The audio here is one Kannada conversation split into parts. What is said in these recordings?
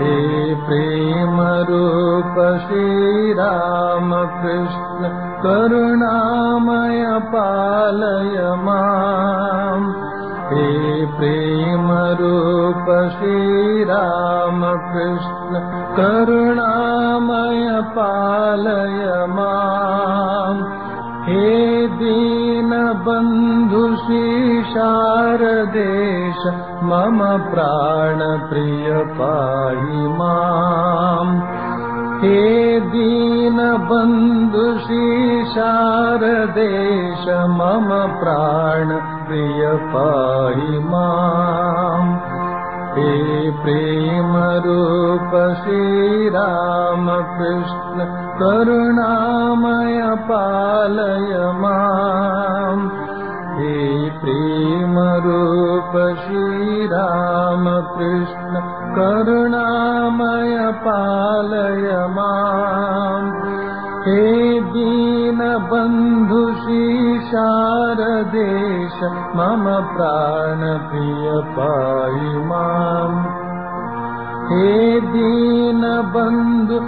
हे प्रेमरूप श्रीरामकृष्ण करुणामय पालय माम् हे प्रेमरूप श्रीरामकृष्ण करुणामय पालय माम् हे दीनबन्धु शारदेश मम प्राणप्रिय पाहि माम् हे दीनबन्धु शारदेश मम प्राणप्रिय पाहि माम् हे प्रेमरूप श्रीरामकृष्ण करुणामय पालय माम् हे प्रेमरूप श्रीरामकृष्ण करुणामय पालय माम् हे दीनबन्धु शारदेश मम प्राणप्रिय पाहि माम् हे दीनबन्धु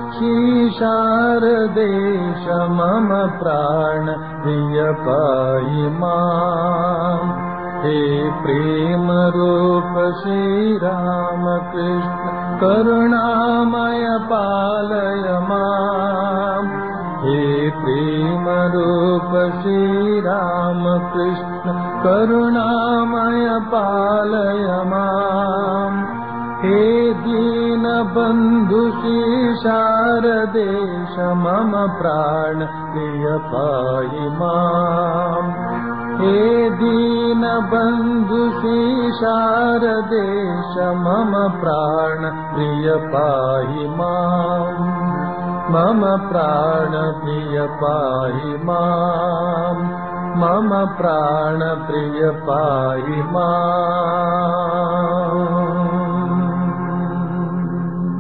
शारदेश मम प्राणप्रिय पाहि माम् हे प्रेमरूप श्रीरामकृष्ण करुणामय पालय माम् हे प्रेमरूप श्रीरामकृष्ण करुणामय पालय माम् हे दीनबन्धु शारदेश मम प्राण प्रिय पाहि माम् हे दीनबन्धु शारदेश मम प्राण प्रिय पाहि माम् मम प्राणप्रिय पाहि माम् मम प्राणप्रिय पाहि माम्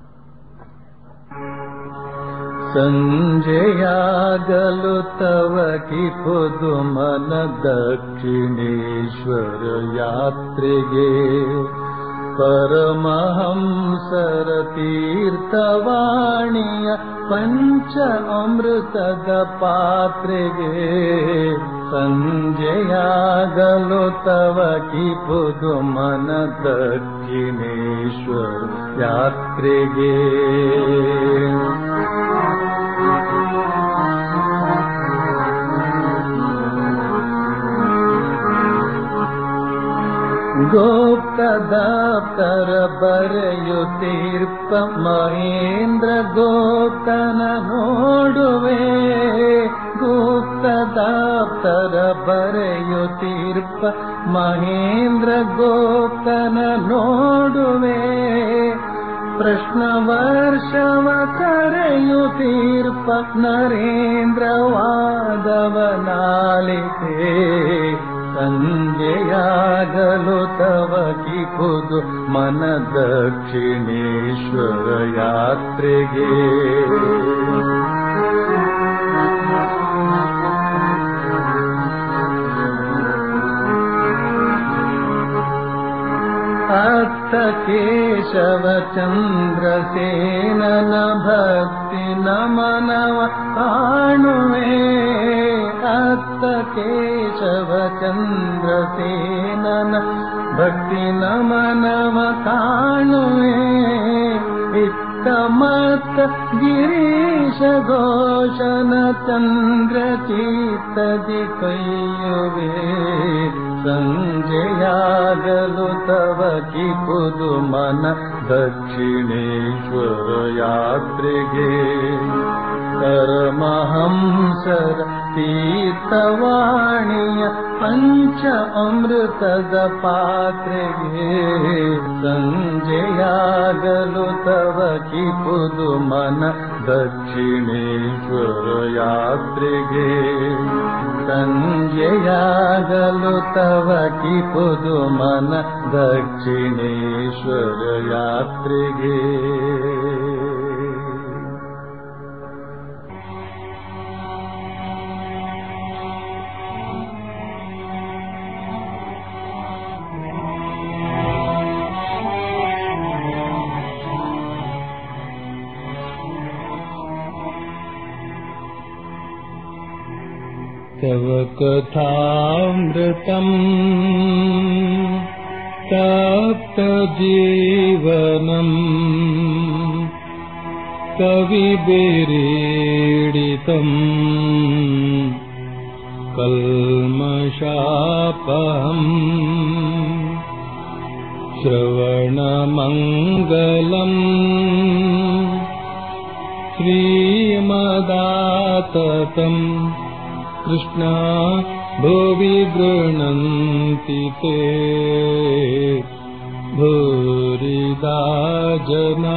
सञ्जयागलु तव कि पुदुमन दक्षिणेश्वर यात्रिगे परमहंसर तीर्थवाणीय पञ्च अमृतद पात्रिगे सञ्जयागलो तव कि पुदुमन दक्षिणेश्वर यात्रिगे गोप्तदाप्तर बರೆಯುತ್ತೀರ್ಪ ಮಹೇಂದ್ರ ಗೋಪ್ತನ ನೋಡುವೆ ಗುಪ್ತದಾಪ್ತರ ಬರೆಯುತ್ತೀರ್ಪ ಮಹೇಂದ್ರ ಗೋಪ್ತನ ನೋಡುವೆ ಪ್ರಶ್ನ ವರ್ಷವ ಕರೆಯುತ್ತೀರ್ಪ ನರೇಂದ್ರ ವಾದವನಾಲಿತೆ ಸಂಜೆಯಾಗಲು ತವ ಕಿಪುದು ಮನ ದಕ್ಷಿಣೇಶ್ವರ ಯಾತ್ರೆಗೆ ಅತ್ತ ಕೇಶವ ಚಂದ್ರಸೇನನ ಭಕ್ತಿ ನಮನವ ಕಾಣುವೆ ಅತ್ತ ಕೇಶವ ಚಂದ್ರಸೇನನ ಭಕ್ತಿ ನಮನವ ಕಾಣುವೆ ಇತ್ತ ಮತ್ತ ಗಿರೀಶ ಘೋಷನ ಚಂದ್ರ ಚೀತದಿ ಕೈಯುವೆ ಸಂಜೆಯಾಗಲು ತವ ಕಿಪುದು ಮನ ದಕ್ಷಿಣೇಶ್ವರ ಯಾತ್ರೆಗೆ ಪರಮಹಂಸರ ತೀರ್ಥವಾಣಿಯ ಪಂಚ ಅಮೃತದ ಪಾತ್ರೆಗೆ ಸಂಜೆಯಾಗಲು ತವ ಕಿಪುದು ಮನ ದಕ್ಷಿಣೇಶ್ವರ ಯಾತ್ರೆಗೆ ಸಂಜೆಯಾಗಲು ತವ ಕಿಪುದು ಮನ ದಕ್ಷಿಣೇಶ್ವರ ಯಾತ್ರೆಗೆ तव कथामृतम् तप्तजीवनम् कविभिरीडितम् कल्मषापहम् श्रवणमङ्गलम् श्रीमदाततम् कृष्णा भुवि गृह्णन्ति ते भूरिदा जना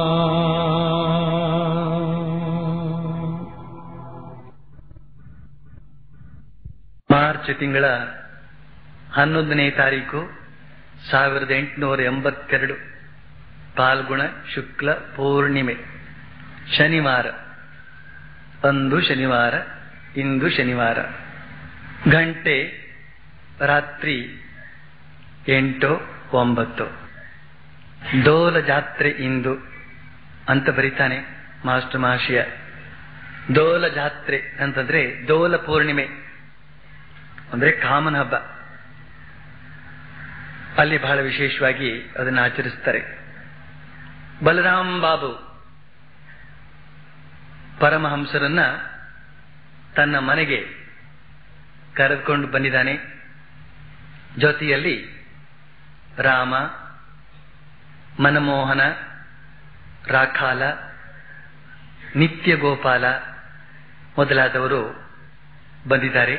ಮಾರ್ಚ್ ತಿಂಗಳ ಹನ್ನೊಂದನೇ ತಾರೀಕು ಸಾವಿರದ ಎಂಟುನೂರ ಎಂಬತ್ತೆರಡು ಪಾಲ್ಗುಣ ಶುಕ್ಲ ಪೂರ್ಣಿಮೆ ಶನಿವಾರ ಅಂದು ಶನಿವಾರ ಇಂದು ಶನಿವಾರ ಗಂಟೆ ರಾತ್ರಿ ಎಂಟು ಒಂಬತ್ತು ದೋಲ ಜಾತ್ರೆ ಇಂದು ಅಂತ ಬರೀತಾನೆ ಮಾಸ್ಟರ್ ಮಹಾಶಯ ದೋಲ ಜಾತ್ರೆ ಅಂತಂದ್ರೆ ದೋಲ ಪೂರ್ಣಿಮೆ ಅಂದ್ರೆ ಕಾಮನ ಹಬ್ಬ ಅಲ್ಲಿ ಬಹಳ ವಿಶೇಷವಾಗಿ ಅದನ್ನು ಆಚರಿಸ್ತಾರೆ ಬಲರಾಮ್ ಬಾಬು ಪರಮಹಂಸರನ್ನ ತನ್ನ ಮನೆಗೆ ಕರೆದುಕೊಂಡು ಬಂದಿದ್ದಾನೆ ಜೊತೆಯಲ್ಲಿ ರಾಮ ಮನಮೋಹನ ರಾಖಾಲ ನಿತ್ಯ ಗೋಪಾಲ ಮೊದಲಾದವರು ಬಂದಿದ್ದಾರೆ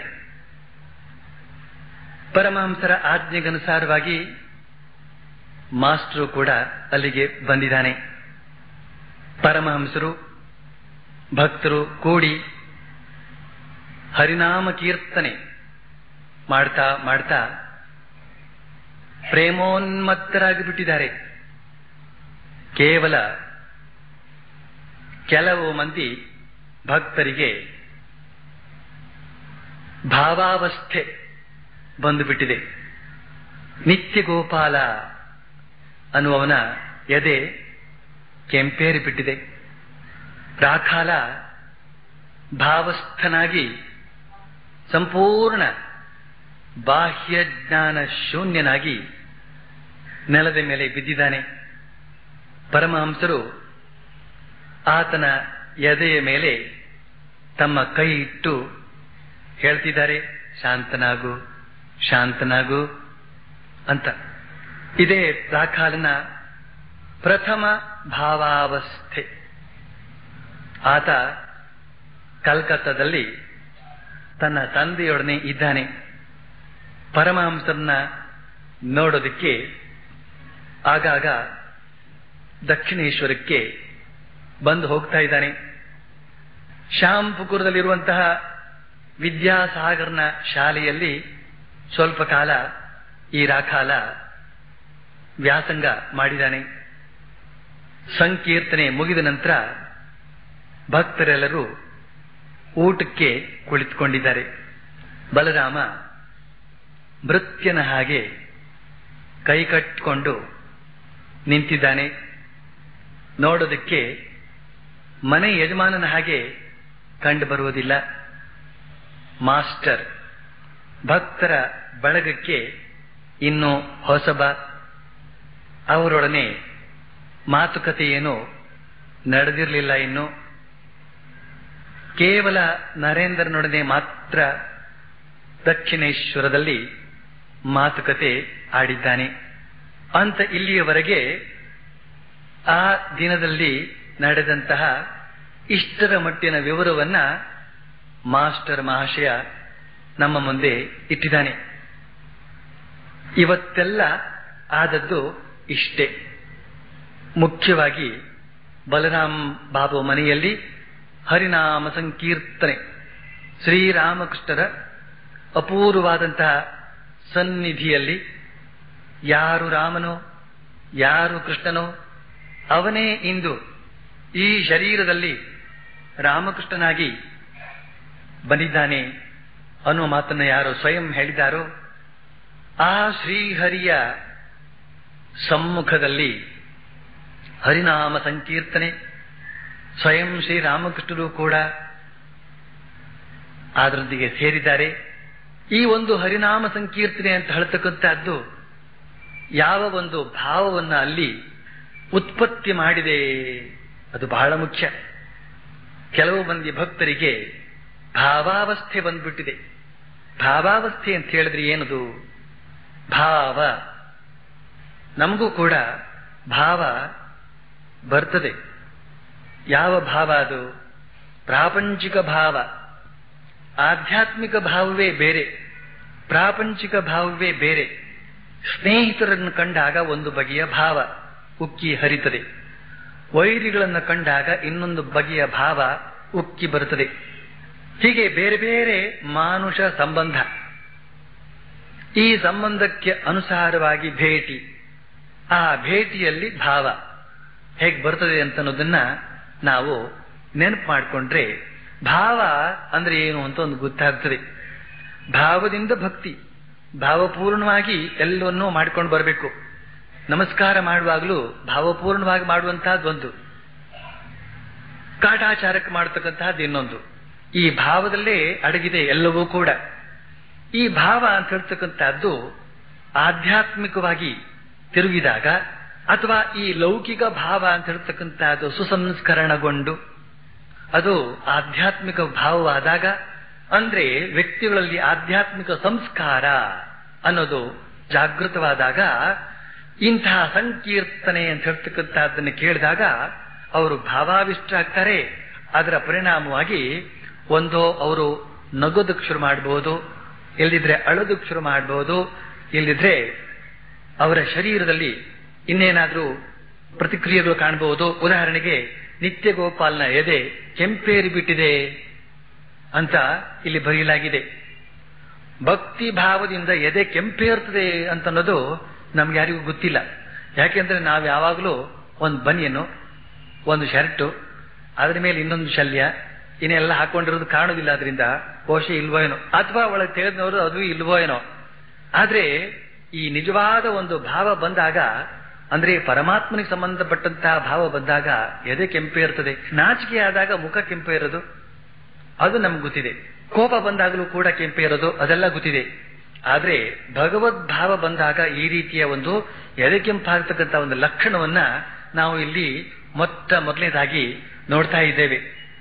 ಪರಮಹಂಸರ ಆಜ್ಞೆಗನುಸಾರವಾಗಿ ಮಾಸ್ಟರು ಕೂಡ ಅಲ್ಲಿಗೆ ಬಂದಿದ್ದಾನೆ ಪರಮಹಂಸರು ಭಕ್ತರು ಕೂಡಿ ಹರಿನಾಮ ಕೀರ್ತನೆ ಮಾಡ್ತಾ ಮಾಡ್ತಾ ಪ್ರೇಮೋನ್ಮತ್ತರಾಗಿ ಬಿಟ್ಟಿದ್ದಾರೆ ಕೇವಲ ಕೆಲವು ಮಂದಿ ಭಕ್ತರಿಗೆ ಭಾವಾವಸ್ಥೆ ಬಂದುಬಿಟ್ಟಿದೆ ನಿತ್ಯ ಗೋಪಾಲ ಅನ್ನುವವನ ಎದೆ ಕೆಂಪೇರಿ ಬಿಟ್ಟಿದೆ ರಾಖಾಲ ಭಾವಸ್ಥನಾಗಿ ಸಂಪೂರ್ಣ ಬಾಹ್ಯ ಜ್ಞಾನ ಶೂನ್ಯನಾಗಿ ನೆಲದ ಮೇಲೆ ಬಿದ್ದಿದ್ದಾನೆ ಪರಮಹಂಸರು ಆತನ ಎದೆಯ ಮೇಲೆ ತಮ್ಮ ಕೈ ಇಟ್ಟು ಹೇಳ್ತಿದ್ದಾರೆ ಶಾಂತನಾಗು ಶಾಂತನಾಗು ಅಂತ ಇದೇ ರಾಖಾಲನ ಪ್ರಥಮ ಭಾವಾವಸ್ಥೆ ಆತ ಕಲ್ಕತ್ತಾದಲ್ಲಿ ತನ್ನ ತಂದೆಯೊಡನೆ ಇದ್ದಾನೆ ಪರಮಹಂಸರನ್ನ ನೋಡೋದಕ್ಕೆ ಆಗಾಗ ದಕ್ಷಿಣೇಶ್ವರಕ್ಕೆ ಬಂದು ಹೋಗ್ತಾ ಇದ್ದಾನೆ ಶ್ಯಾಂಪುಕುರದಲ್ಲಿರುವಂತಹ ವಿದ್ಯಾಸಾಗರ್ನ ಶಾಲೆಯಲ್ಲಿ ಸ್ವಲ್ಪ ಕಾಲ ಈ ರಾಖಾಲ ವ್ಯಾಸಂಗ ಮಾಡಿದ್ದಾನೆ ಸಂಕೀರ್ತನೆ ಮುಗಿದ ನಂತರ ಭಕ್ತರೆಲ್ಲರೂ ಊಟಕ್ಕೆ ಕುಳಿತುಕೊಂಡಿದ್ದಾರೆ ಬಲರಾಮ ಮೃತ್ಯನ ಹಾಗೆ ಕೈಕಟ್ಟಿಕೊಂಡು ನಿಂತಿದ್ದಾನೆ ನೋಡೋದಕ್ಕೆ ಮನೆ ಯಜಮಾನನ ಹಾಗೆ ಕಂಡು ಬರುವುದಿಲ್ಲ ಮಾಸ್ಟರ್ ಭಕ್ತರ ಬಳಗಕ್ಕೆ ಇನ್ನು ಹೊಸಬ ಅವರೊಡನೆ ಮಾತುಕತೆ ಏನು ನಡೆದಿರಲಿಲ್ಲ ಇನ್ನು ಕೇವಲ ನರೇಂದ್ರನೊಡನೆ ಮಾತ್ರ ದಕ್ಷಿಣೇಶ್ವರದಲ್ಲಿ ಮಾತುಕತೆ ಆಡಿದ್ದಾನೆ ಅಂತ ಇಲ್ಲಿಯವರೆಗೆ ಆ ದಿನದಲ್ಲಿ ನಡೆದಂತಹ ಇಷ್ಟರ ಮಟ್ಟಿನ ವಿವರವನ್ನ ಮಾಸ್ಟರ್ ಮಹಾಶಯ ನಮ್ಮ ಮುಂದೆ ಇಟ್ಟಿದ್ದಾನೆ ಇವತ್ತೆಲ್ಲ ಆದದ್ದು ಇಷ್ಟೇ ಮುಖ್ಯವಾಗಿ ಬಲರಾಮ್ ಬಾಬು ಮನೆಯಲ್ಲಿ ಹರಿನಾಮ ಸಂಕೀರ್ತನೆ ಶ್ರೀರಾಮಕೃಷ್ಣರ ಅಪೂರ್ವವಾದಂತಹ ಸನ್ನಿಧಿಯಲ್ಲಿ ಯಾರು ರಾಮನೋ ಯಾರು ಕೃಷ್ಣನೋ ಅವನೇ ಇಂದು ಈ ಶರೀರದಲ್ಲಿ ರಾಮಕೃಷ್ಣನಾಗಿ ಬಂದಿದ್ದಾನೆ ಅನ್ನುವ ಮಾತನ್ನು ಯಾರು ಸ್ವಯಂ ಹೇಳಿದಾರೋ ಆ ಶ್ರೀಹರಿಯ ಸಮ್ಮುಖದಲ್ಲಿ ಹರಿನಾಮ ಸಂಕೀರ್ತನೆ ಸ್ವಯಂ ಶ್ರೀರಾಮಕೃಷ್ಣರು ಕೂಡ ಅದರೊಂದಿಗೆ ಸೇರಿದ್ದಾರೆ ಈ ಒಂದು ಹರಿನಾಮ ಸಂಕೀರ್ತನೆ ಅಂತ ಹೇಳ್ತಕ್ಕಂಥದ್ದು ಯಾವ ಒಂದು ಭಾವವನ್ನ ಅಲ್ಲಿ ಉತ್ಪತ್ತಿ ಮಾಡಿದೆ ಅದು ಬಹಳ ಮುಖ್ಯ ಕೆಲವು ಮಂದಿ ಭಕ್ತರಿಗೆ ಭಾವಾವಸ್ಥೆ ಬಂದ್ಬಿಟ್ಟಿದೆ ಭಾವಾವಸ್ಥೆ ಅಂತ ಹೇಳಿದ್ರೆ ಏನದು ಭಾವ ನಮಗೂ ಕೂಡ ಭಾವ ಬರ್ತದೆ ಯಾವ ಭಾವ ಅದು ಪ್ರಾಪಂಚಿಕ ಭಾವ ಆಧ್ಯಾತ್ಮಿಕ ಭಾವವೇ ಬೇರೆ ಪ್ರಾಪಂಚಿಕ ಭಾವವೇ ಬೇರೆ ಸ್ನೇಹಿತರನ್ನು ಕಂಡಾಗ ಒಂದು ಬಗೆಯ ಭಾವ ಉಕ್ಕಿ ಹರಿತದೆ ವೈರಿಗಳನ್ನು ಕಂಡಾಗ ಇನ್ನೊಂದು ಬಗೆಯ ಭಾವ ಉಕ್ಕಿ ಬರುತ್ತದೆ ಹೀಗೆ ಬೇರೆ ಬೇರೆ ಮಾನುಷ ಸಂಬಂಧ ಈ ಸಂಬಂಧಕ್ಕೆ ಅನುಸಾರವಾಗಿ ಭೇಟಿ ಆ ಭೇಟಿಯಲ್ಲಿ ಭಾವ ಹೇಗೆ ಬರ್ತದೆ ಅಂತ ಅನ್ನೋದನ್ನ ನಾವು ನೆನಪು ಮಾಡಿಕೊಂಡ್ರೆ ಭಾವ ಅಂದ್ರೆ ಏನು ಅಂತ ಒಂದು ಗೊತ್ತಾಗ್ತದೆ ಭಾವದಿಂದ ಭಕ್ತಿ ಭಾವಪೂರ್ಣವಾಗಿ ಎಲ್ಲವನ್ನೂ ಮಾಡ್ಕೊಂಡು ಬರಬೇಕು ನಮಸ್ಕಾರ ಮಾಡುವಾಗಲೂ ಭಾವಪೂರ್ಣವಾಗಿ ಮಾಡುವಂತಹದ್ದೊಂದು ಕಾಟಾಚಾರಕ್ಕೆ ಮಾಡತಕ್ಕಂತಹದ್ದು ಇನ್ನೊಂದು ಈ ಭಾವದಲ್ಲೇ ಅಡಗಿದೆ ಎಲ್ಲವೂ ಕೂಡ ಈ ಭಾವ ಅಂತ ಹೇಳ್ತಕ್ಕಂಥದ್ದು ಆಧ್ಯಾತ್ಮಿಕವಾಗಿ ತಿರುಗಿದಾಗ ಅಥವಾ ಈ ಲೌಕಿಕ ಭಾವ ಅಂತ ಹೇಳ್ತಕ್ಕಂಥದ್ದು ಸುಸಂಸ್ಕರಣಗೊಂಡು ಅದು ಆಧ್ಯಾತ್ಮಿಕ ಭಾವವಾದಾಗ ಅಂದ್ರೆ ವ್ಯಕ್ತಿಗಳಲ್ಲಿ ಆಧ್ಯಾತ್ಮಿಕ ಸಂಸ್ಕಾರ ಅನ್ನೋದು ಜಾಗೃತವಾದಾಗ ಇಂತಹ ಸಂಕೀರ್ತನೆ ಅಂತ ಹೇಳ್ತಕ್ಕಂಥದ್ದನ್ನು ಕೇಳಿದಾಗ ಅವರು ಭಾವಾವಿಷ್ಟರಾಗ್ತಾರೆ ಅದರ ಪರಿಣಾಮವಾಗಿ ಒಂದು ಅವರು ನಗೋದಕ್ಕೆ ಶುರು ಮಾಡಬಹುದು ಇಲ್ಲಿದ್ರೆ ಅಳೋದಕ್ಕೆ ಶುರು ಮಾಡಬಹುದು ಇಲ್ಲಿದ್ರೆ ಅವರ ಶರೀರದಲ್ಲಿ ಇನ್ನೇನಾದ್ರೂ ಪ್ರತಿಕ್ರಿಯೆಗಳು ಕಾಣಬಹುದು ಉದಾಹರಣೆಗೆ ನಿತ್ಯ ಗೋಪಾಲ್ನ ಎದೆ ಕೆಂಪೇರಿ ಬಿಟ್ಟಿದೆ ಅಂತ ಇಲ್ಲಿ ಬರೆಯಲಾಗಿದೆ ಭಕ್ತಿ ಭಾವದಿಂದ ಎದೆ ಕೆಂಪೇರ್ತದೆ ಅಂತ ಅನ್ನೋದು ನಮ್ಗೆ ಯಾರಿಗೂ ಗೊತ್ತಿಲ್ಲ ಯಾಕೆಂದ್ರೆ ನಾವು ಯಾವಾಗಲೂ ಒಂದು ಬನಿಯನ್ನು ಒಂದು ಶರ್ಟು ಅದ್ರ ಮೇಲೆ ಇನ್ನೊಂದು ಶಲ್ಯ ಇನ್ನೆಲ್ಲ ಹಾಕೊಂಡಿರೋದು ಕಾಣುದಿಲ್ಲ ಅದರಿಂದ ಕೋಶ ಇಲ್ವೋ ಏನೋ ಅಥವಾ ಒಳಗೆ ತೆಗೆದವರು ಅದು ಇಲ್ವೋ ಏನೋ ಆದ್ರೆ ಈ ನಿಜವಾದ ಒಂದು ಭಾವ ಬಂದಾಗ ಅಂದ್ರೆ ಪರಮಾತ್ಮನಿಗೆ ಸಂಬಂಧಪಟ್ಟಂತಹ ಭಾವ ಬಂದಾಗ ಎದೆ ಕೆಂಪೆ ಇರ್ತದೆ ನಾಚಿಕೆ ಆದಾಗ ಮುಖ ಕೆಂಪೆ ಇರೋದು ಅದು ನಮ್ಗೆ ಗೊತ್ತಿದೆ ಕೋಪ ಬಂದಾಗಲೂ ಕೂಡ ಕೆಂಪೆ ಇರೋದು ಅದೆಲ್ಲ ಗೊತ್ತಿದೆ ಆದ್ರೆ ಭಗವದ್ ಭಾವ ಬಂದಾಗ ಈ ರೀತಿಯ ಒಂದು ಎದೆ ಕೆಂಪಾಗತಕ್ಕಂಥ ಒಂದು ಲಕ್ಷಣವನ್ನ ನಾವು ಇಲ್ಲಿ ಮೊತ್ತ ಮೊದಲನೇದಾಗಿ ನೋಡ್ತಾ ಇದ್ದೇವೆ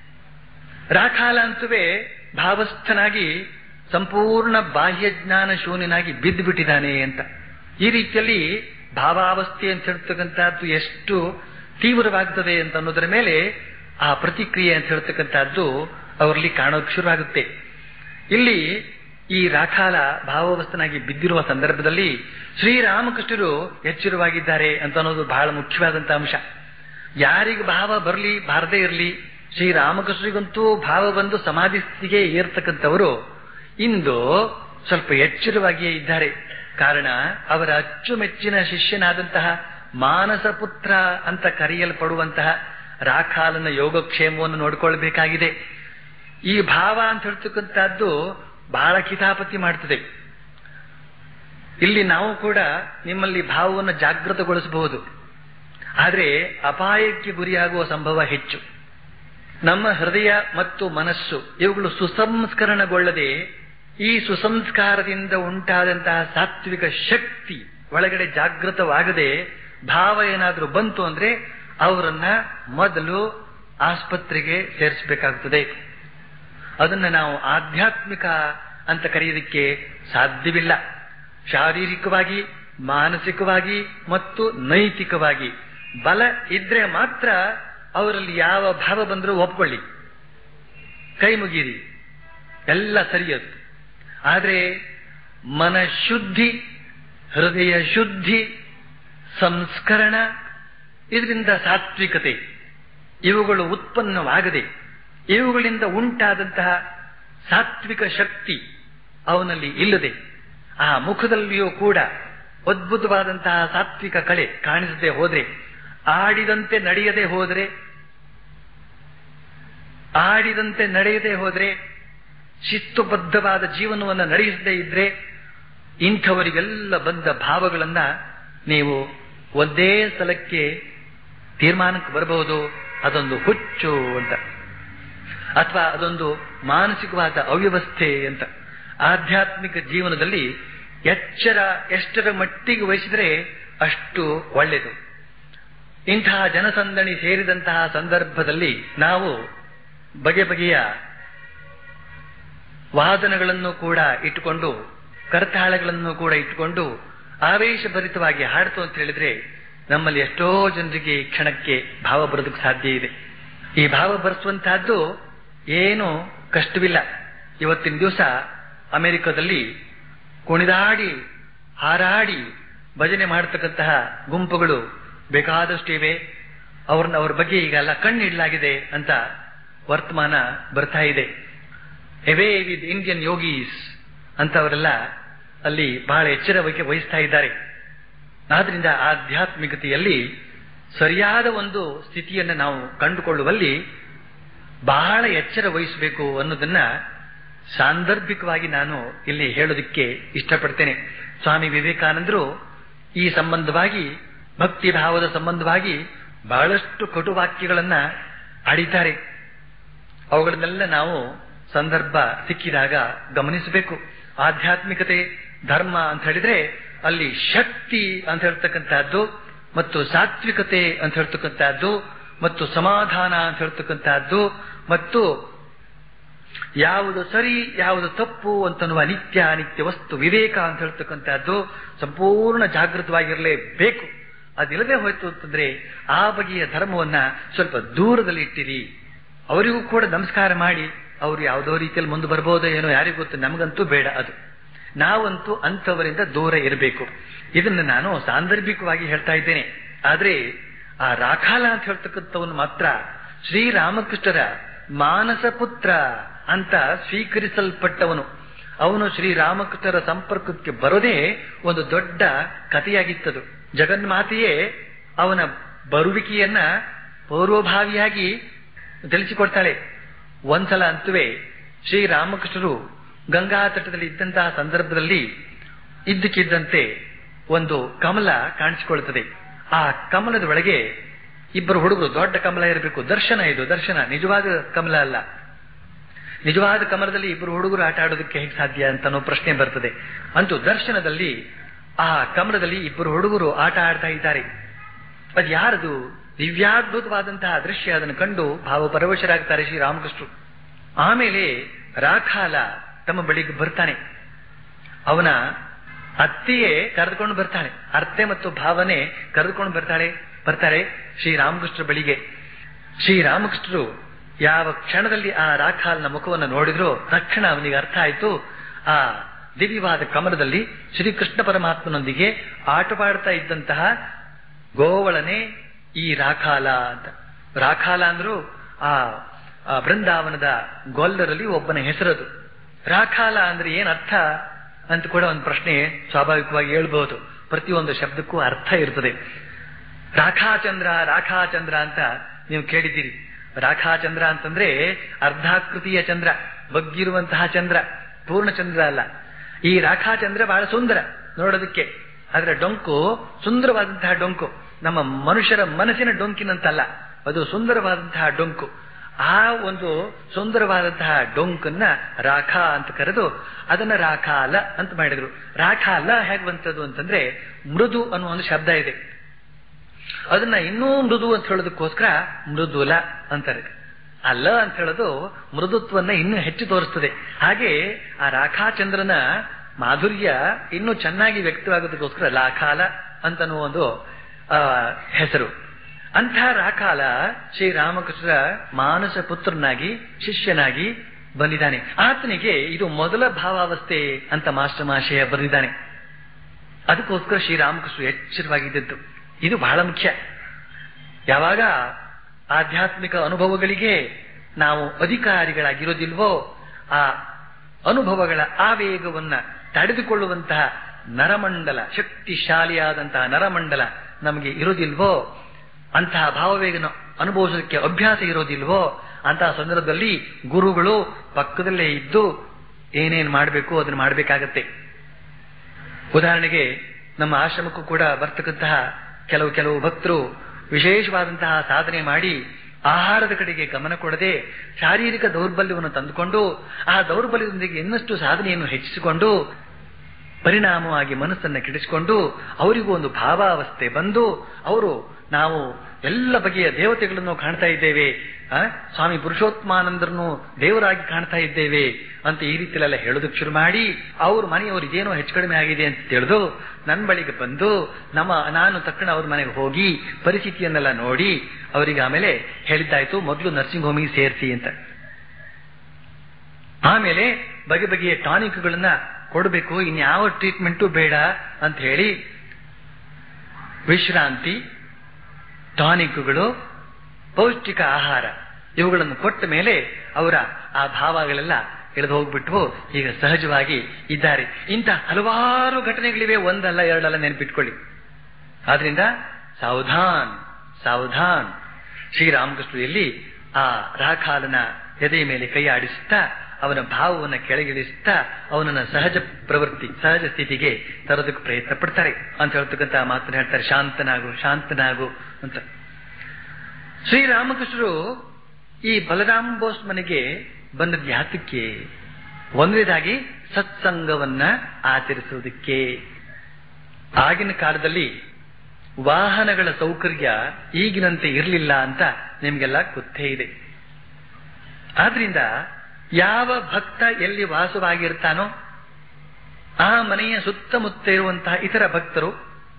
ರಾಖಾಲ ಅಂತುವೇ ಭಾವಸ್ಥನಾಗಿ ಸಂಪೂರ್ಣ ಬಾಹ್ಯ ಜ್ಞಾನ ಶೂನ್ಯನಾಗಿ ಬಿದ್ದು ಬಿಟ್ಟಿದ್ದಾನೆ ಅಂತ ಈ ರೀತಿಯಲ್ಲಿ ಭಾವಾವಸ್ಥೆ ಅಂತ ಹೇಳ್ತಕ್ಕಂಥದ್ದು ಎಷ್ಟು ತೀವ್ರವಾಗುತ್ತದೆ ಅಂತ ಅನ್ನೋದರ ಮೇಲೆ ಆ ಪ್ರತಿಕ್ರಿಯೆ ಅಂತ ಹೇಳ್ತಕ್ಕಂಥದ್ದು ಅವರಲ್ಲಿ ಕಾಣೋಕೆ ಶುರುವಾಗುತ್ತೆ ಇಲ್ಲಿ ಈ ರಾಖಾಲ ಭಾವಾವಸ್ಥನಾಗಿ ಬಿದ್ದಿರುವ ಸಂದರ್ಭದಲ್ಲಿ ಶ್ರೀರಾಮಕೃಷ್ಣರು ಎಚ್ಚರವಾಗಿದ್ದಾರೆ ಅಂತ ಅನ್ನೋದು ಬಹಳ ಮುಖ್ಯವಾದಂತಹ ಅಂಶ ಯಾರಿಗೆ ಭಾವ ಬರಲಿ ಬಾರದೇ ಇರಲಿ ಶ್ರೀರಾಮಕೃಷ್ಣರಿಗಂತೂ ಭಾವ ಬಂದು ಸಮಾಧಿ ಸ್ಥಿತಿಗೆ ಏರ್ತಕ್ಕಂಥವರು ಇಂದು ಸ್ವಲ್ಪ ಎಚ್ಚರವಾಗಿಯೇ ಇದ್ದಾರೆ ಕಾರಣ ಅವರ ಅಚ್ಚುಮೆಚ್ಚಿನ ಶಿಷ್ಯನಾದಂತಹ ಮಾನಸ ಪುತ್ರ ಅಂತ ಕರೆಯಲ್ಪಡುವಂತಹ ರಾಖಾಲನ ಯೋಗಕ್ಷೇಮವನ್ನು ನೋಡಿಕೊಳ್ಬೇಕಾಗಿದೆ ಈ ಭಾವ ಅಂತ ಹೇಳ್ತಕ್ಕಂಥದ್ದು ಬಹಳ ಕಿತಾಪತಿ ಮಾಡ್ತದೆ ಇಲ್ಲಿ ನಾವು ಕೂಡ ನಿಮ್ಮಲ್ಲಿ ಭಾವವನ್ನು ಜಾಗೃತಗೊಳಿಸಬಹುದು ಆದರೆ ಅಪಾಯಕ್ಕೆ ಗುರಿಯಾಗುವ ಸಂಭವ ಹೆಚ್ಚು ನಮ್ಮ ಹೃದಯ ಮತ್ತು ಮನಸ್ಸು ಇವುಗಳು ಸುಸಂಸ್ಕರಣಗೊಳ್ಳದೆ ಈ ಸುಸಂಸ್ಕಾರದಿಂದ ಉಂಟಾದಂತಹ ಸಾತ್ವಿಕ ಶಕ್ತಿ ಒಳಗಡೆ ಜಾಗೃತವಾಗದೆ ಭಾವ ಏನಾದರೂ ಬಂತು ಅಂದ್ರೆ ಅವರನ್ನ ಮೊದಲು ಆಸ್ಪತ್ರೆಗೆ ಸೇರಿಸಬೇಕಾಗ್ತದೆ ಅದನ್ನ ನಾವು ಆಧ್ಯಾತ್ಮಿಕ ಅಂತ ಕರೆಯೋದಕ್ಕೆ ಸಾಧ್ಯವಿಲ್ಲ ಶಾರೀರಿಕವಾಗಿ ಮಾನಸಿಕವಾಗಿ ಮತ್ತು ನೈತಿಕವಾಗಿ ಬಲ ಇದ್ರೆ ಮಾತ್ರ ಅವರಲ್ಲಿ ಯಾವ ಭಾವ ಬಂದರೂ ಒಪ್ಕೊಳ್ಳಿ ಕೈ ಮುಗೀರಿ ಎಲ್ಲ ಸರಿಯದು ಆದರೆ ಮನಶುದ್ಧಿ ಹೃದಯ ಶುದ್ಧಿ ಸಂಸ್ಕರಣ ಇದರಿಂದ ಸಾತ್ವಿಕತೆ ಇವುಗಳು ಉತ್ಪನ್ನವಾಗದೆ ಇವುಗಳಿಂದ ಉಂಟಾದಂತಹ ಸಾತ್ವಿಕ ಶಕ್ತಿ ಅವನಲ್ಲಿ ಇಲ್ಲದೆ ಆ ಮುಖದಲ್ಲಿಯೂ ಕೂಡ ಅದ್ಭುತವಾದಂತಹ ಸಾತ್ವಿಕ ಕಳೆ ಕಾಣಿಸದೆ ಹೋದ್ರೆ ಆಡಿದಂತೆ ನಡೆಯದೆ ಹೋದರೆ ಆಡಿದಂತೆ ನಡೆಯದೆ ಹೋದ್ರೆ ಶಿಸ್ತುಬದ್ಧವಾದ ಜೀವನವನ್ನು ನಡೆಸದೇ ಇದ್ರೆ ಇಂಥವರಿಗೆಲ್ಲ ಬಂದ ಭಾವಗಳನ್ನ ನೀವು ಒಂದೇ ಸಲಕ್ಕೆ ತೀರ್ಮಾನಕ್ಕೆ ಬರಬಹುದು ಅದೊಂದು ಹುಚ್ಚು ಅಂತ ಅಥವಾ ಅದೊಂದು ಮಾನಸಿಕವಾದ ಅವ್ಯವಸ್ಥೆ ಅಂತ ಆಧ್ಯಾತ್ಮಿಕ ಜೀವನದಲ್ಲಿ ಎಚ್ಚರ ಎಷ್ಟರ ಮಟ್ಟಿಗೆ ವಹಿಸಿದರೆ ಅಷ್ಟು ಒಳ್ಳೆಯದು ಇಂತಹ ಜನಸಂದಣಿ ಸೇರಿದಂತಹ ಸಂದರ್ಭದಲ್ಲಿ ನಾವು ಬಗೆ ಬಗೆಯ ವಾದನಗಳನ್ನು ಕೂಡ ಇಟ್ಟುಕೊಂಡು ಕರ್ತಾಳಗಳನ್ನು ಕೂಡ ಇಟ್ಟುಕೊಂಡು ಆವೇಶಭರಿತವಾಗಿ ಹಾಡ್ತು ಅಂತ ಹೇಳಿದ್ರೆ ನಮ್ಮಲ್ಲಿ ಎಷ್ಟೋ ಜನರಿಗೆ ಈ ಕ್ಷಣಕ್ಕೆ ಭಾವ ಬರೋದಕ್ಕೆ ಸಾಧ್ಯ ಇದೆ ಈ ಭಾವ ಬರೆಸುವಂತಹದ್ದು ಏನು ಕಷ್ಟವಿಲ್ಲ ಇವತ್ತಿನ ದಿವಸ ಅಮೆರಿಕದಲ್ಲಿ ಕುಣಿದಾಡಿ ಹಾರಾಡಿ ಭಜನೆ ಮಾಡತಕ್ಕಂತಹ ಗುಂಪುಗಳು ಬೇಕಾದಷ್ಟು ಇವೆ ಅವ್ರನ್ನ ಅವ್ರ ಬಗ್ಗೆ ಈಗೆಲ್ಲ ಕಣ್ಣಿಡ್ಲಾಗಿದೆ ಅಂತ ವರ್ತಮಾನ ಬರ್ತಾ ಇದೆ ಎವೇ ವಿತ್ ಇಂಡಿಯನ್ ಯೋಗೀಸ್ ಅಂತವರೆಲ್ಲ ಅಲ್ಲಿ ಬಹಳ ಎಚ್ಚರ ವಹಿಕೆ ವಹಿಸ್ತಾ ಇದ್ದಾರೆ ಆದ್ರಿಂದ ಆಧ್ಯಾತ್ಮಿಕತೆಯಲ್ಲಿ ಸರಿಯಾದ ಒಂದು ಸ್ಥಿತಿಯನ್ನು ನಾವು ಕಂಡುಕೊಳ್ಳುವಲ್ಲಿ ಬಹಳ ಎಚ್ಚರ ವಹಿಸಬೇಕು ಅನ್ನೋದನ್ನ ಸಾಂದರ್ಭಿಕವಾಗಿ ನಾನು ಇಲ್ಲಿ ಹೇಳೋದಕ್ಕೆ ಇಷ್ಟಪಡ್ತೇನೆ ಸ್ವಾಮಿ ವಿವೇಕಾನಂದರು ಈ ಸಂಬಂಧವಾಗಿ ಭಕ್ತಿ ಭಾವದ ಸಂಬಂಧವಾಗಿ ಬಹಳಷ್ಟು ಕಟುವಾಕ್ಯಗಳನ್ನ ಆಡಿದ್ದಾರೆ ಅವುಗಳನ್ನೆಲ್ಲ ನಾವು ಸಂದರ್ಭ ಸಿಕ್ಕಿದಾಗ ಗಮನಿಸಬೇಕು ಆಧ್ಯಾತ್ಮಿಕತೆ ಧರ್ಮ ಅಂತ ಹೇಳಿದ್ರೆ ಅಲ್ಲಿ ಶಕ್ತಿ ಅಂತ ಹೇಳ್ತಕ್ಕಂತಹದ್ದು ಮತ್ತು ಸಾತ್ವಿಕತೆ ಅಂತ ಹೇಳ್ತಕ್ಕಂತಹದ್ದು ಮತ್ತು ಸಮಾಧಾನ ಅಂತ ಹೇಳ್ತಕ್ಕಂತಹದ್ದು ಮತ್ತು ಯಾವುದು ಸರಿ ಯಾವುದು ತಪ್ಪು ಅಂತನ್ನುವ ನಿತ್ಯ ಅನಿತ್ಯ ವಸ್ತು ವಿವೇಕ ಅಂತ ಹೇಳ್ತಕ್ಕಂತಹದ್ದು ಸಂಪೂರ್ಣ ಜಾಗೃತವಾಗಿರಲೇಬೇಕು ಅದಿಲ್ಲದೆ ಹೋಯ್ತು ಅಂತಂದ್ರೆ ಆ ಬಗೆಯ ಧರ್ಮವನ್ನ ಸ್ವಲ್ಪ ದೂರದಲ್ಲಿ ಇಟ್ಟಿರಿ ಅವರಿಗೂ ಕೂಡ ನಮಸ್ಕಾರ ಮಾಡಿ ಅವರು ಯಾವುದೋ ರೀತಿಯಲ್ಲಿ ಮುಂದೆ ಬರ್ಬೋದೋ ಏನೋ ಯಾರಿಗೂ ಗೊತ್ತು ನಮಗಂತೂ ಬೇಡ ಅದು ನಾವಂತೂ ಅಂಥವರಿಂದ ದೂರ ಇರಬೇಕು ಇದನ್ನು ನಾನು ಸಾಂದರ್ಭಿಕವಾಗಿ ಹೇಳ್ತಾ ಇದ್ದೇನೆ ಆದ್ರೆ ಆ ರಾಖಾಲ ಅಂತ ಹೇಳ್ತಕ್ಕಂಥವನು ಮಾತ್ರ ಶ್ರೀರಾಮಕೃಷ್ಣರ ಮಾನಸ ಪುತ್ರ ಅಂತ ಸ್ವೀಕರಿಸಲ್ಪಟ್ಟವನು ಅವನು ಶ್ರೀರಾಮಕೃಷ್ಣರ ಸಂಪರ್ಕಕ್ಕೆ ಬರೋದೇ ಒಂದು ದೊಡ್ಡ ಕಥೆಯಾಗಿತ್ತದು ಜಗನ್ಮಾತೆಯೇ ಅವನ ಬರುವಿಕೆಯನ್ನ ಪೂರ್ವಭಾವಿಯಾಗಿ ತಿಳಿಸಿಕೊಡ್ತಾಳೆ ಒಂದ್ಸಲ ಅಂತುವೇ ಶ್ರೀರಾಮಕೃಷ್ಣರು ಗಂಗಾ ತಟದಲ್ಲಿ ಇದ್ದಂತಹ ಸಂದರ್ಭದಲ್ಲಿ ಇದ್ದಕ್ಕಿದ್ದಂತೆ ಒಂದು ಕಮಲ ಕಾಣಿಸಿಕೊಳ್ಳುತ್ತದೆ ಆ ಕಮಲದ ಒಳಗೆ ಇಬ್ಬರು ಹುಡುಗರು ದೊಡ್ಡ ಕಮಲ ಇರಬೇಕು ದರ್ಶನ ಇದು ದರ್ಶನ ನಿಜವಾದ ಕಮಲ ಅಲ್ಲ ನಿಜವಾದ ಕಮಲದಲ್ಲಿ ಇಬ್ಬರು ಹುಡುಗರು ಆಟ ಆಡೋದಕ್ಕೆ ಹೇಗೆ ಸಾಧ್ಯ ಅಂತ ಅನ್ನೋ ಪ್ರಶ್ನೆ ಬರ್ತದೆ ಅಂತೂ ದರ್ಶನದಲ್ಲಿ ಆ ಕಮಲದಲ್ಲಿ ಇಬ್ಬರು ಹುಡುಗರು ಆಟ ಆಡ್ತಾ ಇದ್ದಾರೆ ಅದು ಯಾರದು ದಿವ್ಯಾದ್ಭುತವಾದಂತಹ ದೃಶ್ಯ ಅದನ್ನು ಕಂಡು ಭಾವಪರವಶರಾಗ್ತಾರೆ ಶ್ರೀರಾಮಕೃಷ್ಣರು ಆಮೇಲೆ ರಾಖಾಲ ತಮ್ಮ ಬಳಿಗೆ ಬರ್ತಾನೆ ಅವನ ಅತ್ತೆಯೇ ಕರೆದುಕೊಂಡು ಬರ್ತಾಳೆ ಅರ್ತೆ ಮತ್ತು ಭಾವನೆ ಕರೆದುಕೊಂಡು ಬರ್ತಾಳೆ ಬರ್ತಾರೆ ಶ್ರೀರಾಮಕೃಷ್ಣ ಬಳಿಗೆ ಶ್ರೀರಾಮಕೃಷ್ಣರು ಯಾವ ಕ್ಷಣದಲ್ಲಿ ಆ ರಾಖಾಲ್ನ ಮುಖವನ್ನು ನೋಡಿದ್ರೋ ತಕ್ಷಣ ಅವನಿಗೆ ಅರ್ಥ ಆಯ್ತು ಆ ದಿವ್ಯವಾದ ಕಮಲದಲ್ಲಿ ಶ್ರೀಕೃಷ್ಣ ಪರಮಾತ್ಮನೊಂದಿಗೆ ಆಟವಾಡ್ತಾ ಇದ್ದಂತಹ ಗೋವಳನೆ ಈ ರಾಖಾಲ ಅಂತ ರಾಖಾಲ ಅಂದ್ರು ಆ ಆ ಬೃಂದಾವನದ ಗೊಲ್ಲರಲ್ಲಿ ಒಬ್ಬನ ಹೆಸರದು ರಾಖಾಲ ಅಂದ್ರೆ ಏನ್ ಅರ್ಥ ಅಂತ ಕೂಡ ಒಂದು ಪ್ರಶ್ನೆ ಸ್ವಾಭಾವಿಕವಾಗಿ ಹೇಳ್ಬಹುದು ಪ್ರತಿಯೊಂದು ಶಬ್ದಕ್ಕೂ ಅರ್ಥ ಇರ್ತದೆ ರಾಖಾಚಂದ್ರ ರಾಖಾಚಂದ್ರ ಅಂತ ನೀವು ಕೇಳಿದ್ದೀರಿ ರಾಖಾಚಂದ್ರ ಅಂತಂದ್ರೆ ಅರ್ಧಾಕೃತಿಯ ಚಂದ್ರ ಬಗ್ಗಿರುವಂತಹ ಚಂದ್ರ ಪೂರ್ಣ ಚಂದ್ರ ಅಲ್ಲ ಈ ರಾಖಾಚಂದ್ರ ಬಹಳ ಸುಂದರ ನೋಡೋದಕ್ಕೆ ಆದ್ರೆ ಡೊಂಕು ಸುಂದರವಾದಂತಹ ಡೊಂಕು ನಮ್ಮ ಮನುಷ್ಯರ ಮನಸ್ಸಿನ ಡೊಂಕಿನಂತಲ್ಲ ಅದು ಸುಂದರವಾದಂತಹ ಡೊಂಕು ಆ ಒಂದು ಸುಂದರವಾದಂತಹ ಡೊಂಕನ್ನ ರಾಖಾ ಅಂತ ಕರೆದು ಅದನ್ನ ರಾಖಾಲ ಅಂತ ಮಾಡಿದ್ರು ರಾಖಾಲ ಹೇಗೆ ಬಂತದ್ದು ಅಂತಂದ್ರೆ ಮೃದು ಅನ್ನುವ ಒಂದು ಶಬ್ದ ಇದೆ ಅದನ್ನ ಇನ್ನೂ ಮೃದು ಅಂತ ಹೇಳೋದಕ್ಕೋಸ್ಕರ ಮೃದುಲ ಅಂತಾರೆ ಅಲ್ಲ ಅಂತ ಹೇಳೋದು ಮೃದುತ್ವನ್ನ ಇನ್ನೂ ಹೆಚ್ಚು ತೋರಿಸ್ತದೆ ಹಾಗೆ ಆ ರಾಖಾಚಂದ್ರನ ಮಾಧುರ್ಯ ಇನ್ನೂ ಚೆನ್ನಾಗಿ ವ್ಯಕ್ತವಾಗೋದಕ್ಕೋಸ್ಕರ ಲಾಖಾಲ ಅಂತನ್ನುವ ಒಂದು ಆ, ಹೆಸರು ಅಂಥ ರಾಖಾಲ ಶ್ರೀರಾಮಕೃಷ್ಣರ ಮಾನಸ ಪುತ್ರನಾಗಿ ಶಿಷ್ಯನಾಗಿ ಬಂದಿದ್ದಾನೆ ಆತನಿಗೆ ಇದು ಮೊದಲ ಭಾವಾವಸ್ಥೆ ಅಂತ ಮಾಸ್ಟರ್ ಮಾಶಯ ಬರೆದಿದ್ದಾನೆ ಅದಕ್ಕೋಸ್ಕರ ಶ್ರೀರಾಮಕೃಷ್ಣ ಎಚ್ಚರವಾಗಿದ್ದದ್ದು ಇದು ಬಹಳ ಮುಖ್ಯ ಯಾವಾಗ ಆಧ್ಯಾತ್ಮಿಕ ಅನುಭವಗಳಿಗೆ ನಾವು ಅಧಿಕಾರಿಗಳಾಗಿರೋದಿಲ್ವೋ ಆ ಅನುಭವಗಳ ಆವೇಗವನ್ನ ತಡೆದುಕೊಳ್ಳುವಂತಹ ನರಮಂಡಲ ಶಕ್ತಿಶಾಲಿಯಾದಂತಹ ನರಮಂಡಲ ನಮಗೆ ಇರೋದಿಲ್ವೋ ಅಂತಹ ಭಾವವೇಗನ ಅನುಭವಿಸೋದಕ್ಕೆ ಅಭ್ಯಾಸ ಇರೋದಿಲ್ವೋ ಅಂತಹ ಸಂದರ್ಭದಲ್ಲಿ ಗುರುಗಳು ಪಕ್ಕದಲ್ಲೇ ಇದ್ದು ಏನೇನ್ ಮಾಡಬೇಕು ಅದನ್ನ ಮಾಡಬೇಕಾಗತ್ತೆ ಉದಾಹರಣೆಗೆ ನಮ್ಮ ಆಶ್ರಮಕ್ಕೂ ಕೂಡ ಬರ್ತಕ್ಕಂತಹ ಕೆಲವು ಕೆಲವು ಭಕ್ತರು ವಿಶೇಷವಾದಂತಹ ಸಾಧನೆ ಮಾಡಿ ಆಹಾರದ ಕಡೆಗೆ ಗಮನ ಕೊಡದೆ ಶಾರೀರಿಕ ದೌರ್ಬಲ್ಯವನ್ನು ತಂದುಕೊಂಡು ಆ ದೌರ್ಬಲ್ಯದೊಂದಿಗೆ ಇನ್ನಷ್ಟು ಸಾಧನೆಯನ್ನು ಹೆಚ್ಚಿಸಿಕೊಂಡು ಪರಿಣಾಮವಾಗಿ ಮನಸ್ಸನ್ನು ಕೆಡಿಸಿಕೊಂಡು ಅವರಿಗೂ ಒಂದು ಭಾವಾವಸ್ಥೆ ಬಂದು ಅವರು ನಾವು ಎಲ್ಲ ಬಗೆಯ ದೇವತೆಗಳನ್ನು ಕಾಣ್ತಾ ಇದ್ದೇವೆ ಆ, ಸ್ವಾಮಿ ಪುರುಷೋತ್ತಮಾನಂದರನ್ನು ದೇವರಾಗಿ ಕಾಣ್ತಾ ಇದ್ದೇವೆ ಅಂತ ಈ ರೀತಿಯಲ್ಲೆಲ್ಲ ಹೇಳೋದಕ್ಕೆ ಶುರು ಮಾಡಿ ಅವ್ರ ಮನೆಯವ್ರಿಗೆ ಏನೋ ಹೆಚ್ಚು ಕಡಿಮೆ ಆಗಿದೆ ಅಂತ ತಿಳಿದು ನನ್ನ ಬಳಿಗೆ ಬಂದು ನಮ್ಮ ನಾನು ತಕ್ಷಣ ಅವ್ರ ಮನೆಗೆ ಹೋಗಿ ಪರಿಸ್ಥಿತಿಯನ್ನೆಲ್ಲ ನೋಡಿ ಅವರಿಗೆ ಆಮೇಲೆ ಹೇಳಿದ್ದಾಯ್ತು ಮೊದಲು ನರ್ಸಿಂಗ್ ಹೋಮಿಗೆ ಸೇರಿಸಿ ಅಂತ ಆಮೇಲೆ ಬಗೆ ಬಗೆಯ ಟಾನಿಕ್ಗಳನ್ನ ಕೊಡಬೇಕು ಇನ್ಯಾವ ಟ್ರೀಟ್ಮೆಂಟು ಬೇಡ ಅಂತ ಹೇಳಿ ವಿಶ್ರಾಂತಿ ಟಾನಿಕ್ಗಳು ಪೌಷ್ಟಿಕ ಆಹಾರ ಇವುಗಳನ್ನು ಕೊಟ್ಟ ಮೇಲೆ ಅವರ ಆ ಭಾವಗಳೆಲ್ಲ ಇಳಿದು ಹೋಗ್ಬಿಟ್ಟು ಈಗ ಸಹಜವಾಗಿ ಇದ್ದಾರೆ ಇಂಥ ಹಲವಾರು ಘಟನೆಗಳಿವೆ ಒಂದಲ್ಲ ಎರಡಲ್ಲ ನೆನಪಿಟ್ಕೊಳ್ಳಿ ಆದ್ರಿಂದ ಸಾವಧಾನ್ ಸಾವಧಾನ್ ಶ್ರೀರಾಮಕೃಷ್ಣರಲ್ಲಿ ಆ ರಾಖಾಲನ ಎದೆಯ ಮೇಲೆ ಕೈ ಆಡಿಸುತ್ತಾ ಅವನ ಭಾವವನ್ನು ಕೆಳಗಿಳಿಸುತ್ತಾ ಅವನನ್ನ ಸಹಜ ಪ್ರವೃತ್ತಿ ಸಹಜ ಸ್ಥಿತಿಗೆ ತರೋದಕ್ಕೆ ಪ್ರಯತ್ನ ಪಡ್ತಾರೆ ಅಂತ ಹೇಳ್ತಕ್ಕಂಥ ಮಾತನ್ನ ಹೇಳ್ತಾರೆ ಶಾಂತನಾಗು ಶಾಂತನಾಗು ಅಂತ ಶ್ರೀರಾಮಕೃಷ್ಣರು ಈ ಬಲರಾಮ್ ಬೋಸ್ ಮನೆಗೆ ಬಂದದ್ದು ಯಾತಕ್ಕೆ ಒಂದನೇದಾಗಿ ಸತ್ಸಂಗವನ್ನ ಆಚರಿಸುವುದಕ್ಕೆ ಆಗಿನ ಕಾಲದಲ್ಲಿ ವಾಹನಗಳ ಸೌಕರ್ಯ ಈಗಿನಂತೆ ಇರಲಿಲ್ಲ ಅಂತ ನಿಮ್ಗೆಲ್ಲ ಗೊತ್ತೇ ಇದೆ ಆದ್ರಿಂದ ಯಾವ ಭಕ್ತ ಎಲ್ಲಿ ವಾಸವಾಗಿರ್ತಾನೋ ಆ ಮನೆಯ ಸುತ್ತಮುತ್ತ ಇರುವಂತಹ ಇತರ ಭಕ್ತರು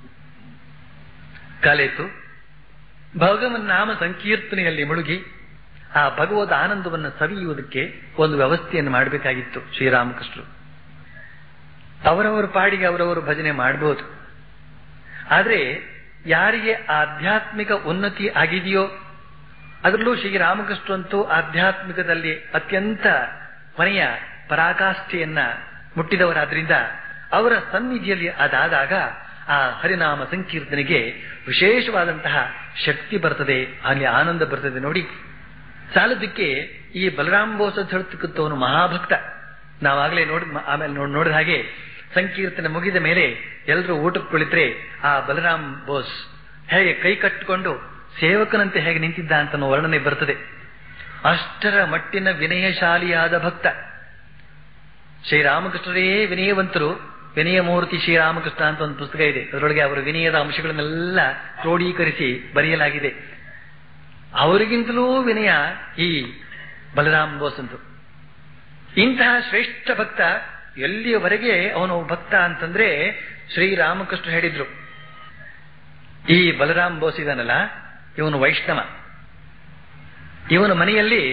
ಕಲೆತು ಭಗವನ್ ನಾಮ ಸಂಕೀರ್ತನೆಯಲ್ಲಿ ಮುಳುಗಿ ಆ ಭಗವದ್ ಆನಂದವನ್ನು ಸವಿಯುವುದಕ್ಕೆ ಒಂದು ವ್ಯವಸ್ಥೆಯನ್ನು ಮಾಡಬೇಕಾಗಿತ್ತು ಶ್ರೀರಾಮಕೃಷ್ಣರು ಅವರವರ ಪಾಡಿಗೆ ಅವರವರು ಭಜನೆ ಮಾಡಬಹುದು ಆದ್ರೆ ಯಾರಿಗೆ ಆಧ್ಯಾತ್ಮಿಕ ಉನ್ನತಿ ಆಗಿದೆಯೋ ಅದರಲ್ಲೂ ಶ್ರೀರಾಮಕೃಷ್ಣಂತೂ ಆಧ್ಯಾತ್ಮಿಕದಲ್ಲಿ ಅತ್ಯಂತ ಕೊನೆಯ ಪರಾಕಾಷ್ಠೆಯನ್ನ ಮುಟ್ಟಿದವರಾದ್ರಿಂದ ಅವರ ಸನ್ನಿಧಿಯಲ್ಲಿ ಅದಾದಾಗ ಆ ಹರಿನಾಮ ಸಂಕೀರ್ತನೆಗೆ ವಿಶೇಷವಾದಂತಹ ಶಕ್ತಿ ಬರ್ತದೆ ಅಲ್ಲಿ ಆನಂದ ಬರ್ತದೆ ನೋಡಿ ಸಾಲದಕ್ಕೆ ಈ ಬಲರಾಮ್ ಬೋಸ್ ಅಂತ ಹೇಳ್ತಕ್ಕಂಥವನು ಮಹಾಭಕ್ತ ನಾವಾಗಲೇ ನೋಡಿ ಆಮೇಲೆ ನೋಡ್ ನೋಡಿದ ಹಾಗೆ ಸಂಕೀರ್ತನೆ ಮುಗಿದ ಮೇಲೆ ಎಲ್ಲರೂ ಊಟಕ್ಕೆ ಕುಳಿತರೆ ಆ ಬಲರಾಮ್ ಬೋಸ್ ಹೇಗೆ ಕೈ ಕಟ್ಟಿಕೊಂಡು ಸೇವಕನಂತೆ ಹೇಗೆ ನಿಂತಿದ್ದ ಅಂತ ಅನ್ನೋ ವರ್ಣನೆ ಬರ್ತದೆ ಅಷ್ಟರ ಮಟ್ಟಿನ ವಿನಯಶಾಲಿಯಾದ ಭಕ್ತ ಶ್ರೀರಾಮಕೃಷ್ಣರೇ ವಿನಯವಂತರು ವಿನಯ ಮೂರ್ತಿ ಶ್ರೀರಾಮಕೃಷ್ಣ ಅಂತ ಒಂದು ಪುಸ್ತಕ ಇದೆ ಅದರೊಳಗೆ ಅವರ ವಿನಯದ ಅಂಶಗಳನ್ನೆಲ್ಲ ಕ್ರೋಢೀಕರಿಸಿ ಬರೆಯಲಾಗಿದೆ ಅವರಿಗಿಂತಲೂ ವಿನಯ ಈ ಬಲರಾಮ್ ಬೋಸ್ ಅಂತು ಇಂತಹ ಶ್ರೇಷ್ಠ ಭಕ್ತ ಎಲ್ಲಿಯವರೆಗೆ ಅವನು ಭಕ್ತ ಅಂತಂದ್ರೆ ಶ್ರೀರಾಮಕೃಷ್ಣ ಹೇಳಿದ್ರು ಈ ಬಲರಾಮ್ ಬೋಸ್ ಇದಾನಲ್ಲ ಇವನು ವೈಷ್ಣವ ಇವನ ಮನೆಯಲ್ಲಿ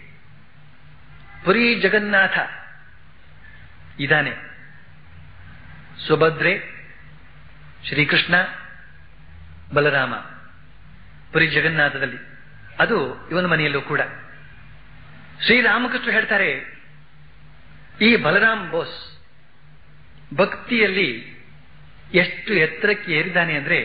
ಪುರಿ ಜಗನ್ನಾಥ ಇದ್ದಾನೆ ಸುಭದ್ರೆ ಶ್ರೀಕೃಷ್ಣ ಬಲರಾಮ ಪುರಿ ಜಗನ್ನಾಥದಲ್ಲಿ ಅದು ಇವನ ಮನೆಯಲ್ಲೂ ಕೂಡ ಶ್ರೀರಾಮಕೃಷ್ಣ ಹೇಳ್ತಾರೆ ಈ ಬಲರಾಮ್ ಬೋಸ್ ಭಕ್ತಿಯಲ್ಲಿ ಎಷ್ಟು ಎತ್ತರಕ್ಕೆ ಏರಿದ್ದಾನೆ ಅಂದ್ರೆ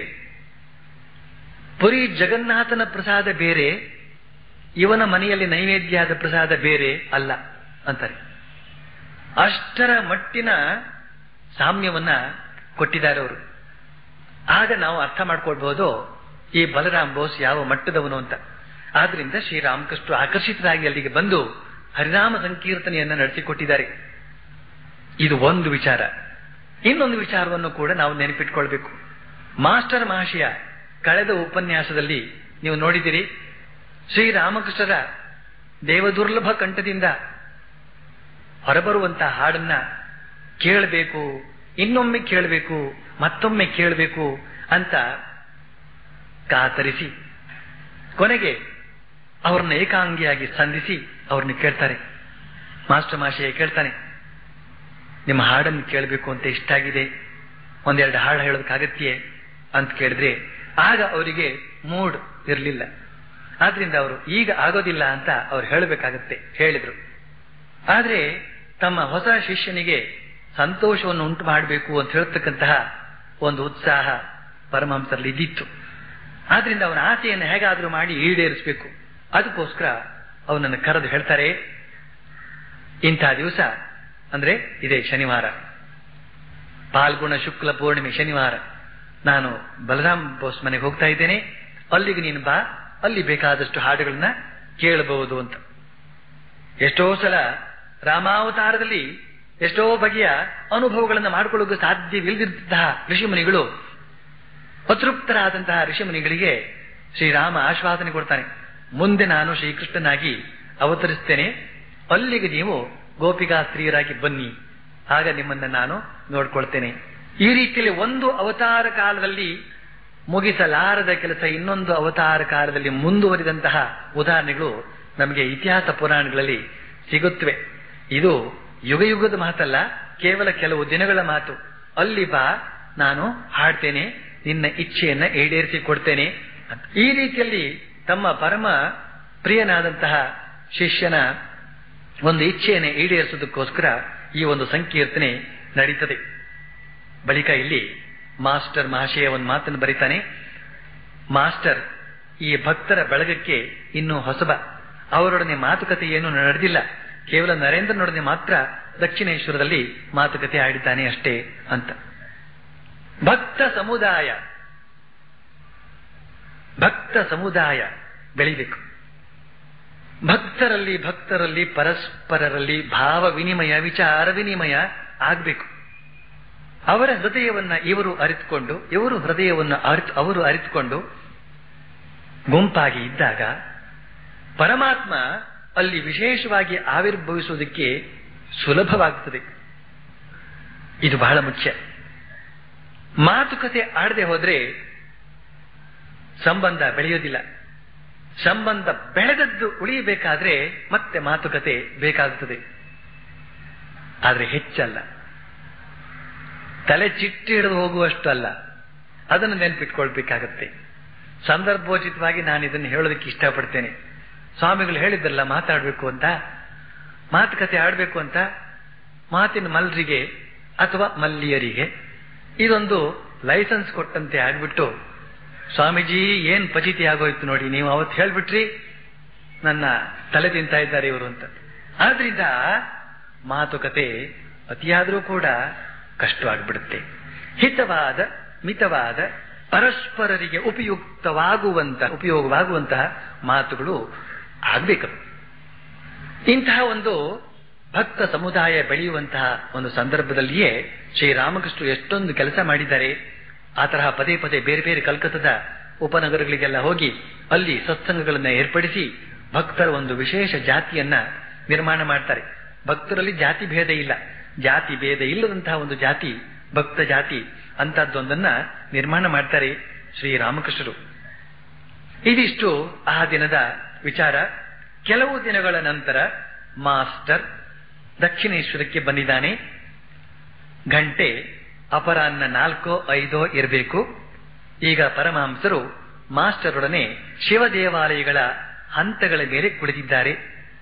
ಪುರಿ ಜಗನ್ನಾಥನ ಪ್ರಸಾದ ಬೇರೆ ಇವನ ಮನೆಯಲ್ಲಿ ನೈವೇದ್ಯದ ಪ್ರಸಾದ ಬೇರೆ ಅಲ್ಲ ಅಂತಾರೆ ಅಷ್ಟರ ಮಟ್ಟಿನ ಸಾಮ್ಯವನ್ನ ಕೊಟ್ಟಿದ್ದಾರೆ ಅವರು ಆಗ ನಾವು ಅರ್ಥ ಮಾಡ್ಕೊಳ್ಬಹುದು ಈ ಬಲರಾಮ್ ಬೋಸ್ ಯಾವ ಮಟ್ಟದವನು ಅಂತ ಆದ್ರಿಂದ ಶ್ರೀರಾಮಕೃಷ್ಣ ಆಕರ್ಷಿತರಾಗಿ ಅಲ್ಲಿಗೆ ಬಂದು ಹರಿನಾಮ ಸಂಕೀರ್ತನೆಯನ್ನ ನಡೆಸಿಕೊಟ್ಟಿದ್ದಾರೆ ಇದು ಒಂದು ವಿಚಾರ ಇನ್ನೊಂದು ವಿಚಾರವನ್ನು ಕೂಡ ನಾವು ನೆನಪಿಟ್ಕೊಳ್ಬೇಕು ಮಾಸ್ಟರ್ ಮಹಾಶಯ ಕಳೆದ ಉಪನ್ಯಾಸದಲ್ಲಿ ನೀವು ನೋಡಿದಿರಿ ಶ್ರೀರಾಮಕೃಷ್ಣರ ದೇವದುರ್ಲಭ ಕಂಠದಿಂದ ಹೊರಬರುವಂತಹ ಹಾಡನ್ನ ಕೇಳಬೇಕು ಇನ್ನೊಮ್ಮೆ ಕೇಳಬೇಕು ಮತ್ತೊಮ್ಮೆ ಕೇಳಬೇಕು ಅಂತ ಕಾತರಿಸಿ ಕೊನೆಗೆ ಅವ್ರನ್ನ ಏಕಾಂಗಿಯಾಗಿ ಸಂಧಿಸಿ ಅವ್ರನ್ನ ಕೇಳ್ತಾರೆ ಮಾಸ್ಟರ್ ಮಾಶಯ ಕೇಳ್ತಾನೆ ನಿಮ್ಮ ಹಾಡನ್ನು ಕೇಳಬೇಕು ಅಂತ ಇಷ್ಟ ಆಗಿದೆ ಒಂದೆರಡು ಹಾಡು ಹೇಳೋದಕ್ಕಾಗತ್ತೆಯೇ ಅಂತ ಕೇಳಿದ್ರೆ ಆಗ ಅವರಿಗೆ ಮೂಡ್ ಇರಲಿಲ್ಲ ಆದ್ರಿಂದ ಅವರು ಈಗ ಆಗೋದಿಲ್ಲ ಅಂತ ಅವ್ರು ಹೇಳಬೇಕಾಗತ್ತೆ ಹೇಳಿದ್ರು ಆದ್ರೆ ತಮ್ಮ ಹೊಸ ಶಿಷ್ಯನಿಗೆ ಸಂತೋಷವನ್ನು ಉಂಟು ಮಾಡಬೇಕು ಅಂತ ಹೇಳ್ತಕ್ಕಂತಹ ಒಂದು ಉತ್ಸಾಹ ಪರಮಹಂಸರಲ್ಲಿ ಇದ್ದಿತ್ತು ಆದ್ರಿಂದ ಅವನ ಆಸೆಯನ್ನು ಹೇಗಾದ್ರೂ ಮಾಡಿ ಈಡೇರಿಸಬೇಕು ಅದಕ್ಕೋಸ್ಕರ ಅವನನ್ನು ಕರೆದು ಹೇಳ್ತಾರೆ ಇಂಥ ದಿವಸ ಅಂದ್ರೆ ಇದೇ ಶನಿವಾರ ಪಾಲ್ಗುಣ ಶುಕ್ಲ ಪೂರ್ಣಿಮೆ ಶನಿವಾರ ನಾನು ಬಲರಾಮ್ ಬೋಸ್ ಮನೆಗೆ ಹೋಗ್ತಾ ಇದ್ದೇನೆ ಅಲ್ಲಿಗೆ ನೀನು ಬಾ ಅಲ್ಲಿ ಬೇಕಾದಷ್ಟು ಹಾಡುಗಳನ್ನ ಕೇಳಬಹುದು ಅಂತ ಎಷ್ಟೋ ಸಲ ರಾಮಾವತಾರದಲ್ಲಿ ಎಷ್ಟೋ ಬಗೆಯ ಅನುಭವಗಳನ್ನು ಮಾಡಿಕೊಳ್ಳೋಕೆ ಸಾಧ್ಯವಿಲ್ಲದಿದ್ದಂತಹ ಋಷಿಮುನಿಗಳು ಅತೃಪ್ತರಾದಂತಹ ಋಷಿಮುನಿಗಳಿಗೆ ಶ್ರೀರಾಮ ಆಶ್ವಾಸನೆ ಕೊಡ್ತಾನೆ ಮುಂದೆ ನಾನು ಶ್ರೀಕೃಷ್ಣನಾಗಿ ಅವತರಿಸ್ತೇನೆ ಅಲ್ಲಿಗೆ ನೀವು ಗೋಪಿಕಾ ಸ್ತ್ರೀಯರಾಗಿ ಬನ್ನಿ ಆಗ ನಿಮ್ಮನ್ನ ನಾನು ನೋಡ್ಕೊಳ್ತೇನೆ ಈ ರೀತಿಯಲ್ಲಿ ಒಂದು ಅವತಾರ ಕಾಲದಲ್ಲಿ ಮುಗಿಸಲಾರದ ಕೆಲಸ ಇನ್ನೊಂದು ಅವತಾರ ಕಾಲದಲ್ಲಿ ಮುಂದುವರಿದಂತಹ ಉದಾಹರಣೆಗಳು ನಮಗೆ ಇತಿಹಾಸ ಪುರಾಣಗಳಲ್ಲಿ ಸಿಗುತ್ತವೆ ಇದು ಯುಗ ಯುಗದ ಮಾತಲ್ಲ ಕೇವಲ ಕೆಲವು ದಿನಗಳ ಮಾತು ಅಲ್ಲಿ ಬಾ ನಾನು ಹಾಡ್ತೇನೆ ನಿನ್ನ ಇಚ್ಛೆಯನ್ನ ಈಡೇರಿಸಿ ಕೊಡ್ತೇನೆ ಅಂತ. ಈ ರೀತಿಯಲ್ಲಿ ತಮ್ಮ ಪರಮ ಪ್ರಿಯನಾದಂತಹ ಶಿಷ್ಯನ ಒಂದು ಇಚ್ಛೆಯನ್ನು ಈಡೇರಿಸುವುದಕ್ಕೋಸ್ಕರ ಈ ಒಂದು ಸಂಕೀರ್ತನೆ ನಡೀತದೆ ಬಳಿಕ ಇಲ್ಲಿ ಮಾಸ್ಟರ್ ಮಹಾಶಯ ಒಂದು ಮಾತನ್ನು ಬರೀತಾನೆ ಮಾಸ್ಟರ್ ಈ ಭಕ್ತರ ಬಳಗಕ್ಕೆ ಇನ್ನೂ ಹೊಸಬ ಅವರೊಡನೆ ಮಾತುಕತೆ ಏನು ನಡೆದಿಲ್ಲ ಕೇವಲ ನರೇಂದ್ರನೊಡನೆ ಮಾತ್ರ ದಕ್ಷಿಣೇಶ್ವರದಲ್ಲಿ ಮಾತುಕತೆ ಆಡಿದ್ದಾನೆ ಅಷ್ಟೇ ಅಂತ ಭಕ್ತ ಸಮುದಾಯ ಭಕ್ತ ಸಮುದಾಯ ಬೆಳಿಬೇಕು ಭಕ್ತರಲ್ಲಿ ಭಕ್ತರಲ್ಲಿ ಪರಸ್ಪರರಲ್ಲಿ ಭಾವ ವಿನಿಮಯ ವಿಚಾರ ವಿನಿಮಯ ಆಗಬೇಕು ಅವರ ಹೃದಯವನ್ನ ಇವರು ಅರಿತುಕೊಂಡು ಇವರು ಹೃದಯವನ್ನು ಅರಿತು ಅವರು ಅರಿತುಕೊಂಡು ಗುಂಪಾಗಿ ಇದ್ದಾಗ ಪರಮಾತ್ಮ ಅಲ್ಲಿ ವಿಶೇಷವಾಗಿ ಆವಿರ್ಭವಿಸುವುದಕ್ಕೆ ಸುಲಭವಾಗುತ್ತದೆ ಇದು ಬಹಳ ಮುಖ್ಯ ಮಾತುಕತೆ ಆಡದೆ ಹೋದ್ರೆ ಸಂಬಂಧ ಬೆಳೆಯೋದಿಲ್ಲ ಸಂಬಂಧ ಬೆಳೆದದ್ದು ಉಳಿಯಬೇಕಾದ್ರೆ ಮತ್ತೆ ಮಾತುಕತೆ ಬೇಕಾಗುತ್ತದೆ ಆದರೆ ಹೆಚ್ಚಲ್ಲ ತಲೆ ಚಿಟ್ಟಿ ಹಿಡಿದು ಹೋಗುವಷ್ಟು ಅಲ್ಲ ಅದನ್ನು ನೆನಪಿಟ್ಕೊಳ್ಬೇಕಾಗತ್ತೆ ಸಂದರ್ಭೋಚಿತವಾಗಿ ನಾನು ಇದನ್ನು ಹೇಳೋದಕ್ಕೆ ಇಷ್ಟಪಡ್ತೇನೆ ಸ್ವಾಮಿಗಳು ಹೇಳಿದ್ದಲ್ಲ ಮಾತಾಡಬೇಕು ಅಂತ ಮಾತುಕತೆ ಆಡಬೇಕು ಅಂತ ಮಾತಿನ ಮಲ್ರಿಗೆ ಅಥವಾ ಮಲ್ಲಿಯರಿಗೆ ಇದೊಂದು ಲೈಸೆನ್ಸ್ ಕೊಟ್ಟಂತೆ ಆಗ್ಬಿಟ್ಟು ಸ್ವಾಮೀಜಿ ಏನ್ ಪಚಿತಿ ಆಗೋಯ್ತು ನೋಡಿ ನೀವು ಅವತ್ತು ಹೇಳ್ಬಿಟ್ರಿ ನನ್ನ ತಲೆ ತಿಂತಾ ಇದ್ದಾರೆ ಇವರು ಅಂತ ಆದ್ರಿಂದ ಮಾತುಕತೆ ಅತಿಯಾದರೂ ಕೂಡ ಕಷ್ಟವಾಗಿಬಿಡುತ್ತೆ ಹಿತವಾದ ಮಿತವಾದ ಪರಸ್ಪರರಿಗೆ ಉಪಯುಕ್ತವಾಗುವಂತಹ ಉಪಯೋಗವಾಗುವಂತಹ ಮಾತುಗಳು ಆಗ್ಬೇಕು ಇಂತಹ ಒಂದು ಭಕ್ತ ಸಮುದಾಯ ಬೆಳೆಯುವಂತಹ ಒಂದು ಸಂದರ್ಭದಲ್ಲಿಯೇ ಶ್ರೀರಾಮಕೃಷ್ಣರು ಎಷ್ಟೊಂದು ಕೆಲಸ ಮಾಡಿದ್ದಾರೆ ಆ ತರಹ ಪದೇ ಪದೇ ಬೇರೆ ಬೇರೆ ಕಲ್ಕತ್ತದ ಉಪನಗರಗಳಿಗೆಲ್ಲ ಹೋಗಿ ಅಲ್ಲಿ ಸತ್ಸಂಗಗಳನ್ನ ಏರ್ಪಡಿಸಿ ಭಕ್ತರ ಒಂದು ವಿಶೇಷ ಜಾತಿಯನ್ನ ನಿರ್ಮಾಣ ಮಾಡ್ತಾರೆ ಭಕ್ತರಲ್ಲಿ ಜಾತಿ ಭೇದ ಇಲ್ಲ ಜಾತಿ ಭೇದ ಇಲ್ಲದಂತಹ ಒಂದು ಜಾತಿ ಭಕ್ತ ಜಾತಿ ಅಂತದ್ದೊಂದನ್ನ ನಿರ್ಮಾಣ ಮಾಡ್ತಾರೆ ಶ್ರೀರಾಮಕೃಷ್ಣರು ಇದಿಷ್ಟು ಆ ದಿನದ ವಿಚಾರ ಕೆಲವು ದಿನಗಳ ನಂತರ ಮಾಸ್ಟರ್ ದಕ್ಷಿಣೇಶ್ವರಕ್ಕೆ ಬಂದಿದ್ದಾನೆ ಗಂಟೆ ಅಪರಾಹ್ನ ನಾಲ್ಕೋ ಐದೋ ಇರಬೇಕು ಈಗ ಪರಮಹಂಸರು ಮಾಸ್ಟರೊಡನೆ ಶಿವ ದೇವಾಲಯಗಳ ಹಂತಗಳ ಮೇಲೆ ಕುಳಿತಿದ್ದಾರೆ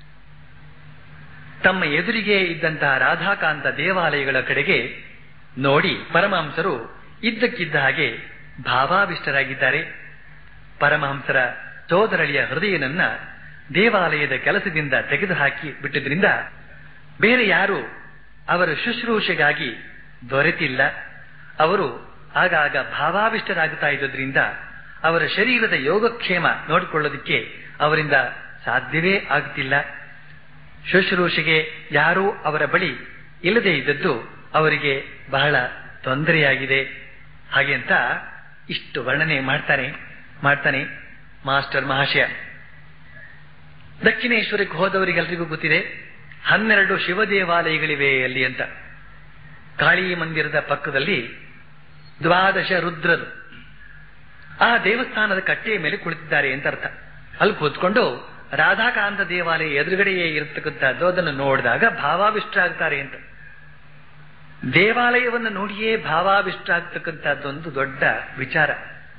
ತಮ್ಮ ಎದುರಿಗೆ ಇದ್ದಂತಹ ರಾಧಾಕಾಂತ ದೇವಾಲಯಗಳ ಕಡೆಗೆ ನೋಡಿ ಪರಮಹಂಸರು ಇದ್ದಕ್ಕಿದ್ದ ಹಾಗೆ ಭಾವಾವಿಷ್ಟರಾಗಿದ್ದಾರೆ ಪರಮಹಂಸರ ಸೋದರಳಿಯ ಹೃದಯನನ್ನ ದೇವಾಲಯದ ಕೆಲಸದಿಂದ ತೆಗೆದುಹಾಕಿ ಬಿಟ್ಟಿದ್ರಿಂದ ಬೇರೆ ಯಾರು ಅವರ ಶುಶ್ರೂಷೆಗಾಗಿ ದೊರೆತಿಲ್ಲ ಅವರು ಆಗಾಗ ಭಾವಾವಿಷ್ಟರಾಗುತ್ತಾ ಇದ್ದುದರಿಂದ ಅವರ ಶರೀರದ ಯೋಗಕ್ಷೇಮ ನೋಡಿಕೊಳ್ಳೋದಕ್ಕೆ ಅವರಿಂದ ಸಾಧ್ಯವೇ ಆಗುತ್ತಿಲ್ಲ ಶುಶ್ರೂಷೆಗೆ ಯಾರೂ ಅವರ ಬಳಿ ಇಲ್ಲದೆ ಇದ್ದದ್ದು ಅವರಿಗೆ ಬಹಳ ತೊಂದರೆಯಾಗಿದೆ ಹಾಗೆ ಅಂತ ಇಷ್ಟು ವರ್ಣನೆ ಮಾಡ್ತಾನೆ ಮಾಡ್ತಾನೆ ಮಾಸ್ಟರ್ ಮಹಾಶಯ ದಕ್ಷಿಣೇಶ್ವರಕ್ಕೆ ಹೋದವರಿಗೆಲ್ರಿಗೂ ಗೊತ್ತಿದೆ ಹನ್ನೆರಡು ಶಿವ ದೇವಾಲಯಗಳಿವೆ ಅಲ್ಲಿ ಅಂತ ಕಾಳಿ ಮಂದಿರದ ಪಕ್ಕದಲ್ಲಿ ದ್ವಾದಶ ರುದ್ರರು ಆ ದೇವಸ್ಥಾನದ ಕಟ್ಟೆಯ ಮೇಲೆ ಕುಳಿತಿದ್ದಾರೆ ಅಂತ ಅರ್ಥ ಅಲ್ಲಿ ಕೂತ್ಕೊಂಡು ರಾಧಾಕಾಂತ ದೇವಾಲಯ ಎದುರುಗಡೆಯೇ ಇರತಕ್ಕಂಥದ್ದು ಅದನ್ನು ನೋಡಿದಾಗ ಭಾವಾವಿಷ್ಟ ಆಗ್ತಾರೆ ಅಂತ ದೇವಾಲಯವನ್ನು ನೋಡಿಯೇ ಭಾವಾವಿಷ್ಟ ಆಗ್ತಕ್ಕಂಥದ್ದೊಂದು ದೊಡ್ಡ ವಿಚಾರ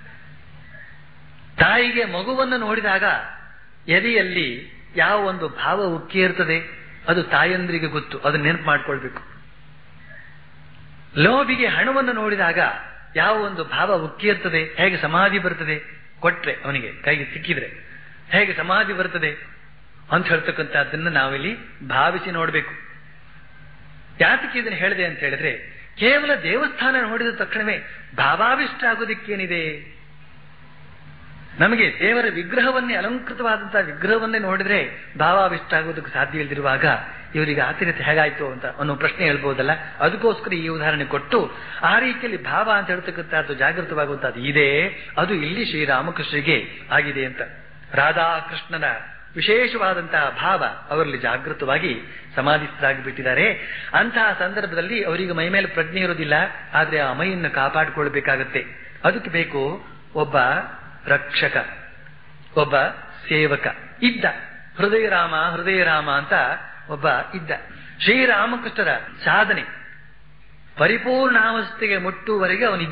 ತಾಯಿಗೆ ಮಗುವನ್ನು ನೋಡಿದಾಗ ಎದೆಯಲ್ಲಿ ಯಾವ ಒಂದು ಭಾವ ಉಕ್ಕಿ ಇರ್ತದೆ ಅದು ತಾಯಂದ್ರಿಗೆ ಗೊತ್ತು ಅದನ್ನ ನೆನಪು ಮಾಡ್ಕೊಳ್ಬೇಕು ಲೋಭಿಗೆ ಹಣವನ್ನು ನೋಡಿದಾಗ ಯಾವ ಒಂದು ಭಾವ ಉಕ್ಕಿ ಇರ್ತದೆ ಹೇಗೆ ಸಮಾಧಿ ಬರ್ತದೆ ಕೊಟ್ರೆ ಅವನಿಗೆ ಕೈಗೆ ಸಿಕ್ಕಿದ್ರೆ ಹೇಗೆ ಸಮಾಧಿ ಬರ್ತದೆ ಅಂತ ಹೇಳ್ತಕ್ಕಂಥದ್ದನ್ನ ನಾವಿಲ್ಲಿ ಭಾವಿಸಿ ನೋಡಬೇಕು ಯಾತಕ್ಕೆ ಇದನ್ನು ಹೇಳಿದೆ ಅಂತ ಹೇಳಿದ್ರೆ ಕೇವಲ ದೇವಸ್ಥಾನ ನೋಡಿದ ತಕ್ಷಣವೇ ಭಾವಾವಿಷ್ಟ ಆಗೋದಿಕ್ಕೇನಿದೆ ನಮಗೆ ದೇವರ ವಿಗ್ರಹವನ್ನೇ ಅಲಂಕೃತವಾದಂತಹ ವಿಗ್ರಹವನ್ನೇ ನೋಡಿದ್ರೆ ಭಾವಾವಿಷ್ಟ ಆಗೋದಕ್ಕೆ ಸಾಧ್ಯ ಇಲ್ಲದಿರುವಾಗ ಇವರಿಗೆ ಆತಿರತೆ ಹೇಗಾಯ್ತು ಅಂತ ಅನ್ನೋ ಪ್ರಶ್ನೆ ಹೇಳ್ಬೋದಲ್ಲ ಅದಕ್ಕೋಸ್ಕರ ಈ ಉದಾಹರಣೆ ಕೊಟ್ಟು ಆ ರೀತಿಯಲ್ಲಿ ಭಾವ ಅಂತ ಹೇಳ್ತಕ್ಕಂಥದ್ದು ಜಾಗೃತವಾಗುವಂತಹದ್ದು ಇದೆ ಅದು ಇಲ್ಲಿ ಶ್ರೀರಾಮಕೃಷ್ಣರಿಗೆ ಆಗಿದೆ ಅಂತ ರಾಧಾಕೃಷ್ಣನ ವಿಶೇಷವಾದಂತಹ ಭಾವ ಅವರಲ್ಲಿ ಜಾಗೃತವಾಗಿ ಸಮಾಧಿಸ್ಥರಾಗಿ ಬಿಟ್ಟಿದ್ದಾರೆ ಅಂತಹ ಸಂದರ್ಭದಲ್ಲಿ ಅವರಿಗೆ ಮೈ ಮೇಲೆ ಪ್ರಜ್ಞೆ ಇರೋದಿಲ್ಲ ಆದ್ರೆ ಆ ಮೈಯನ್ನು ಕಾಪಾಡಿಕೊಳ್ಬೇಕಾಗತ್ತೆ ಅದಕ್ಕೆ ಬೇಕು ಒಬ್ಬ ರಕ್ಷಕ ಒಬ್ಬ ಸೇವಕ ಇದ್ದ ಹೃದಯ ರಾಮ ಹೃದಯ ರಾಮ ಅಂತ ಒಬ್ಬ ಇದ್ದ ಶ್ರೀರಾಮಕೃಷ್ಣರ ಸಾಧನೆ ಪರಿಪೂರ್ಣಾವಸ್ಥೆಗೆ ಮುಟ್ಟುವರೆಗೆ ಅವನಿದ್ದ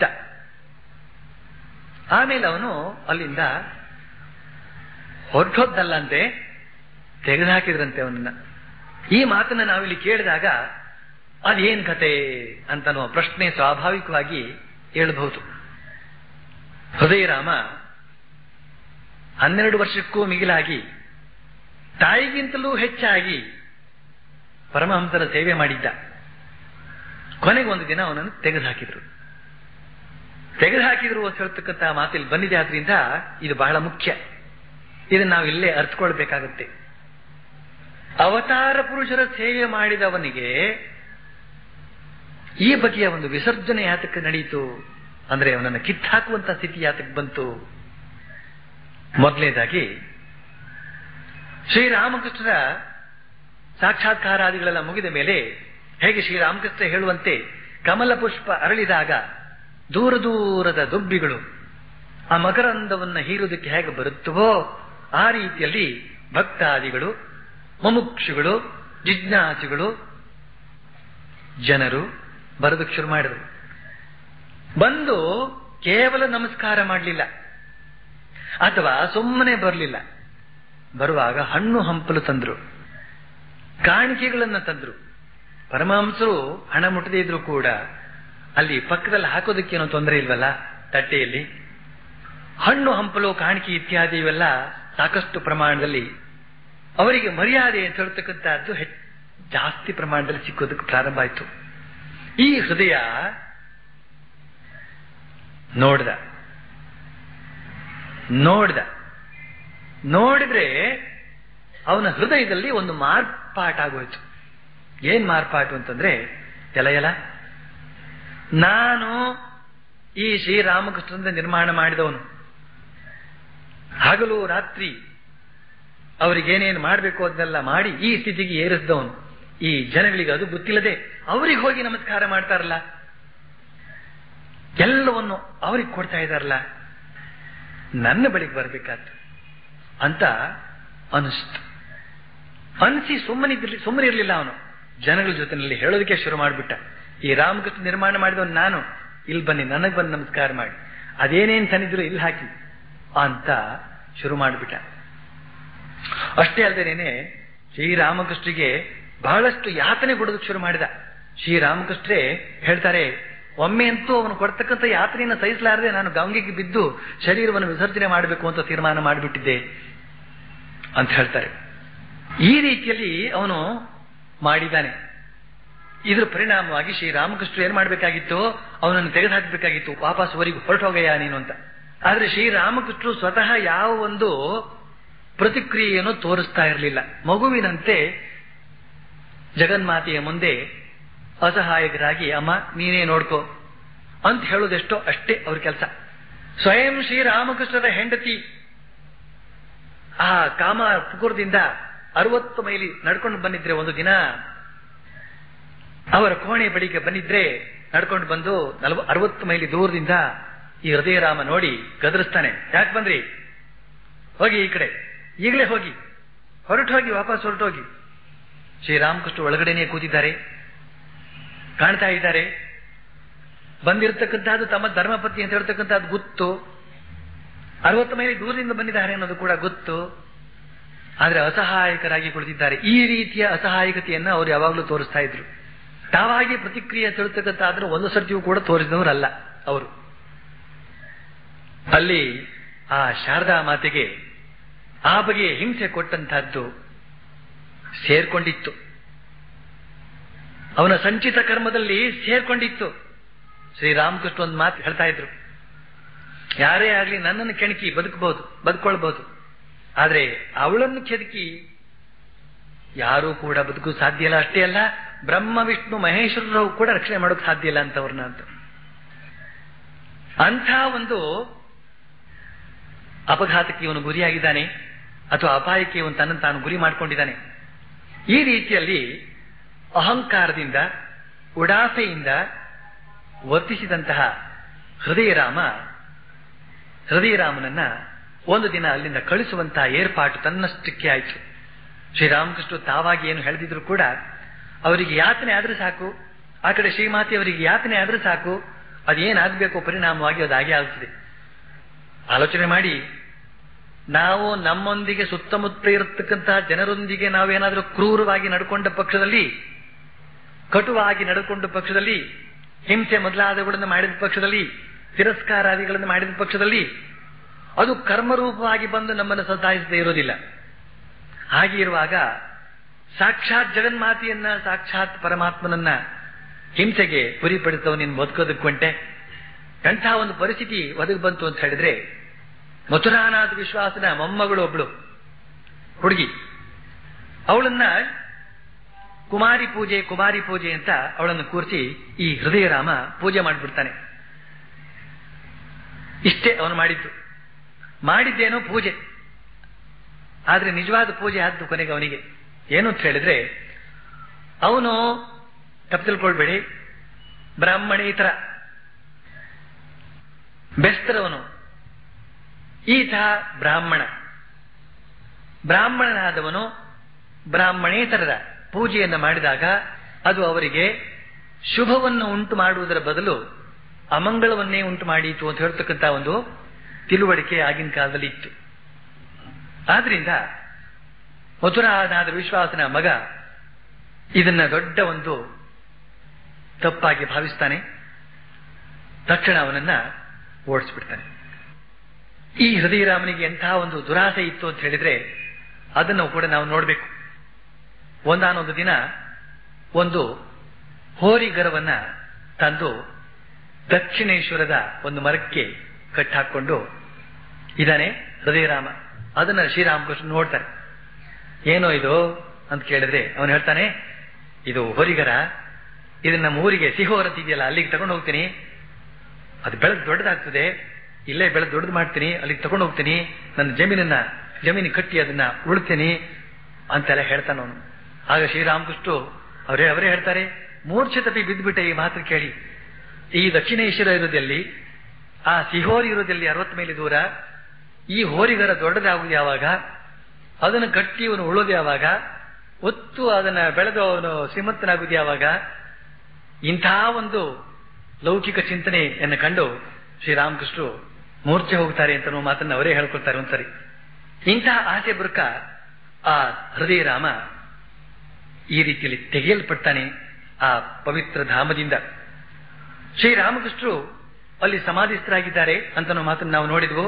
ಆಮೇಲೆ ಅವನು ಅಲ್ಲಿಂದ ಹೊರಟೋದ್ದಲ್ಲಂತೆ ತೆಗೆದುಹಾಕಿದ್ರಂತೆ ಅವನನ್ನ ಈ ಮಾತನ್ನ ನಾವಿಲ್ಲಿ ಕೇಳಿದಾಗ ಅದೇನ್ ಕತೆ ಅಂತನೋ ಪ್ರಶ್ನೆ ಸ್ವಾಭಾವಿಕವಾಗಿ ಹೇಳಬಹುದು ಹೃದಯರಾಮ ಹನ್ನೆರಡು ವರ್ಷಕ್ಕೂ ಮಿಗಿಲಾಗಿ ತಾಯಿಗಿಂತಲೂ ಹೆಚ್ಚಾಗಿ ಪರಮಹಂಸರ ಸೇವೆ ಮಾಡಿದ್ದ ಕೊನೆಗೆ ಒಂದು ದಿನ ಅವನನ್ನು ತೆಗೆದುಹಾಕಿದ್ರು ತೆಗೆದುಹಾಕಿದ್ರು ಅಂತ ಹೇಳ್ತಕ್ಕಂಥ ಮಾತಿಲ್ಲಿ ಬಂದಿದೆ ಆದ್ರಿಂದ ಇದು ಬಹಳ ಮುಖ್ಯ ಇದನ್ನು ನಾವು ಇಲ್ಲೇ ಅರ್ಥಕೊಳ್ಬೇಕಾಗತ್ತೆ ಅವತಾರ ಪುರುಷರ ಸೇವೆ ಮಾಡಿದವನಿಗೆ ಈ ಬಗೆಯ ಒಂದು ವಿಸರ್ಜನೆ ಯಾತಕ್ಕೆ ನಡೆಯಿತು ಅಂದ್ರೆ ಅವನನ್ನು ಕಿತ್ತಾಕುವಂತ ಸ್ಥಿತಿ ಯಾತಕ್ಕೆ ಬಂತು ಮೊದಲನೇದಾಗಿ ಶ್ರೀರಾಮಕೃಷ್ಣರ ಸಾಕ್ಷಾತ್ಕಾರಾದಿಗಳೆಲ್ಲ ಮುಗಿದ ಮೇಲೆ ಹೇಗೆ ಶ್ರೀರಾಮಕೃಷ್ಣ ಹೇಳುವಂತೆ ಕಮಲ ಪುಷ್ಪ ಅರಳಿದಾಗ ದೂರ ದೂರದ ದುಬ್ಬಿಗಳು ಆ ಮಕರಂದವನ್ನು ಹೀರುವುದಕ್ಕೆ ಹೇಗೆ ಬರುತ್ತವೋ ಆ ರೀತಿಯಲ್ಲಿ ಭಕ್ತಾದಿಗಳು ಮುಮುಕ್ಷುಗಳು ಜಿಜ್ಞಾಸಿಗಳು ಜನರು ಬರೋದಕ್ಕೆ ಶುರು ಮಾಡಿದರು ಬಂದು ಕೇವಲ ನಮಸ್ಕಾರ ಮಾಡಲಿಲ್ಲ ಅಥವಾ ಸುಮ್ಮನೆ ಬರಲಿಲ್ಲ ಬರುವಾಗ ಹಣ್ಣು ಹಂಪಲು ತಂದ್ರು ಕಾಣಿಕೆಗಳನ್ನ ತಂದ್ರು ಪರಮಹಂಸರು ಹಣ ಮುಟ್ಟದೇ ಇದ್ರು ಕೂಡ ಅಲ್ಲಿ ಪಕ್ಕದಲ್ಲಿ ಹಾಕೋದಕ್ಕೇನೋ ತೊಂದರೆ ಇಲ್ವಲ್ಲ ತಟ್ಟೆಯಲ್ಲಿ ಹಣ್ಣು ಹಂಪಲು ಕಾಣಿಕೆ ಇತ್ಯಾದಿ ಇವೆಲ್ಲ ಸಾಕಷ್ಟು ಪ್ರಮಾಣದಲ್ಲಿ ಅವರಿಗೆ ಮರ್ಯಾದೆ ಅಂತ ಹೇಳ್ತಕ್ಕಂಥದ್ದು ಹೆಚ್ಚು ಜಾಸ್ತಿ ಪ್ರಮಾಣದಲ್ಲಿ ಸಿಕ್ಕೋದಕ್ಕೆ ಪ್ರಾರಂಭ ಆಯಿತು ಈ ಹೃದಯ ನೋಡ್ದ ನೋಡ್ದ ನೋಡಿದ್ರೆ ಅವನ ಹೃದಯದಲ್ಲಿ ಒಂದು ಮಾರ್ಪಾಟಾಗೋಯ್ತು ಏನ್ ಮಾರ್ಪಾಟು ಅಂತಂದ್ರೆ ಎಲ ಎಲ ನಾನು ಈ ಶ್ರೀರಾಮಕೃಷ್ಣನ ನಿರ್ಮಾಣ ಮಾಡಿದವನು ಹಗಲು ರಾತ್ರಿ ಅವರಿಗೇನೇನು ಮಾಡಬೇಕು ಅದನ್ನೆಲ್ಲ ಮಾಡಿ ಈ ಸ್ಥಿತಿಗೆ ಏರಿಸಿದವನು ಈ ಜನಗಳಿಗೆ ಅದು ಗೊತ್ತಿಲ್ಲದೆ ಅವರಿಗೆ ಹೋಗಿ ನಮಸ್ಕಾರ ಮಾಡ್ತಾರಲ್ಲ ಎಲ್ಲವನ್ನು ಅವ್ರಿಗೆ ಕೊಡ್ತಾ ಇದಾರಲ್ಲ ನನ್ನ ಬಳಿಗೆ ಬರ್ಬೇಕಾದ್ದು ಅಂತ ಅನಿಸ್ತು ಅನಿಸಿ ಸುಮ್ಮನಿದ್ರಲ್ಲಿ ಸುಮ್ಮನಿರ್ಲಿಲ್ಲ ಅವನು ಜನಗಳ ಜೊತೆನಲ್ಲಿ ಹೇಳೋದಕ್ಕೆ ಶುರು ಮಾಡಿಬಿಟ್ಟ ಈ ರಾಮಕೃಷ್ಣ ನಿರ್ಮಾಣ ಮಾಡಿದವನು ನಾನು ಇಲ್ಲಿ ಬನ್ನಿ ನನಗೆ ಬಂದು ನಮಸ್ಕಾರ ಮಾಡಿ ಅದೇನೇನ್ ತಂದಿದ್ರು ಇಲ್ಲಿ ಹಾಕಿ ಅಂತ ಶುರು ಮಾಡಿಬಿಟ್ಟ ಅಷ್ಟೇ ಅಲ್ಲದೇನೆ ಶ್ರೀರಾಮಕೃಷ್ಣರಿಗೆ ಬಹಳಷ್ಟು ಯಾತನೆ ಕೊಡೋದಕ್ಕೆ ಶುರು ಮಾಡಿದ ಶ್ರೀರಾಮಕೃಷ್ಣರೇ ಹೇಳ್ತಾರೆ ಒಮ್ಮೆ ಅಂತೂ ಅವನು ಕೊಡ್ತಕ್ಕಂಥ ಯಾತನೆಯನ್ನು ಸಹಿಸಲಾರದೆ ನಾನು ಗಂಗೆಗೆ ಬಿದ್ದು ಶರೀರವನ್ನು ವಿಸರ್ಜನೆ ಮಾಡಬೇಕು ಅಂತ ತೀರ್ಮಾನ ಮಾಡಿಬಿಟ್ಟಿದ್ದೆ ಅಂತ ಹೇಳ್ತಾರೆ ಈ ರೀತಿಯಲ್ಲಿ ಅವನು ಮಾಡಿದ್ದಾನೆ ಇದರ ಪರಿಣಾಮವಾಗಿ ಶ್ರೀರಾಮಕೃಷ್ಣ ಏನ್ ಮಾಡಬೇಕಾಗಿತ್ತು ಅವನನ್ನು ತೆಗೆದುಹಾಕಬೇಕಾಗಿತ್ತು ವಾಪಸ್ ಊರಿಗೆ ಹೊರಟೋಗಯ್ಯ ನೀನು ಅಂತ ಆದ್ರೆ ಶ್ರೀರಾಮಕೃಷ್ಣರು ಸ್ವತಃ ಯಾವ ಒಂದು ಪ್ರತಿಕ್ರಿಯೆಯನ್ನು ತೋರಿಸ್ತಾ ಇರಲಿಲ್ಲ ಮಗುವಿನಂತೆ ಜಗನ್ಮಾತೆಯ ಮುಂದೆ ಅಸಹಾಯಕರಾಗಿ ಅಮ್ಮ ನೀನೇ ನೋಡ್ಕೋ ಅಂತ ಹೇಳೋದೆಷ್ಟೋ ಅಷ್ಟೇ ಅವ್ರ ಕೆಲಸ ಸ್ವಯಂ ಶ್ರೀರಾಮಕೃಷ್ಣರ ಹೆಂಡತಿ ಆ ಕಾಮ ಪುಕುರದಿಂದ ಅರವತ್ತು ಮೈಲಿ ನಡ್ಕೊಂಡು ಬಂದಿದ್ರೆ ಒಂದು ದಿನ ಅವರ ಕೋಣೆ ಬಳಿಗೆ ಬಂದಿದ್ರೆ ನಡ್ಕೊಂಡು ಬಂದು ನಲವ ಅರವತ್ತು ಮೈಲಿ ದೂರದಿಂದ ಈ ಹೃದಯರಾಮ ನೋಡಿ ಗದರಿಸ್ತಾನೆ ಯಾಕೆ ಬಂದ್ರಿ ಹೋಗಿ ಈ ಕಡೆ ಈಗಲೇ ಹೋಗಿ ಹೊರಟು ಹೋಗಿ ವಾಪಸ್ ಹೊರಟೋಗಿ ಶ್ರೀರಾಮಕೃಷ್ಣ ಒಳಗಡೆನೆ ಕೂತಿದ್ದಾರೆ ಕಾಣ್ತಾ ಇದ್ದಾರೆ ಬಂದಿರತಕ್ಕಂತಹದ್ದು ತಮ್ಮ ಧರ್ಮಪತಿ ಅಂತ ಹೇಳ್ತಕ್ಕಂಥದ್ದು ಗೊತ್ತು ಅರವತ್ತು ಮೈಲಿ ದೂರದಿಂದ ಬಂದಿದ್ದಾರೆ ಅನ್ನೋದು ಕೂಡ ಗೊತ್ತು ಆದ್ರೆ ಅಸಹಾಯಕರಾಗಿ ಕುಳಿತಿದ್ದಾರೆ ಈ ರೀತಿಯ ಅಸಹಾಯಕತೆಯನ್ನು ಅವರು ಯಾವಾಗಲೂ ತೋರಿಸ್ತಾ ಇದ್ರು ತಾವಾಗಿ ಪ್ರತಿಕ್ರಿಯೆ ತಿಳ್ತಕ್ಕಂತಾದ್ರೂ ಒಂದು ಸರ್ತಿಯೂ ಕೂಡ ತೋರಿಸಿದವರಲ್ಲ ಅವರು ಅಲ್ಲಿ ಆ ಶಾರದಾ ಮಾತೆಗೆ ಆ ಬಗೆಯ ಹಿಂಸೆ ಕೊಟ್ಟಂತಹದ್ದು ಸೇರ್ಕೊಂಡಿತ್ತು ಅವನ ಸಂಚಿತ ಕರ್ಮದಲ್ಲಿ ಸೇರ್ಕೊಂಡಿತ್ತು ಶ್ರೀರಾಮಕೃಷ್ಣ ಒಂದು ಮಾತು ಹೇಳ್ತಾ ಇದ್ರು ಯಾರೇ ಆಗ್ಲಿ ನನ್ನನ್ನು ಕೆಣಕಿ ಬದುಕಬಹುದು ಬದುಕೊಳ್ಬಹುದು ಆದ್ರೆ ಅವಳನ್ನು ಕೆದಕಿ ಯಾರೂ ಕೂಡ ಬದುಕು ಸಾಧ್ಯ ಇಲ್ಲ ಅಷ್ಟೇ ಅಲ್ಲ ಬ್ರಹ್ಮ ವಿಷ್ಣು ಮಹೇಶ್ವರರು ಕೂಡ ರಕ್ಷಣೆ ಮಾಡೋಕೆ ಸಾಧ್ಯ ಇಲ್ಲ ಅಂತವ್ರನ್ನ ಅಂತ ಅಂಥ ಒಂದು ಅಪಘಾತಕ್ಕೆ ಇವನು ಗುರಿಯಾಗಿದ್ದಾನೆ ಅಥವಾ ಅಪಾಯಕ್ಕೆ ಇವನು ತನ್ನನ್ನು ತಾನು ಗುರಿ ಮಾಡಿಕೊಂಡಿದ್ದಾನೆ ಈ ರೀತಿಯಲ್ಲಿ ಅಹಂಕಾರದಿಂದ ಉಡಾಸೆಯಿಂದ ವರ್ತಿಸಿದಂತಹ ಹೃದಯರಾಮ ಹೃದಯರಾಮನನ್ನ ಒಂದು ದಿನ ಅಲ್ಲಿಂದ ಕಳಿಸುವಂತಹ ಏರ್ಪಾಟು ತನ್ನಷ್ಟಕ್ಕೆ ಆಯಿತು ಶ್ರೀರಾಮಕೃಷ್ಣ ತಾವಾಗಿ ಏನು ಹೇಳಿದ್ರು ಕೂಡ ಅವರಿಗೆ ಯಾತನೆ ಆದ್ರೆ ಸಾಕು ಆ ಕಡೆ ಶ್ರೀಮಾತಿ ಅವರಿಗೆ ಯಾತನೆ ಆದ್ರೆ ಸಾಕು ಅದೇನಾಗಬೇಕು ಪರಿಣಾಮವಾಗಿ ಅದಾಗೆ ಆಗುತ್ತದೆ ಆಲೋಚನೆ ಮಾಡಿ ನಾವು ನಮ್ಮೊಂದಿಗೆ ಸುತ್ತಮುತ್ತ ಇರತಕ್ಕಂತಹ ಜನರೊಂದಿಗೆ ನಾವೇನಾದರೂ ಕ್ರೂರವಾಗಿ ನಡ್ಕೊಂಡ ಪಕ್ಷದಲ್ಲಿ ಕಟುವಾಗಿ ನಡ್ಕೊಂಡ ಪಕ್ಷದಲ್ಲಿ ಹಿಂಸೆ ಮೊದಲಾದವುಗಳನ್ನು ಮಾಡಿದ ಪಕ್ಷದಲ್ಲಿ ತಿರಸ್ಕಾರಾದಿಗಳನ್ನು ಮಾಡಿದ ಪಕ್ಷದಲ್ಲಿ ಅದು ಕರ್ಮರೂಪವಾಗಿ ಬಂದು ನಮ್ಮನ್ನು ಸತಾಯಿಸದೇ ಇರೋದಿಲ್ಲ ಹಾಗೆ ಇರುವಾಗ ಸಾಕ್ಷಾತ್ ಜಗನ್ಮಾತೆಯನ್ನ ಸಾಕ್ಷಾತ್ ಪರಮಾತ್ಮನನ್ನ ಹಿಂಸೆಗೆ ಗುರಿಪಡಿಸವ ನೀನು ಬದುಕೋದಕ್ಕಂಟೆ ಎಂಥ ಒಂದು ಪರಿಸ್ಥಿತಿ ಒದಗಿ ಬಂತು ಅಂತ ಹೇಳಿದ್ರೆ ಮಥುರಾನಾಥ ವಿಶ್ವಾಸನ ಮೊಮ್ಮಗಳು ಒಬ್ಳು ಹುಡುಗಿ ಅವಳನ್ನ ಕುಮಾರಿ ಪೂಜೆ ಕುಮಾರಿ ಪೂಜೆ ಅಂತ ಅವಳನ್ನು ಕೂರಿಸಿ ಈ ಹೃದಯರಾಮ ಪೂಜೆ ಮಾಡಿಬಿಡ್ತಾನೆ ಇಷ್ಟೇ ಅವನು ಮಾಡಿದ್ದು ಮಾಡಿದ್ದೇನೋ ಪೂಜೆ ಆದ್ರೆ ನಿಜವಾದ ಪೂಜೆ ಆದ್ದು ಕೊನೆಗೆ ಅವನಿಗೆ ಏನು ಅಂತ ಹೇಳಿದ್ರೆ ಅವನು ತಪ್ಪು ತಿಳ್ಕೊಳ್ಬೇಡಿ ಬ್ರಾಹ್ಮಣೇತರ ಬೆಸ್ತರವನು ಈತ ಬ್ರಾಹ್ಮಣ ಬ್ರಾಹ್ಮಣನಾದವನು ಬ್ರಾಹ್ಮಣೇತರರ ಪೂಜೆಯನ್ನು ಮಾಡಿದಾಗ ಅದು ಅವರಿಗೆ ಶುಭವನ್ನು ಉಂಟು ಮಾಡುವುದರ ಬದಲು ಅಮಂಗಳವನ್ನೇ ಉಂಟು ಮಾಡಿತು ಅಂತ ಹೇಳ್ತಕ್ಕಂಥ ಒಂದು ತಿಳುವಳಿಕೆ ಆಗಿನ ಕಾಲದಲ್ಲಿ ಇತ್ತು ಆದ್ರಿಂದ ಮಥುರಾನಾದ ವಿಶ್ವಾಸನ ಮಗ ಇದನ್ನ ದೊಡ್ಡ ಒಂದು ತಪ್ಪಾಗಿ ಭಾವಿಸ್ತಾನೆ ತಕ್ಷಣ ಅವನನ್ನ ಓಡಿಸ್ಬಿಡ್ತಾನೆ ಈ ಹೃದಯರಾಮನಿಗೆ ಎಂತಹ ಒಂದು ದುರಾಸೆ ಇತ್ತು ಅಂತ ಹೇಳಿದ್ರೆ ಅದನ್ನು ಕೂಡ ನಾವು ನೋಡಬೇಕು ಒಂದಾನೊಂದು ದಿನ ಒಂದು ಹೋರಿಗರವನ್ನ ತಂದು ದಕ್ಷಿಣೇಶ್ವರದ ಒಂದು ಮರಕ್ಕೆ ಕಟ್ಟಾಕೊಂಡು ಇದಾನೆ ಹೃದಯರಾಮ ಅದನ್ನ ಶ್ರೀರಾಮಕೃಷ್ಣ ನೋಡ್ತಾರೆ ಏನೋ ಇದು ಅಂತ ಕೇಳಿದ್ರೆ ಅವನು ಹೇಳ್ತಾನೆ ಇದು ಹೋರಿಗರ ಇದನ್ನ ನಮ್ಮ ಊರಿಗೆ ಸಿಹೋರ್ ಅಂತ ಇದೆಯಲ್ಲ ಅಲ್ಲಿಗೆ ತಗೊಂಡು ಹೋಗ್ತೀನಿ ಅದು ಬೆಳೆದು ದೊಡ್ಡದಾಗ್ತದೆ ಇಲ್ಲೇ ಬೆಳೆದು ದೊಡ್ಡದು ಮಾಡ್ತೀನಿ ಅಲ್ಲಿಗೆ ತಗೊಂಡು ಹೋಗ್ತೀನಿ ನನ್ನ ಜಮೀನನ್ನ ಜಮೀನಿಗೆ ಕಟ್ಟಿ ಅದನ್ನ ಉಳ್ತೀನಿ ಅಂತೆಲ್ಲ ಹೇಳ್ತಾನ ಅವನು ಆಗ ಶ್ರೀರಾಮಕೃಷ್ಣ ಅವರೇ ಅವರೇ ಹೇಳ್ತಾರೆ ಮೂರ್ಛೆ ತಪ್ಪಿ ಬಿದ್ದುಬಿಟ್ಟೆ ಈ ಮಾತು ಕೇಳಿ ಈ ದಕ್ಷಿಣೇಶ್ವರ ಇರೋದಲ್ಲಿ ಆ ಸಿಹೋರಿ ಇರೋದಲ್ಲಿ ಅರವತ್ತು ಮೈಲಿ ದೂರ ಈ ಹೋರಿಗರ ದೊಡ್ಡದಾಗುವುದು ಯಾವಾಗ ಅದನ್ನು ಕಟ್ಟಿ ಅವನು ಉಳೋದು ಯಾವಾಗ ಒತ್ತು ಅದನ್ನ ಬೆಳೆದು ಅವನು ಶ್ರೀಮಂತನಾಗುವುದು ಯಾವಾಗ ಇಂಥ ಒಂದು ಲೌಕಿಕ ಚಿಂತನೆಯನ್ನು ಕಂಡು ಶ್ರೀರಾಮಕೃಷ್ಣರು ಮೂರ್ಛೆ ಹೋಗ್ತಾರೆ ಅಂತ ಮಾತನ್ನು ಅವರೇ ಹೇಳ್ಕೊಳ್ತಾರೆ ಒಂದ್ಸರಿ ಇಂತಹ ಆಸೆ ಬುರುಕ ಆ ಹೃದಯ ರಾಮ ಈ ರೀತಿಯಲ್ಲಿ ತೆಗೆಯಲ್ಪಡ್ತಾನೆ ಆ ಪವಿತ್ರ ಧಾಮದಿಂದ ಶ್ರೀರಾಮಕೃಷ್ಣರು ಅಲ್ಲಿ ಸಮಾಧಿಸ್ಥರಾಗಿದ್ದಾರೆ ಅಂತ ನಾವು ಮಾತನ್ನು ನಾವು ನೋಡಿದ್ವು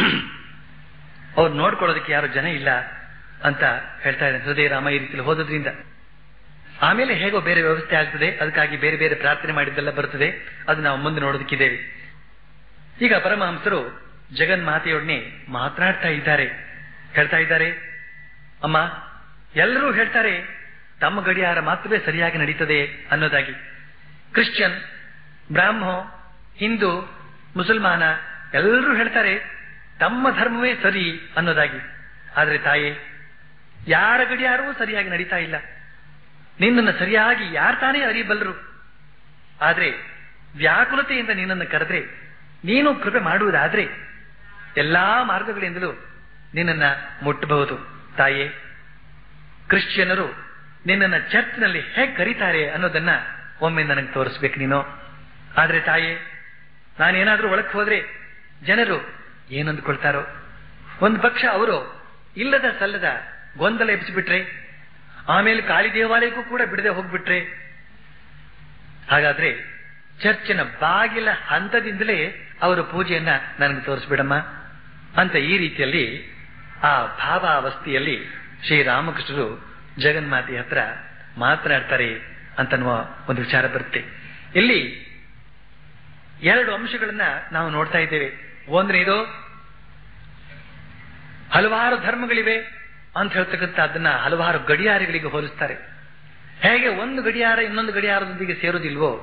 ಅವ್ರು ನೋಡ್ಕೊಳ್ಳೋದಕ್ಕೆ ಯಾರು ಜನ ಇಲ್ಲ ಅಂತ ಹೇಳ್ತಾ ಇದ್ದಾರೆ ಹೃದಯ ರಾಮ ಈ ರೀತಿಯಲ್ಲಿ ಹೋದ್ರಿಂದ ಆಮೇಲೆ ಹೇಗೋ ಬೇರೆ ವ್ಯವಸ್ಥೆ ಆಗ್ತದೆ ಅದಕ್ಕಾಗಿ ಬೇರೆ ಬೇರೆ ಪ್ರಾರ್ಥನೆ ಮಾಡಿದ್ದೆಲ್ಲ ಬರ್ತದೆ ಅದು ನಾವು ಮುಂದೆ ನೋಡೋದಕ್ಕಿದ್ದೇವೆ ಈಗ ಪರಮಹಂಸರು ಜಗನ್ಮಾತೆಯೊಡನೆ ಮಾತನಾಡ್ತಾ ಇದ್ದಾರೆ ಹೇಳ್ತಾ ಇದ್ದಾರೆ ಅಮ್ಮ ಎಲ್ಲರೂ ಹೇಳ್ತಾರೆ ತಮ್ಮ ಗಡಿಯಾರ ಮಾತ್ರವೇ ಸರಿಯಾಗಿ ನಡೀತದೆ ಅನ್ನೋದಾಗಿ ಕ್ರಿಶ್ಚಿಯನ್ ಬ್ರಾಹ್ಮೋ ಹಿಂದೂ ಮುಸಲ್ಮಾನ ಎಲ್ಲರೂ ಹೇಳ್ತಾರೆ ತಮ್ಮ ಧರ್ಮವೇ ಸರಿ ಅನ್ನೋದಾಗಿ ಆದರೆ ತಾಯೇ ಯಾರ ಗಡಿಯಾರವೂ ಸರಿಯಾಗಿ ನಡೀತಾ ಇಲ್ಲ ನಿನ್ನನ್ನು ಸರಿಯಾಗಿ ಯಾರು ತಾನೇ ಅರಿಯಬಲ್ಲರು ಆದ್ರೆ ವ್ಯಾಕುಲತೆಯಿಂದ ನಿನ್ನನ್ನು ಕರೆದ್ರೆ ನೀನು ಕೃಪೆ ಮಾಡುವುದಾದ್ರೆ ಎಲ್ಲಾ ಮಾರ್ಗಗಳಿಂದಲೂ ನಿನ್ನನ್ನ ಮುಟ್ಟಬಹುದು ತಾಯೇ ಕ್ರಿಶ್ಚಿಯನರು ನಿನ್ನನ್ನ ಚರ್ಚ್ನಲ್ಲಿ ಹೇಗೆ ಕರೀತಾರೆ ಅನ್ನೋದನ್ನ ಒಮ್ಮೆ ನನಗೆ ತೋರಿಸ್ಬೇಕು ನೀನು ಆದ್ರೆ ತಾಯೇ ನಾನೇನಾದ್ರೂ ಒಳಕ್ಕೆ ಹೋದ್ರೆ ಜನರು ಏನಂದ್ಕೊಳ್ತಾರೋ ಒಂದು ಪಕ್ಷ ಅವರು ಇಲ್ಲದ ಸಲ್ಲದ ಗೊಂದಲ ಎಬ್ಬಿಸಿಬಿಟ್ರೆ ಆಮೇಲೆ ಕಾಳಿ ದೇವಾಲಯಕ್ಕೂ ಕೂಡ ಬಿಡದೆ ಹೋಗ್ಬಿಟ್ರೆ ಹಾಗಾದ್ರೆ ಚರ್ಚಿನ ಬಾಗಿಲ ಹಂತದಿಂದಲೇ ಅವರ ಪೂಜೆಯನ್ನ ನನಗೆ ತೋರಿಸ್ಬಿಡಮ್ಮ ಅಂತ ಈ ರೀತಿಯಲ್ಲಿ ಆ ಭಾವಾವಸ್ಥೆಯಲ್ಲಿ ಶ್ರೀರಾಮಕೃಷ್ಣರು ಜಗನ್ಮಾತೆ ಹತ್ರ ಮಾತನಾಡ್ತಾರೆ ಅಂತನ್ನುವ ಒಂದು ವಿಚಾರ ಬರುತ್ತೆ ಇಲ್ಲಿ ಎರಡು ಅಂಶಗಳನ್ನ ನಾವು ನೋಡ್ತಾ ಇದ್ದೇವೆ ಒಂದನೇದು ಹಲವಾರು ಧರ್ಮಗಳಿವೆ ಅಂತ ಹೇಳ್ತಕ್ಕಂಥ ಅದನ್ನ ಹಲವಾರು ಗಡಿಯಾರಗಳಿಗೆ ಹೋಲಿಸ್ತಾರೆ ಹೇಗೆ ಒಂದು ಗಡಿಯಾರ ಇನ್ನೊಂದು ಗಡಿಯಾರದೊಂದಿಗೆ ಸೇರುವುದಿಲ್ವೋ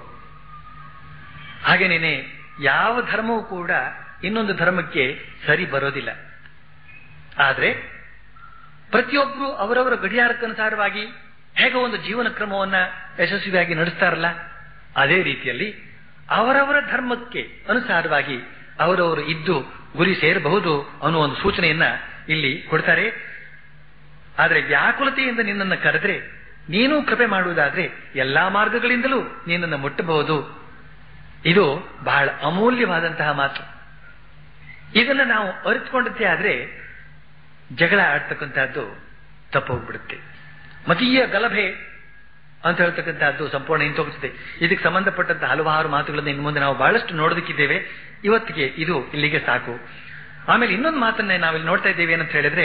ಹಾಗೇನೇನೆ ಯಾವ ಧರ್ಮವೂ ಕೂಡ ಇನ್ನೊಂದು ಧರ್ಮಕ್ಕೆ ಸರಿ ಬರೋದಿಲ್ಲ ಆದ್ರೆ ಪ್ರತಿಯೊಬ್ಬರು ಅವರವರ ಗಡಿಯಾರಕ್ಕನುಸಾರವಾಗಿ ಹೇಗೆ ಒಂದು ಜೀವನ ಕ್ರಮವನ್ನ ಯಶಸ್ವಿಯಾಗಿ ನಡೆಸ್ತಾರಲ್ಲ ಅದೇ ರೀತಿಯಲ್ಲಿ ಅವರವರ ಧರ್ಮಕ್ಕೆ ಅನುಸಾರವಾಗಿ ಅವರವರು ಇದ್ದು ಗುರಿ ಸೇರಬಹುದು ಅನ್ನೋ ಒಂದು ಸೂಚನೆಯನ್ನ ಇಲ್ಲಿ ಕೊಡ್ತಾರೆ ಆದ್ರೆ ವ್ಯಾಕುಲತೆಯಿಂದ ನಿನ್ನನ್ನು ಕರೆದ್ರೆ ನೀನು ಕೃಪೆ ಮಾಡುವುದಾದ್ರೆ ಎಲ್ಲಾ ಮಾರ್ಗಗಳಿಂದಲೂ ನಿನ್ನನ್ನು ಮುಟ್ಟಬಹುದು ಇದು ಬಹಳ ಅಮೂಲ್ಯವಾದಂತಹ ಮಾತು ಇದನ್ನ ನಾವು ಅರಿತುಕೊಂಡದ್ದೇ ಆದ್ರೆ ಜಗಳ ಆಡ್ತಕ್ಕಂತಹದ್ದು ತಪ್ಪೋಗ್ಬಿಡುತ್ತೆ ಮತೀಯ ಗಲಭೆ ಅಂತ ಹೇಳ್ತಕ್ಕಂಥದ್ದು ಸಂಪೂರ್ಣ ನಿಂತೋಗ್ತದೆ ಇದಕ್ಕೆ ಸಂಬಂಧಪಟ್ಟಂತ ಹಲವಾರು ಮಾತುಗಳನ್ನು ಇನ್ನು ಮುಂದೆ ನಾವು ಬಹಳಷ್ಟು ನೋಡೋದಕ್ಕಿದ್ದೇವೆ ಇವತ್ತಿಗೆ ಇದು ಇಲ್ಲಿಗೆ ಸಾಕು ಆಮೇಲೆ ಇನ್ನೊಂದು ಮಾತನ್ನ ನಾವಿಲ್ಲಿ ನೋಡ್ತಾ ಇದ್ದೇವೆ ಏನಂತ ಹೇಳಿದ್ರೆ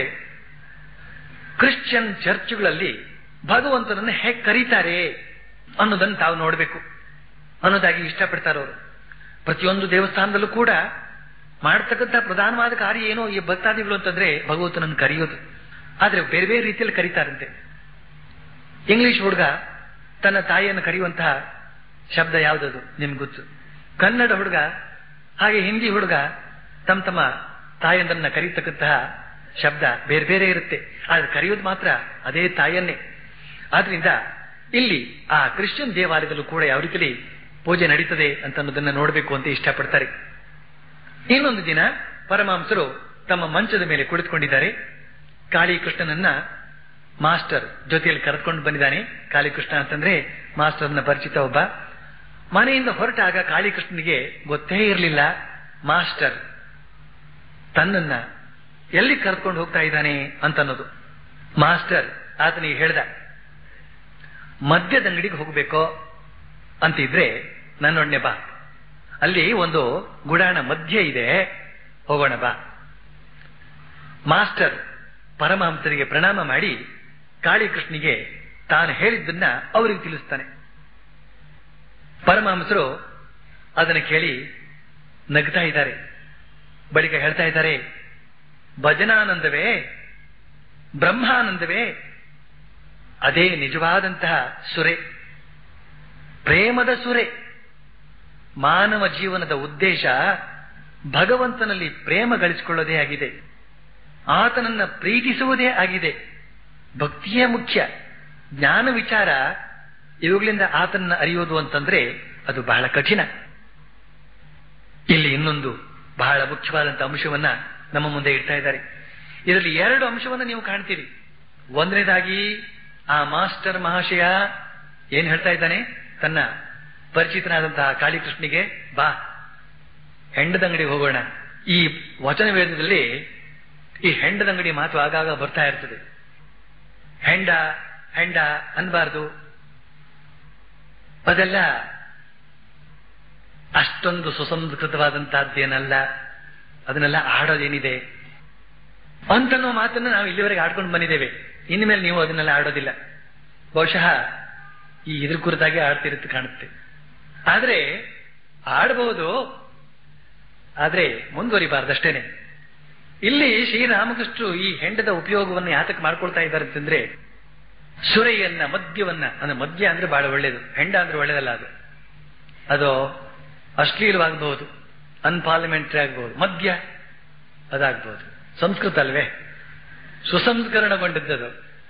ಕ್ರಿಶ್ಚಿಯನ್ ಚರ್ಚ್ಗಳಲ್ಲಿ ಭಗವಂತನನ್ನ ಹೇಗೆ ಕರೀತಾರೆ ಅನ್ನೋದನ್ನು ತಾವು ನೋಡಬೇಕು ಅನ್ನೋದಾಗಿ ಇಷ್ಟಪಡ್ತಾರೆ ಅವರು ಪ್ರತಿಯೊಂದು ದೇವಸ್ಥಾನದಲ್ಲೂ ಕೂಡ ಮಾಡ್ತಕ್ಕಂಥ ಪ್ರಧಾನವಾದ ಕಾರ್ಯ ಏನೋ ಈ ಭಕ್ತಾದಿಗಳು ಅಂತಂದ್ರೆ ಭಗವಂತನನ್ನು ಕರೆಯೋದು ಆದ್ರೆ ಬೇರೆ ಬೇರೆ ರೀತಿಯಲ್ಲಿ ಕರೀತಾರಂತೆ ಇಂಗ್ಲಿಷ್ ಹುಡುಗ ತನ್ನ ತಾಯಿಯನ್ನು ಕರೆಯುವಂತಹ ಶಬ್ದ ಯಾವುದದು ನಿಮ್ಗೆ ಗೊತ್ತು ಕನ್ನಡ ಹುಡುಗ ಹಾಗೆ ಹಿಂದಿ ಹುಡುಗ ತಮ್ಮ ತಮ್ಮ ತಾಯಂದನ್ನ ಕರೀತಕ್ಕಂತಹ ಶಬ್ದ ಬೇರೆ ಬೇರೆ ಇರುತ್ತೆ ಆದ್ರೆ ಕರೆಯೋದು ಮಾತ್ರ ಅದೇ ತಾಯನ್ನೇ ಆದ್ರಿಂದ ಇಲ್ಲಿ ಆ ಕ್ರಿಶ್ಚಿಯನ್ ದೇವಾಲಯದಲ್ಲೂ ಕೂಡ ಯಾವ ರೀತಿಯಲ್ಲಿ ಪೂಜೆ ನಡೀತದೆ ಅಂತ ಅನ್ನೋದನ್ನ ನೋಡಬೇಕು ಅಂತ ಇಷ್ಟಪಡ್ತಾರೆ ಇನ್ನೊಂದು ದಿನ ಪರಮಹಂಸರು ತಮ್ಮ ಮಂಚದ ಮೇಲೆ ಕುಳಿತುಕೊಂಡಿದ್ದಾರೆ ಕಾಳಿಕೃಷ್ಣನನ್ನ ಮಾಸ್ಟರ್ ಜೊತೆಯಲ್ಲಿ ಕರೆದುಕೊಂಡು ಬಂದಿದ್ದಾನೆ ಕಾಳಿಕೃಷ್ಣ ಅಂತಂದ್ರೆ ಮಾಸ್ಟರ್ನ ಪರಿಚಿತ ಒಬ್ಬ ಮನೆಯಿಂದ ಹೊರಟಾಗ ಕಾಳಿಕೃಷ್ಣನಿಗೆ ಗೊತ್ತೇ ಇರಲಿಲ್ಲ ಮಾಸ್ಟರ್ ತನ್ನನ್ನ ಎಲ್ಲಿ ಕರೆದುಕೊಂಡು ಹೋಗ್ತಾ ಇದ್ದಾನೆ ಅಂತ ಅನ್ನೋದು ಮಾಸ್ಟರ್ ಆತನಿಗೆ ಹೇಳ್ದ ಮದ್ಯದ ಅಂಗಡಿಗೆ ಹೋಗ್ಬೇಕೋ ಅಂತಿದ್ರೆ ನನ್ನೊಡನೆ ಬಾ ಅಲ್ಲಿ ಒಂದು ಗುಡಾಣ ಮಧ್ಯ ಇದೆ ಹೋಗೋಣ ಬಾ ಮಾಸ್ಟರ್ ಪರಮಹಂಸರಿಗೆ ಪ್ರಣಾಮ ಮಾಡಿ ಕಾಳಿಕೃಷ್ಣಿಗೆ ತಾನು ಹೇಳಿದ್ದನ್ನ ಅವರಿಗೆ ತಿಳಿಸ್ತಾನೆ ಪರಮಹಂಸರು ಅದನ್ನು ಕೇಳಿ ನಗ್ತಾ ಇದ್ದಾರೆ ಬಳಿಕ ಹೇಳ್ತಾ ಇದ್ದಾರೆ ಭಜನಾನಂದವೇ ಬ್ರಹ್ಮಾನಂದವೇ ಅದೇ ನಿಜವಾದಂತಹ ಸುರೆ ಪ್ರೇಮದ ಸುರೆ ಮಾನವ ಜೀವನದ ಉದ್ದೇಶ ಭಗವಂತನಲ್ಲಿ ಪ್ರೇಮ ಗಳಿಸಿಕೊಳ್ಳೋದೇ ಆಗಿದೆ ಆತನನ್ನ ಪ್ರೀತಿಸುವುದೇ ಆಗಿದೆ ಭಕ್ತಿಯೇ ಮುಖ್ಯ ಜ್ಞಾನ ವಿಚಾರ ಇವುಗಳಿಂದ ಆತನನ್ನ ಅರಿಯೋದು ಅಂತಂದ್ರೆ ಅದು ಬಹಳ ಕಠಿಣ ಇಲ್ಲಿ ಇನ್ನೊಂದು ಬಹಳ ಮುಖ್ಯವಾದಂತಹ ಅಂಶವನ್ನ ನಮ್ಮ ಮುಂದೆ ಇಡ್ತಾ ಇದ್ದಾರೆ ಇದರಲ್ಲಿ ಎರಡು ಅಂಶವನ್ನ ನೀವು ಕಾಣ್ತೀರಿ ಒಂದನೇದಾಗಿ ಆ ಮಾಸ್ಟರ್ ಮಹಾಶಯ ಏನ್ ಹೇಳ್ತಾ ಇದ್ದಾನೆ ತನ್ನ ಪರಿಚಿತನಾದಂತಹ ಕಾಳಿಕೃಷ್ಣಿಗೆ ಬಾ ಹೆಂಡದ ಅಂಗಡಿಗೆ ಹೋಗೋಣ ಈ ವಚನ ವೇದದಲ್ಲಿ ಈ ಹೆಂಡದ ಅಂಗಡಿ ಮಾತು ಆಗಾಗ ಬರ್ತಾ ಇರ್ತದೆ ಹೆಂಡ ಹೆಂಡ ಅನ್ಬಾರ್ದು ಅದೆಲ್ಲ ಅಷ್ಟೊಂದು ಸುಸಂಸ್ಕೃತವಾದಂತಹದ್ದೇನಲ್ಲ ಅದನ್ನೆಲ್ಲ ಆಡೋದೇನಿದೆ ಅಂತನ್ನೋ ಮಾತನ್ನು ನಾವು ಇಲ್ಲಿವರೆಗೆ ಆಡ್ಕೊಂಡು ಬಂದಿದ್ದೇವೆ ಇನ್ಮೇಲೆ ನೀವು ಅದನ್ನೆಲ್ಲ ಆಡೋದಿಲ್ಲ ಬಹುಶಃ ಈ ಇದ್ರ ಕುರಿತಾಗಿ ಆಡ್ತಿರುತ್ತೆ ಕಾಣುತ್ತೆ ಆದ್ರೆ ಆಡಬಹುದು ಆದ್ರೆ ಮುಂದುವರಿಬಾರ್ದಷ್ಟೇನೆ ಇಲ್ಲಿ ಶ್ರೀರಾಮಕೃಷ್ಣರು ಈ ಹೆಂಡದ ಉಪಯೋಗವನ್ನು ಯಾತಕ್ಕೆ ಮಾಡ್ಕೊಳ್ತಾ ಇದ್ದಾರೆ ಅಂತಂದ್ರೆ ಸುರೆಯನ್ನ ಮದ್ಯವನ್ನ ಅಂದ್ರೆ ಮದ್ಯ ಅಂದ್ರೆ ಬಹಳ ಒಳ್ಳೇದು ಹೆಂಡ ಅಂದ್ರೆ ಒಳ್ಳೇದಲ್ಲ ಅದು ಅದು ಅಶ್ಲೀಲವಾಗಬಹುದು ಅನ್ಪಾರ್ಲಿಮೆಂಟರಿ ಆಗಬಹುದು ಮದ್ಯ ಅದಾಗಬಹುದು ಸಂಸ್ಕೃತ ಅಲ್ವೇ ಸುಸಂಸ್ಕರಣಗೊಂಡಿದ್ದದು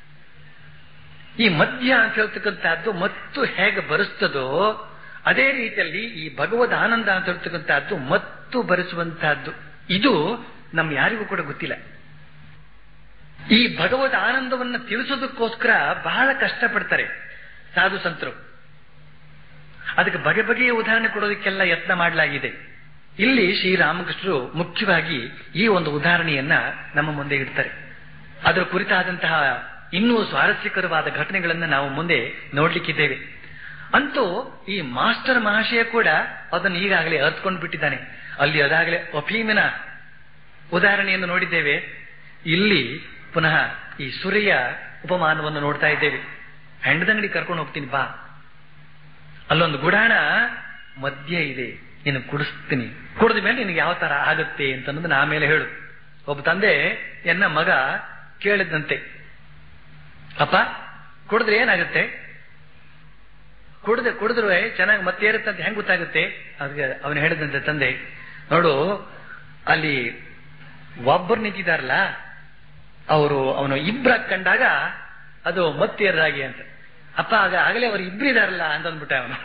ಈ ಮದ್ಯ ಅಂತ ಹೇಳ್ತಕ್ಕಂಥದ್ದು ಮತ್ತು ಹೇಗೆ ಬರೆಸ್ತದೋ ಅದೇ ರೀತಿಯಲ್ಲಿ ಈ ಭಗವದ್ ಆನಂದ ಅಂತ ಹೇಳ್ತಕ್ಕಂಥದ್ದು ಮತ್ತು ಬರೆಸುವಂತಹದ್ದು ಇದು ನಮ್ ಯಾರಿಗೂ ಕೂಡ ಗೊತ್ತಿಲ್ಲ ಈ ಭಗವದ್ ಆನಂದವನ್ನು ತಿಳಿಸೋದಕ್ಕೋಸ್ಕರ ಬಹಳ ಕಷ್ಟಪಡ್ತಾರೆ ಸಾಧು ಸಂತರು ಅದಕ್ಕೆ ಬಗೆ ಬಗೆಯ ಉದಾಹರಣೆ ಕೊಡೋದಕ್ಕೆಲ್ಲ ಯತ್ನ ಮಾಡಲಾಗಿದೆ ಇಲ್ಲಿ ಶ್ರೀರಾಮಕೃಷ್ಣರು ಮುಖ್ಯವಾಗಿ ಈ ಒಂದು ಉದಾಹರಣೆಯನ್ನ ನಮ್ಮ ಮುಂದೆ ಇಡ್ತಾರೆ ಅದರ ಕುರಿತಾದಂತಹ ಇನ್ನೂ ಸ್ವಾರಸ್ಯಕರವಾದ ಘಟನೆಗಳನ್ನು ನಾವು ಮುಂದೆ ನೋಡ್ಲಿಕ್ಕಿದ್ದೇವೆ ಅಂತೂ ಈ ಮಾಸ್ಟರ್ ಮಹಾಶಯ ಕೂಡ ಅದನ್ನು ಈಗಾಗಲೇ ಅರ್ಥಕೊಂಡು ಬಿಟ್ಟಿದ್ದಾನೆ ಅಲ್ಲಿ ಅದಾಗಲೇ ಅಫೀಮಿನ ಉದಾಹರಣೆಯನ್ನು ನೋಡಿದ್ದೇವೆ ಇಲ್ಲಿ ಪುನಃ ಈ ಸುರೆಯ ಉಪಮಾನವನ್ನು ನೋಡ್ತಾ ಇದ್ದೇವೆ ಹೆಂಡದಂಗಡಿ ಕರ್ಕೊಂಡು ಹೋಗ್ತೀನಿ ಬಾ ಅಲ್ಲೊಂದು ಗುಡಾಣ ಮಧ್ಯ ಇದೆ ನೀನು ಕುಡಿಸ್ತೀನಿ ಕುಡಿದ ಮೇಲೆ ನಿನಗೆ ಯಾವ ತರ ಆಗುತ್ತೆ ಅಂತ ಅನ್ನೋದನ್ನ ಆಮೇಲೆ ಹೇಳು ಒಬ್ಬ ತಂದೆ ಎನ್ನ ಮಗ ಕೇಳಿದಂತೆ ಅಪ್ಪ ಕುಡಿದ್ರೆ ಏನಾಗುತ್ತೆ ಕುಡಿದ್ರೆ ಕುಡಿದ್ರೆ ಚೆನ್ನಾಗಿ ಮತ್ತೆ ಏರುತ್ತೆ ಅಂತ ಹೆಂಗ್ ಗೊತ್ತಾಗುತ್ತೆ ಅದಕ್ಕೆ ಅವನು ಹೇಳಿದಂತೆ ತಂದೆ ನೋಡು ಅಲ್ಲಿ ಒಬ್ಬರು ನಿಂತಿದಾರಲ್ಲ ಅವರು ಅವನು ಇಬ್ರ ಕಂಡಾಗ ಅದು ಮತ್ತೇರದಾಗಿ ಅಂತ ಅಪ್ಪ ಆಗ ಆಗಲೇ ಅವರು ಇಬ್ರಿದಾರಲ್ಲ ಅಂತ ಅಂದ್ಬಿಟ್ಟ ಅವನು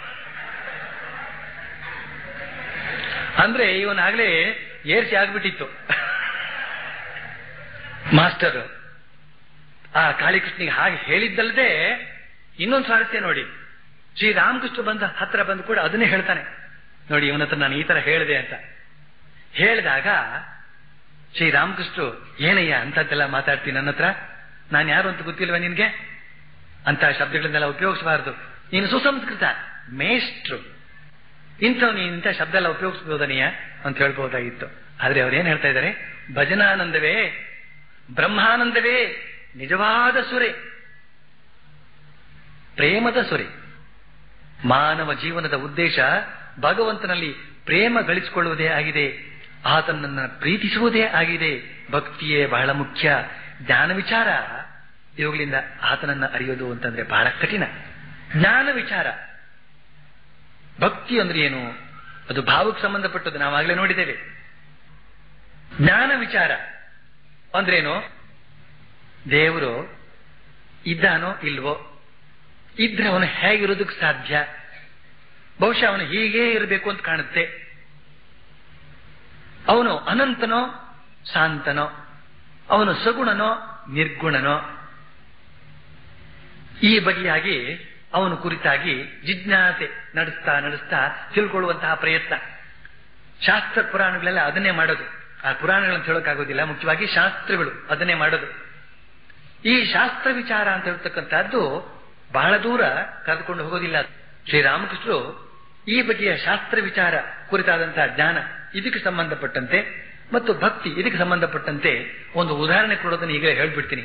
ಅಂದ್ರೆ ಇವನಾಗ್ಲೇ ಏರ್ಸಿ ಆಗ್ಬಿಟ್ಟಿತ್ತು ಮಾಸ್ಟರ್ ಆ ಕಾಳಿಕೃಷ್ಣಿಗೆ ಹಾಗೆ ಹೇಳಿದ್ದಲ್ಲದೆ ಇನ್ನೊಂದು ಸ್ವಾರಸ್ಯ ನೋಡಿ ಶ್ರೀರಾಮಕೃಷ್ಣ ಬಂದ ಹತ್ರ ಬಂದು ಕೂಡ ಅದನ್ನೇ ಹೇಳ್ತಾನೆ ನೋಡಿ ಇವನ ಹತ್ರ ನಾನು ಈ ತರ ಹೇಳಿದೆ ಅಂತ ಹೇಳಿದಾಗ ಶ್ರೀರಾಮಕೃಷ್ಣ ಏನಯ್ಯ ಅಂತದ್ದೆಲ್ಲ ಮಾತಾಡ್ತೀನಿ ನನ್ನ ಹತ್ರ ನಾನು ಯಾರು ಅಂತ ಗೊತ್ತಿಲ್ವ ನಿನ್ಗೆ ಅಂತ ಶಬ್ದಗಳನ್ನೆಲ್ಲ ಉಪಯೋಗಿಸಬಾರದು ನೀನು ಸುಸಂಸ್ಕೃತ ಮೇಷ್ಟ್ರು ಇಂಥವ್ ನೀನು ಇಂಥ ಶಬ್ದ ಎಲ್ಲ ಉಪಯೋಗಿಸಬಹುದನೀಯ ಅಂತ ಹೇಳ್ಬಹುದಾಗಿತ್ತು ಆದ್ರೆ ಅವ್ರು ಏನ್ ಹೇಳ್ತಾ ಇದ್ದಾರೆ ಭಜನಾನಂದವೇ ಬ್ರಹ್ಮಾನಂದವೇ ನಿಜವಾದ ಸುರೆ ಪ್ರೇಮದ ಸುರೆ ಮಾನವ ಜೀವನದ ಉದ್ದೇಶ ಭಗವಂತನಲ್ಲಿ ಪ್ರೇಮ ಗಳಿಸಿಕೊಳ್ಳುವುದೇ ಆಗಿದೆ ಆತನನ್ನ ಪ್ರೀತಿಸುವುದೇ ಆಗಿದೆ ಭಕ್ತಿಯೇ ಬಹಳ ಮುಖ್ಯ ಜ್ಞಾನ ವಿಚಾರ ಇವುಗಳಿಂದ ಆತನನ್ನ ಅರಿಯೋದು ಅಂತಂದ್ರೆ ಬಹಳ ಕಠಿಣ ಜ್ಞಾನ ವಿಚಾರ ಭಕ್ತಿ ಅಂದ್ರೆ ಏನು ಅದು ಭಾವಕ್ಕೆ ಸಂಬಂಧಪಟ್ಟದ್ದು ನಾವಾಗಲೇ ನೋಡಿದ್ದೇವೆ ಜ್ಞಾನ ವಿಚಾರ ಅಂದ್ರೇನು ದೇವರು ಇದ್ದಾನೋ ಇಲ್ವೋ ಇದ್ರೆ ಅವನು ಹೇಗಿರೋದಕ್ಕೆ ಸಾಧ್ಯ ಬಹುಶಃ ಅವನು ಹೀಗೇ ಇರಬೇಕು ಅಂತ ಕಾಣುತ್ತೆ ಅವನು ಅನಂತನೋ ಶಾಂತನೋ ಅವನು ಸಗುಣನೋ ನಿರ್ಗುಣನೋ ಈ ಬಗೆಯಾಗಿ ಅವನು ಕುರಿತಾಗಿ ಜಿಜ್ಞಾಸೆ ನಡೆಸ್ತಾ ನಡೆಸ್ತಾ ತಿಳ್ಕೊಳ್ಳುವಂತಹ ಪ್ರಯತ್ನ ಶಾಸ್ತ್ರ ಪುರಾಣಗಳೆಲ್ಲ ಅದನ್ನೇ ಮಾಡೋದು ಆ ಪುರಾಣಗಳನ್ನು ಹೇಳೋಕ್ಕಾಗೋದಿಲ್ಲ ಮುಖ್ಯವಾಗಿ ಶಾಸ್ತ್ರಗಳು ಅದನ್ನೇ ಮಾಡೋದು ಈ ಶಾಸ್ತ್ರ ವಿಚಾರ ಅಂತ ಹೇಳ್ತಕ್ಕಂಥದ್ದು ಬಹಳ ದೂರ ಕರೆದುಕೊಂಡು ಹೋಗೋದಿಲ್ಲ ಶ್ರೀರಾಮಕೃಷ್ಣರು ಈ ಬಗೆಯ ಶಾಸ್ತ್ರ ವಿಚಾರ ಕುರಿತಾದಂತಹ ಜ್ಞಾನ ಇದಕ್ಕೆ ಸಂಬಂಧಪಟ್ಟಂತೆ ಮತ್ತು ಭಕ್ತಿ ಇದಕ್ಕೆ ಸಂಬಂಧಪಟ್ಟಂತೆ ಒಂದು ಉದಾಹರಣೆ ಕೊಡೋದನ್ನ ಈಗ ಹೇಳ್ಬಿಡ್ತೀನಿ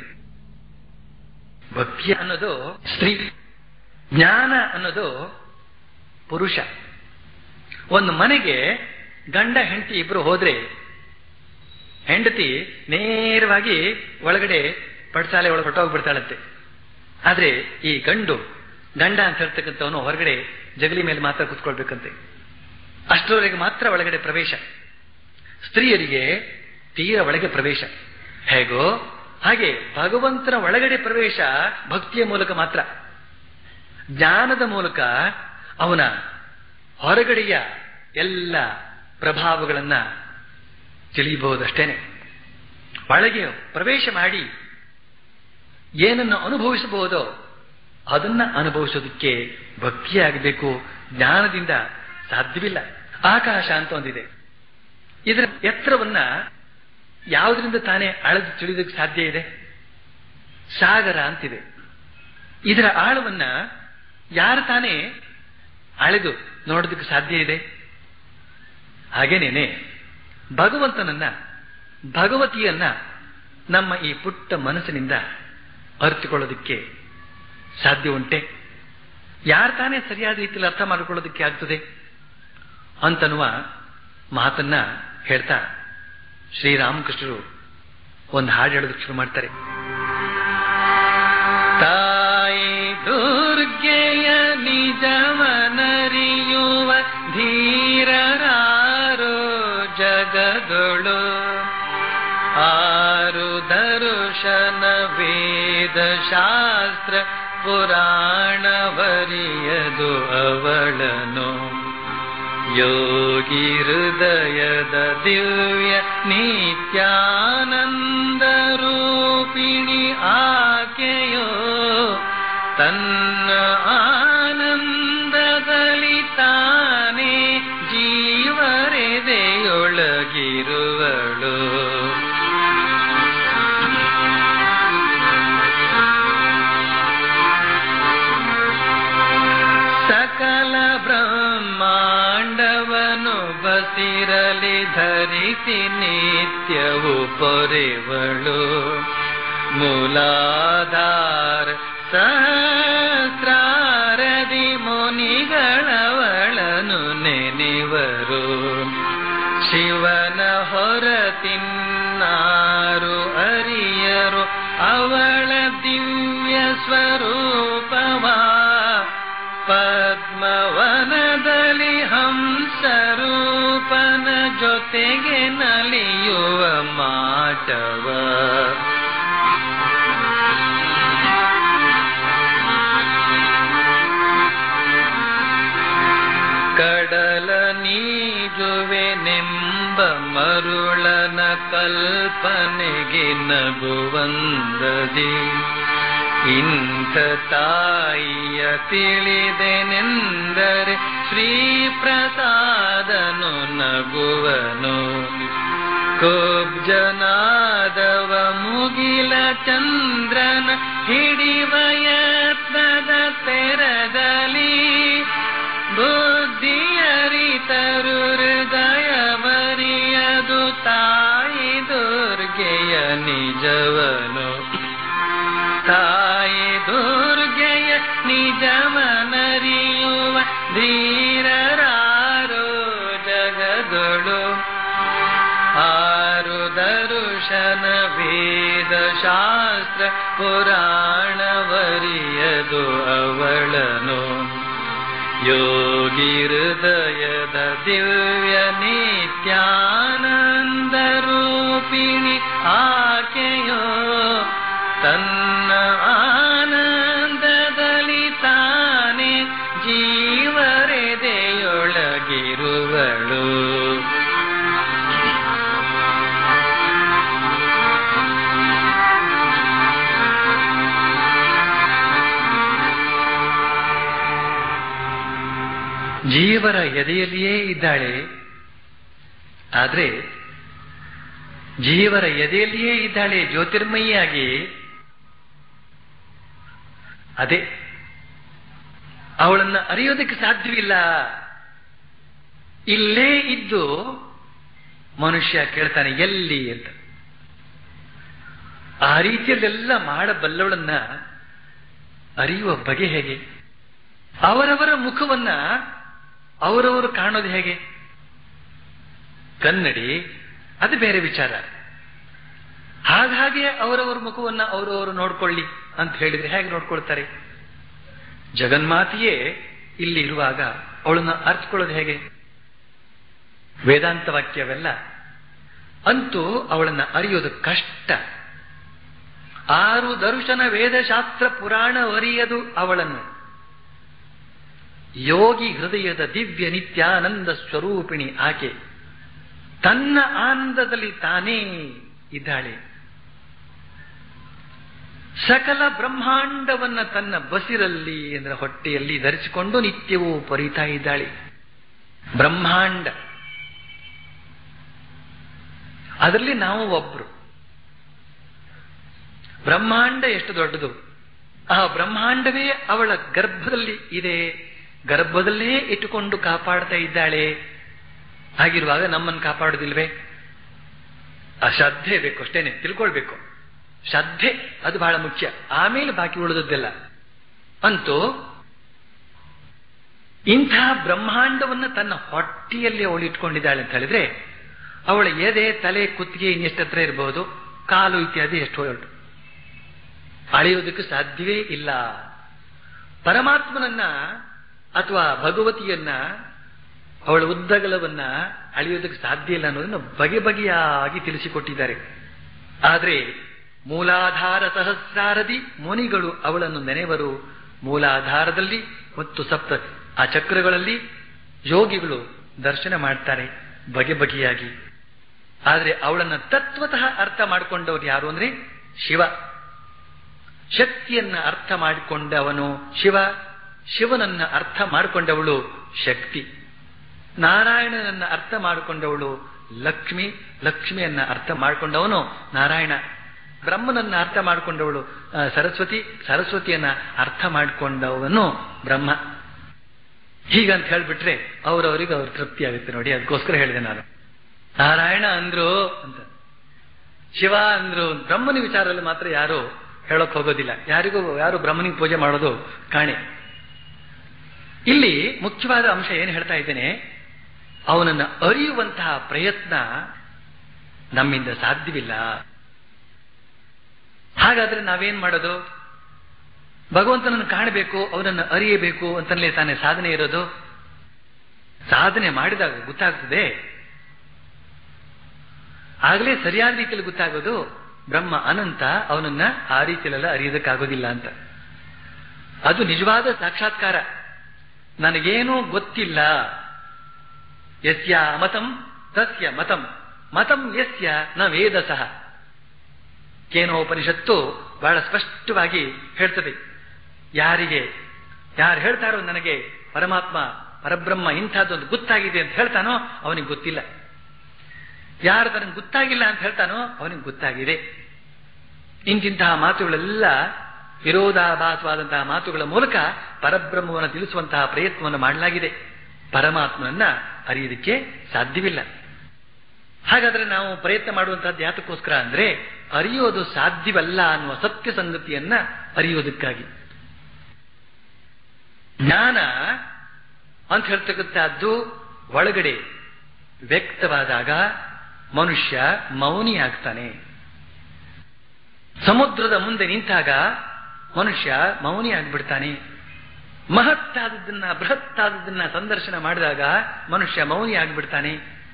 ಭಕ್ತಿ ಅನ್ನೋದು ಸ್ತ್ರೀ ಜ್ಞಾನ ಅನ್ನೋದು ಪುರುಷ ಒಂದು ಮನೆಗೆ ಗಂಡ ಹೆಂಡತಿ ಇಬ್ರು ಹೋದ್ರೆ ಹೆಂಡತಿ ನೇರವಾಗಿ ಒಳಗಡೆ ಪಡ್ಸಾಲೆ ಒಳಗೆ ಹೊಟ್ಟೋಗ್ಬಿಡ್ತಾಳಂತೆ ಆದ್ರೆ ಈ ಗಂಡು ಗಂಡ ಅಂತ ಹೇಳ್ತಕ್ಕಂಥವನು ಹೊರಗಡೆ ಜಗಲಿ ಮೇಲೆ ಮಾತ್ರ ಕುತ್ಕೊಳ್ಬೇಕಂತೆ ಅಷ್ಟರವರೆಗೆ ಮಾತ್ರ ಒಳಗಡೆ ಪ್ರವೇಶ ಸ್ತ್ರೀಯರಿಗೆ ತೀರ ಒಳಗೆ ಪ್ರವೇಶ ಹೇಗೋ ಹಾಗೆ ಭಗವಂತನ ಒಳಗಡೆ ಪ್ರವೇಶ ಭಕ್ತಿಯ ಮೂಲಕ ಮಾತ್ರ ಜ್ಞಾನದ ಮೂಲಕ ಅವನ ಹೊರಗಡೆಯ ಎಲ್ಲ ಪ್ರಭಾವಗಳನ್ನ ತಿಳಿಯಬಹುದಷ್ಟೇನೆ ಒಳಗೆ ಪ್ರವೇಶ ಮಾಡಿ ಏನನ್ನು ಅನುಭವಿಸಬಹುದೋ ಅದನ್ನ ಅನುಭವಿಸೋದಕ್ಕೆ ಭಕ್ತಿಯಾಗಬೇಕು ಜ್ಞಾನದಿಂದ ಸಾಧ್ಯವಿಲ್ಲ ಆಕಾಶ ಅಂತ ಒಂದಿದೆ ಇದರ ಎತ್ತರವನ್ನ ಯಾವುದರಿಂದ ತಾನೇ ಅಳೆದು ತಿಳಿಯೋದಕ್ಕೆ ಸಾಧ್ಯ ಇದೆ ಸಾಗರ ಅಂತಿದೆ ಇದರ ಆಳವನ್ನ ಯಾರು ತಾನೇ ಅಳೆದು ನೋಡೋದಕ್ಕೆ ಸಾಧ್ಯ ಇದೆ ಹಾಗೇನೇನೆ ಭಗವಂತನನ್ನ ಭಗವತಿಯನ್ನ ನಮ್ಮ ಈ ಪುಟ್ಟ ಮನಸ್ಸಿನಿಂದ ಅರಿತುಕೊಳ್ಳೋದಕ್ಕೆ ಸಾಧ್ಯ ಉಂಟೆ ಯಾರು ತಾನೇ ಸರಿಯಾದ ರೀತಿಯಲ್ಲಿ ಅರ್ಥ ಮಾಡಿಕೊಳ್ಳೋದಕ್ಕೆ ಆಗ್ತದೆ ಅಂತನ್ನುವ ಮಾತನ್ನ ಹೇಳ್ತಾ ಶ್ರೀರಾಮಕೃಷ್ಣರು ಒಂದು ಹಾಡು ಹೇಳೋದಕ್ಕೆ ಶುರು ಮಾಡ್ತಾರೆ ತಾಯಿ ದುರ್ಗೆಯ ನಿಜವನರಿಯುವ ಧೀರರಾರೋ ಜಗದೊಳು ಆರು ದರುಶನ ವೇದ ಶಾಸ್ತ್ರ ಪುರಾಣವರಿಯದು ಅವಳನು ಯೋಗಿ ಹೃದಯದ ದಿವ್ಯ ನಿತ್ಯಾನಂದ ರೂಪಿಣಿ ಆಕೆಯೋ ತನ್ನ ಆನಂದದಲ್ಲಿ ತಾನೇ ಜೀವರೆದೆಯೊಳಗಿರುವಳು ಸಕಲ ಬ್ರಹ್ಮಾಂಡವನು ಬಸಿರಲಿ ಧರಿಸಿ ನಿತ್ಯವು ಪೊರೆವಳು ಮೂಲಾಧಾರ ಸಹಸ್ರಾರದಿ ಮುನಿಗಳವಳನು ನೆನೆವರು ಅವಳ ದಿವ್ಯ ಸ್ವರೂಪವ ಪದ್ಮವನದಲ್ಲಿ ಹಂಸರೂಪನ ಜೊತೆಗೆ ನಲಿಯುವ ಮಾಟವ ಕಡಲ ನೀಜುವೆ ನೆಂಬ ಮರುಳನ ಕಲ್ಪನೆಗೆ ನಗುವಂದದಿ ಇಂಥ ತಾಯಿಯ ತಿಳಿದೆನೆಂದರೆ ಶ್ರೀ ಪ್ರಸಾದನು ನಗುವನು ಕುಬ್ಜನಾದವ ಮುಗಿಲ ಚಂದ್ರನ ಹಿಡಿವ ಯತ್ನದ ತೆರದಲ್ಲಿ ಬುದ್ಧಿಯರಿತರು ಹೃದಯವರಿಯದು ತಾಯಿ ದುರ್ಗೆಯ ನಿಜವನು ತಾಯಿ ದುರ್ಗೆಯ ನಿಜವನರಿಯುವ ಧೀರರಾರೋ ಜಗದೊಳು ಆರು ದರುಶನ ವೇದ ಶಾಸ್ತ್ರ ಪುರಾಣವರಿಯದು ಅವಳನು ಯೋಗಿ ಹೃದಯದ ದಿವ್ಯ ನಿತ್ಯಾನಂದ ರೂಪಿಣಿ ಆಕೆಯೋ ತನ್ನ ಆನಂದದಲ್ಲಿ ತಾನೇ ಜೀವರೆದೆಯೊಳಗಿರುವಳು ಜೀವರ ಎದೆಯಲ್ಲಿಯೇ ಇದ್ದಾಳೆ ಆದ್ರೆ ಜೀವರ ಎದೆಯಲ್ಲಿಯೇ ಇದ್ದಾಳೆ ಜ್ಯೋತಿರ್ಮಯಿಯಾಗಿ ಅದೇ ಅವಳನ್ನ ಅರಿಯೋದಕ್ಕೆ ಸಾಧ್ಯವಿಲ್ಲ ಇಲ್ಲೇ ಇದ್ದು ಮನುಷ್ಯ ಕೇಳ್ತಾನೆ ಎಲ್ಲಿ ಅಂತ ಆ ರೀತಿಯಲ್ಲೆಲ್ಲ ಮಾಡಬಲ್ಲವಳನ್ನ ಅರಿಯುವ ಬಗೆ ಹೇಗೆ ಅವರವರ ಮುಖವನ್ನ ಅವರವರು ಕಾಣೋದು ಹೇಗೆ ಕನ್ನಡಿ ಅದು ಬೇರೆ ವಿಚಾರ ಹಾಗಾಗಿ ಅವರವರ ಮುಖವನ್ನ ಅವರವರು ನೋಡ್ಕೊಳ್ಳಿ ಅಂತ ಹೇಳಿದ್ರೆ ಹೇಗೆ ನೋಡ್ಕೊಳ್ತಾರೆ ಜಗನ್ಮಾತೆಯೇ ಇಲ್ಲಿ ಇರುವಾಗ ಅವಳನ್ನ ಅರ್ಥಕೊಳ್ಳೋದು ಹೇಗೆ ವೇದಾಂತ ವಾಕ್ಯವೆಲ್ಲ ಅಂತೂ ಅವಳನ್ನ ಅರಿಯೋದು ಕಷ್ಟ ಆರು ದರ್ಶನ ವೇದಶಾಸ್ತ್ರ ಪುರಾಣ ಅರಿಯದು ಅವಳನ್ನು ಯೋಗಿ ಹೃದಯದ ದಿವ್ಯ ನಿತ್ಯಾನಂದ ಸ್ವರೂಪಿಣಿ ಆಕೆ ತನ್ನ ಆನಂದದಲ್ಲಿ ತಾನೇ ಇದ್ದಾಳೆ ಸಕಲ ಬ್ರಹ್ಮಾಂಡವನ್ನ ತನ್ನ ಬಸಿರಲ್ಲಿ ಅಂದ್ರೆ ಹೊಟ್ಟೆಯಲ್ಲಿ ಧರಿಸಿಕೊಂಡು ನಿತ್ಯವೂ ಪರಿತಾ ಇದ್ದಾಳೆ ಬ್ರಹ್ಮಾಂಡ ಅದರಲ್ಲಿ ನಾವು ಒಬ್ರು ಬ್ರಹ್ಮಾಂಡ ಎಷ್ಟು ದೊಡ್ಡದು ಆ ಬ್ರಹ್ಮಾಂಡವೇ ಅವಳ ಗರ್ಭದಲ್ಲಿ ಇದೆ ಗರ್ಭದಲ್ಲೇ ಇಟ್ಟುಕೊಂಡು ಕಾಪಾಡ್ತಾ ಇದ್ದಾಳೆ ಹಾಗಿರುವಾಗ ನಮ್ಮನ್ನು ಕಾಪಾಡುದಿಲ್ವೇ ಆ ಶ್ರದ್ಧೆ ಬೇಕು ಅಷ್ಟೇನೆ ತಿಳ್ಕೊಳ್ಬೇಕು ಶ್ರದ್ಧೆ ಅದು ಬಹಳ ಮುಖ್ಯ ಆಮೇಲೆ ಬಾಕಿ ಉಳಿದದ್ದೆಲ್ಲ ಅಂತೂ ಇಂಥ ಬ್ರಹ್ಮಾಂಡವನ್ನು ತನ್ನ ಹೊಟ್ಟೆಯಲ್ಲಿ ಅವಳು ಇಟ್ಕೊಂಡಿದ್ದಾಳೆ ಅಂತ ಹೇಳಿದ್ರೆ ಅವಳ ಎದೆ ತಲೆ ಕುತ್ತಿಗೆ ಇನ್ನೆಷ್ಟತ್ರ ಇರಬಹುದು ಕಾಲು ಇತ್ಯಾದಿ ಎಷ್ಟು ಹೊರಟು ಅಳೆಯೋದಕ್ಕೆ ಸಾಧ್ಯವೇ ಇಲ್ಲ ಪರಮಾತ್ಮನನ್ನ ಅಥವಾ ಭಗವತಿಯನ್ನ ಅವಳ ಉದ್ದಗಲವನ್ನ ಅಳೆಯೋದಕ್ಕೆ ಸಾಧ್ಯ ಇಲ್ಲ ಅನ್ನೋದನ್ನು ಬಗೆ ಬಗೆಯಾಗಿ ತಿಳಿಸಿಕೊಟ್ಟಿದ್ದಾರೆ ಆದರೆ ಮೂಲಾಧಾರ ಸಹಸ್ರಾರದಿ ಮುನಿಗಳು ಅವಳನ್ನು ನೆನೆವರು ಮೂಲಾಧಾರದಲ್ಲಿ ಮತ್ತು ಸಪ್ತ ಆ ಚಕ್ರಗಳಲ್ಲಿ ಯೋಗಿಗಳು ದರ್ಶನ ಮಾಡ್ತಾರೆ ಬಗೆ ಬಗೆಯಾಗಿ ಆದರೆ ಅವಳನ್ನು ತತ್ವತಃ ಅರ್ಥ ಮಾಡಿಕೊಂಡವರು ಯಾರು ಅಂದ್ರೆ ಶಿವ ಶಕ್ತಿಯನ್ನ ಅರ್ಥ ಮಾಡಿಕೊಂಡವನು ಶಿವ ಶಿವನನ್ನ ಅರ್ಥ ಮಾಡಿಕೊಂಡವಳು ಶಕ್ತಿ ನಾರಾಯಣನನ್ನ ಅರ್ಥ ಮಾಡಿಕೊಂಡವಳು ಲಕ್ಷ್ಮಿ ಲಕ್ಷ್ಮಿಯನ್ನ ಅರ್ಥ ಮಾಡಿಕೊಂಡವನು ನಾರಾಯಣ ಬ್ರಹ್ಮನನ್ನ ಅರ್ಥ ಮಾಡಿಕೊಂಡವಳು ಆ, ಸರಸ್ವತಿ ಸರಸ್ವತಿಯನ್ನ ಅರ್ಥ ಮಾಡಿಕೊಂಡವನು ಬ್ರಹ್ಮ ಹೀಗಂತ ಹೇಳ್ಬಿಟ್ರೆ ಅವರವರಿಗೆ ಅವ್ರ ತೃಪ್ತಿ ಆಗುತ್ತೆ ನೋಡಿ ಅದಕ್ಕೋಸ್ಕರ ಹೇಳಿದೆ ನಾನು ನಾರಾಯಣ ಅಂದ್ರು ಅಂತ ಶಿವ ಅಂದ್ರು ಬ್ರಹ್ಮನ ವಿಚಾರದಲ್ಲಿ ಮಾತ್ರ ಯಾರು ಹೇಳಕ್ ಹೋಗೋದಿಲ್ಲ ಯಾರಿಗೂ ಯಾರು ಬ್ರಹ್ಮನಿಗೆ ಪೂಜೆ ಮಾಡೋದು ಕಾಣೆ ಇಲ್ಲಿ ಮುಖ್ಯವಾದ ಅಂಶ ಏನು ಹೇಳ್ತಾ ಇದ್ದೇನೆ ಅವನನ್ನು ಅರಿಯುವಂತಹ ಪ್ರಯತ್ನ ನಮ್ಮಿಂದ ಸಾಧ್ಯವಿಲ್ಲ ಹಾಗಾದ್ರೆ ನಾವೇನ್ ಮಾಡೋದು ಭಗವಂತನನ್ನು ಕಾಣಬೇಕು ಅವನನ್ನು ಅರಿಯಬೇಕು ಅಂತಲೇ ತಾನೇ ಸಾಧನೆ ಇರೋದು ಸಾಧನೆ ಮಾಡಿದಾಗ ಗೊತ್ತಾಗ್ತದೆ ಆಗಲೇ ಸರಿಯಾದ ರೀತಿಯಲ್ಲಿ ಗೊತ್ತಾಗೋದು ಬ್ರಹ್ಮ ಅನಂತ ಅವನನ್ನ ಆ ರೀತಿಯಲ್ಲೆಲ್ಲ ಅರಿಯೋದಕ್ಕಾಗೋದಿಲ್ಲ ಅಂತ ಅದು ನಿಜವಾದ ಸಾಕ್ಷಾತ್ಕಾರ ನನಗೇನೂ ಗೊತ್ತಿಲ್ಲ ಯಸ್ಯ ಮತಂ ತಸ್ಯ ಮತಂ ಮತಂ ಯಸ್ಯ ನ ವೇದ ಸಹ ಕೇನೋಪನಿಷತ್ತು ಬಹಳ ಸ್ಪಷ್ಟವಾಗಿ ಹೇಳ್ತದೆ ಯಾರಿಗೆ ಯಾರು ಹೇಳ್ತಾರೋ ನನಗೆ ಪರಮಾತ್ಮ ಪರಬ್ರಹ್ಮ ಇಂಥದ್ದೊಂದು ಗೊತ್ತಾಗಿದೆ ಅಂತ ಹೇಳ್ತಾನೋ ಅವನಿಗೆ ಗೊತ್ತಿಲ್ಲ ಯಾರು ತನಗೆ ಗೊತ್ತಾಗಿಲ್ಲ ಅಂತ ಹೇಳ್ತಾನೋ ಅವನಿಗೆ ಗೊತ್ತಾಗಿದೆ ಇಂತಿಂತಹ ಮಾತುಗಳೆಲ್ಲ ವಿರೋಧಾಭಾಸವಾದಂತಹ ಮಾತುಗಳ ಮೂಲಕ ಪರಬ್ರಹ್ಮವನ್ನು ತಿಳಿಸುವಂತಹ ಪ್ರಯತ್ನವನ್ನು ಮಾಡಲಾಗಿದೆ ಪರಮಾತ್ಮನನ್ನ ಅರಿಯೋದಕ್ಕೆ ಸಾಧ್ಯವಿಲ್ಲ ಹಾಗಾದ್ರೆ ನಾವು ಪ್ರಯತ್ನ ಮಾಡುವಂತಹದ್ದು ಯಾತಕ್ಕೋಸ್ಕರ ಅಂದ್ರೆ ಅರಿಯೋದು ಸಾಧ್ಯವಲ್ಲ ಅನ್ನುವ ಸತ್ಯ ಸಂಗತಿಯನ್ನ ಅರಿಯೋದಕ್ಕಾಗಿ ಜ್ಞಾನ ಅಂತ ಹೇಳ್ತಕ್ಕಂಥದ್ದು ಒಳಗಡೆ ವ್ಯಕ್ತವಾದಾಗ ಮನುಷ್ಯ ಮೌನಿಯಾಗ್ತಾನೆ ಸಮುದ್ರದ ಮುಂದೆ ನಿಂತಾಗ ಮನುಷ್ಯ ಮೌನಿ ಆಗ್ಬಿಡ್ತಾನೆ ಮಹತ್ತಾದದ್ದನ್ನ ಬೃಹತ್ತಾದದ್ದನ್ನ ಸಂದರ್ಶನ ಮಾಡಿದಾಗ ಮನುಷ್ಯ ಮೌನಿ ಆಗ್ಬಿಡ್ತಾನೆ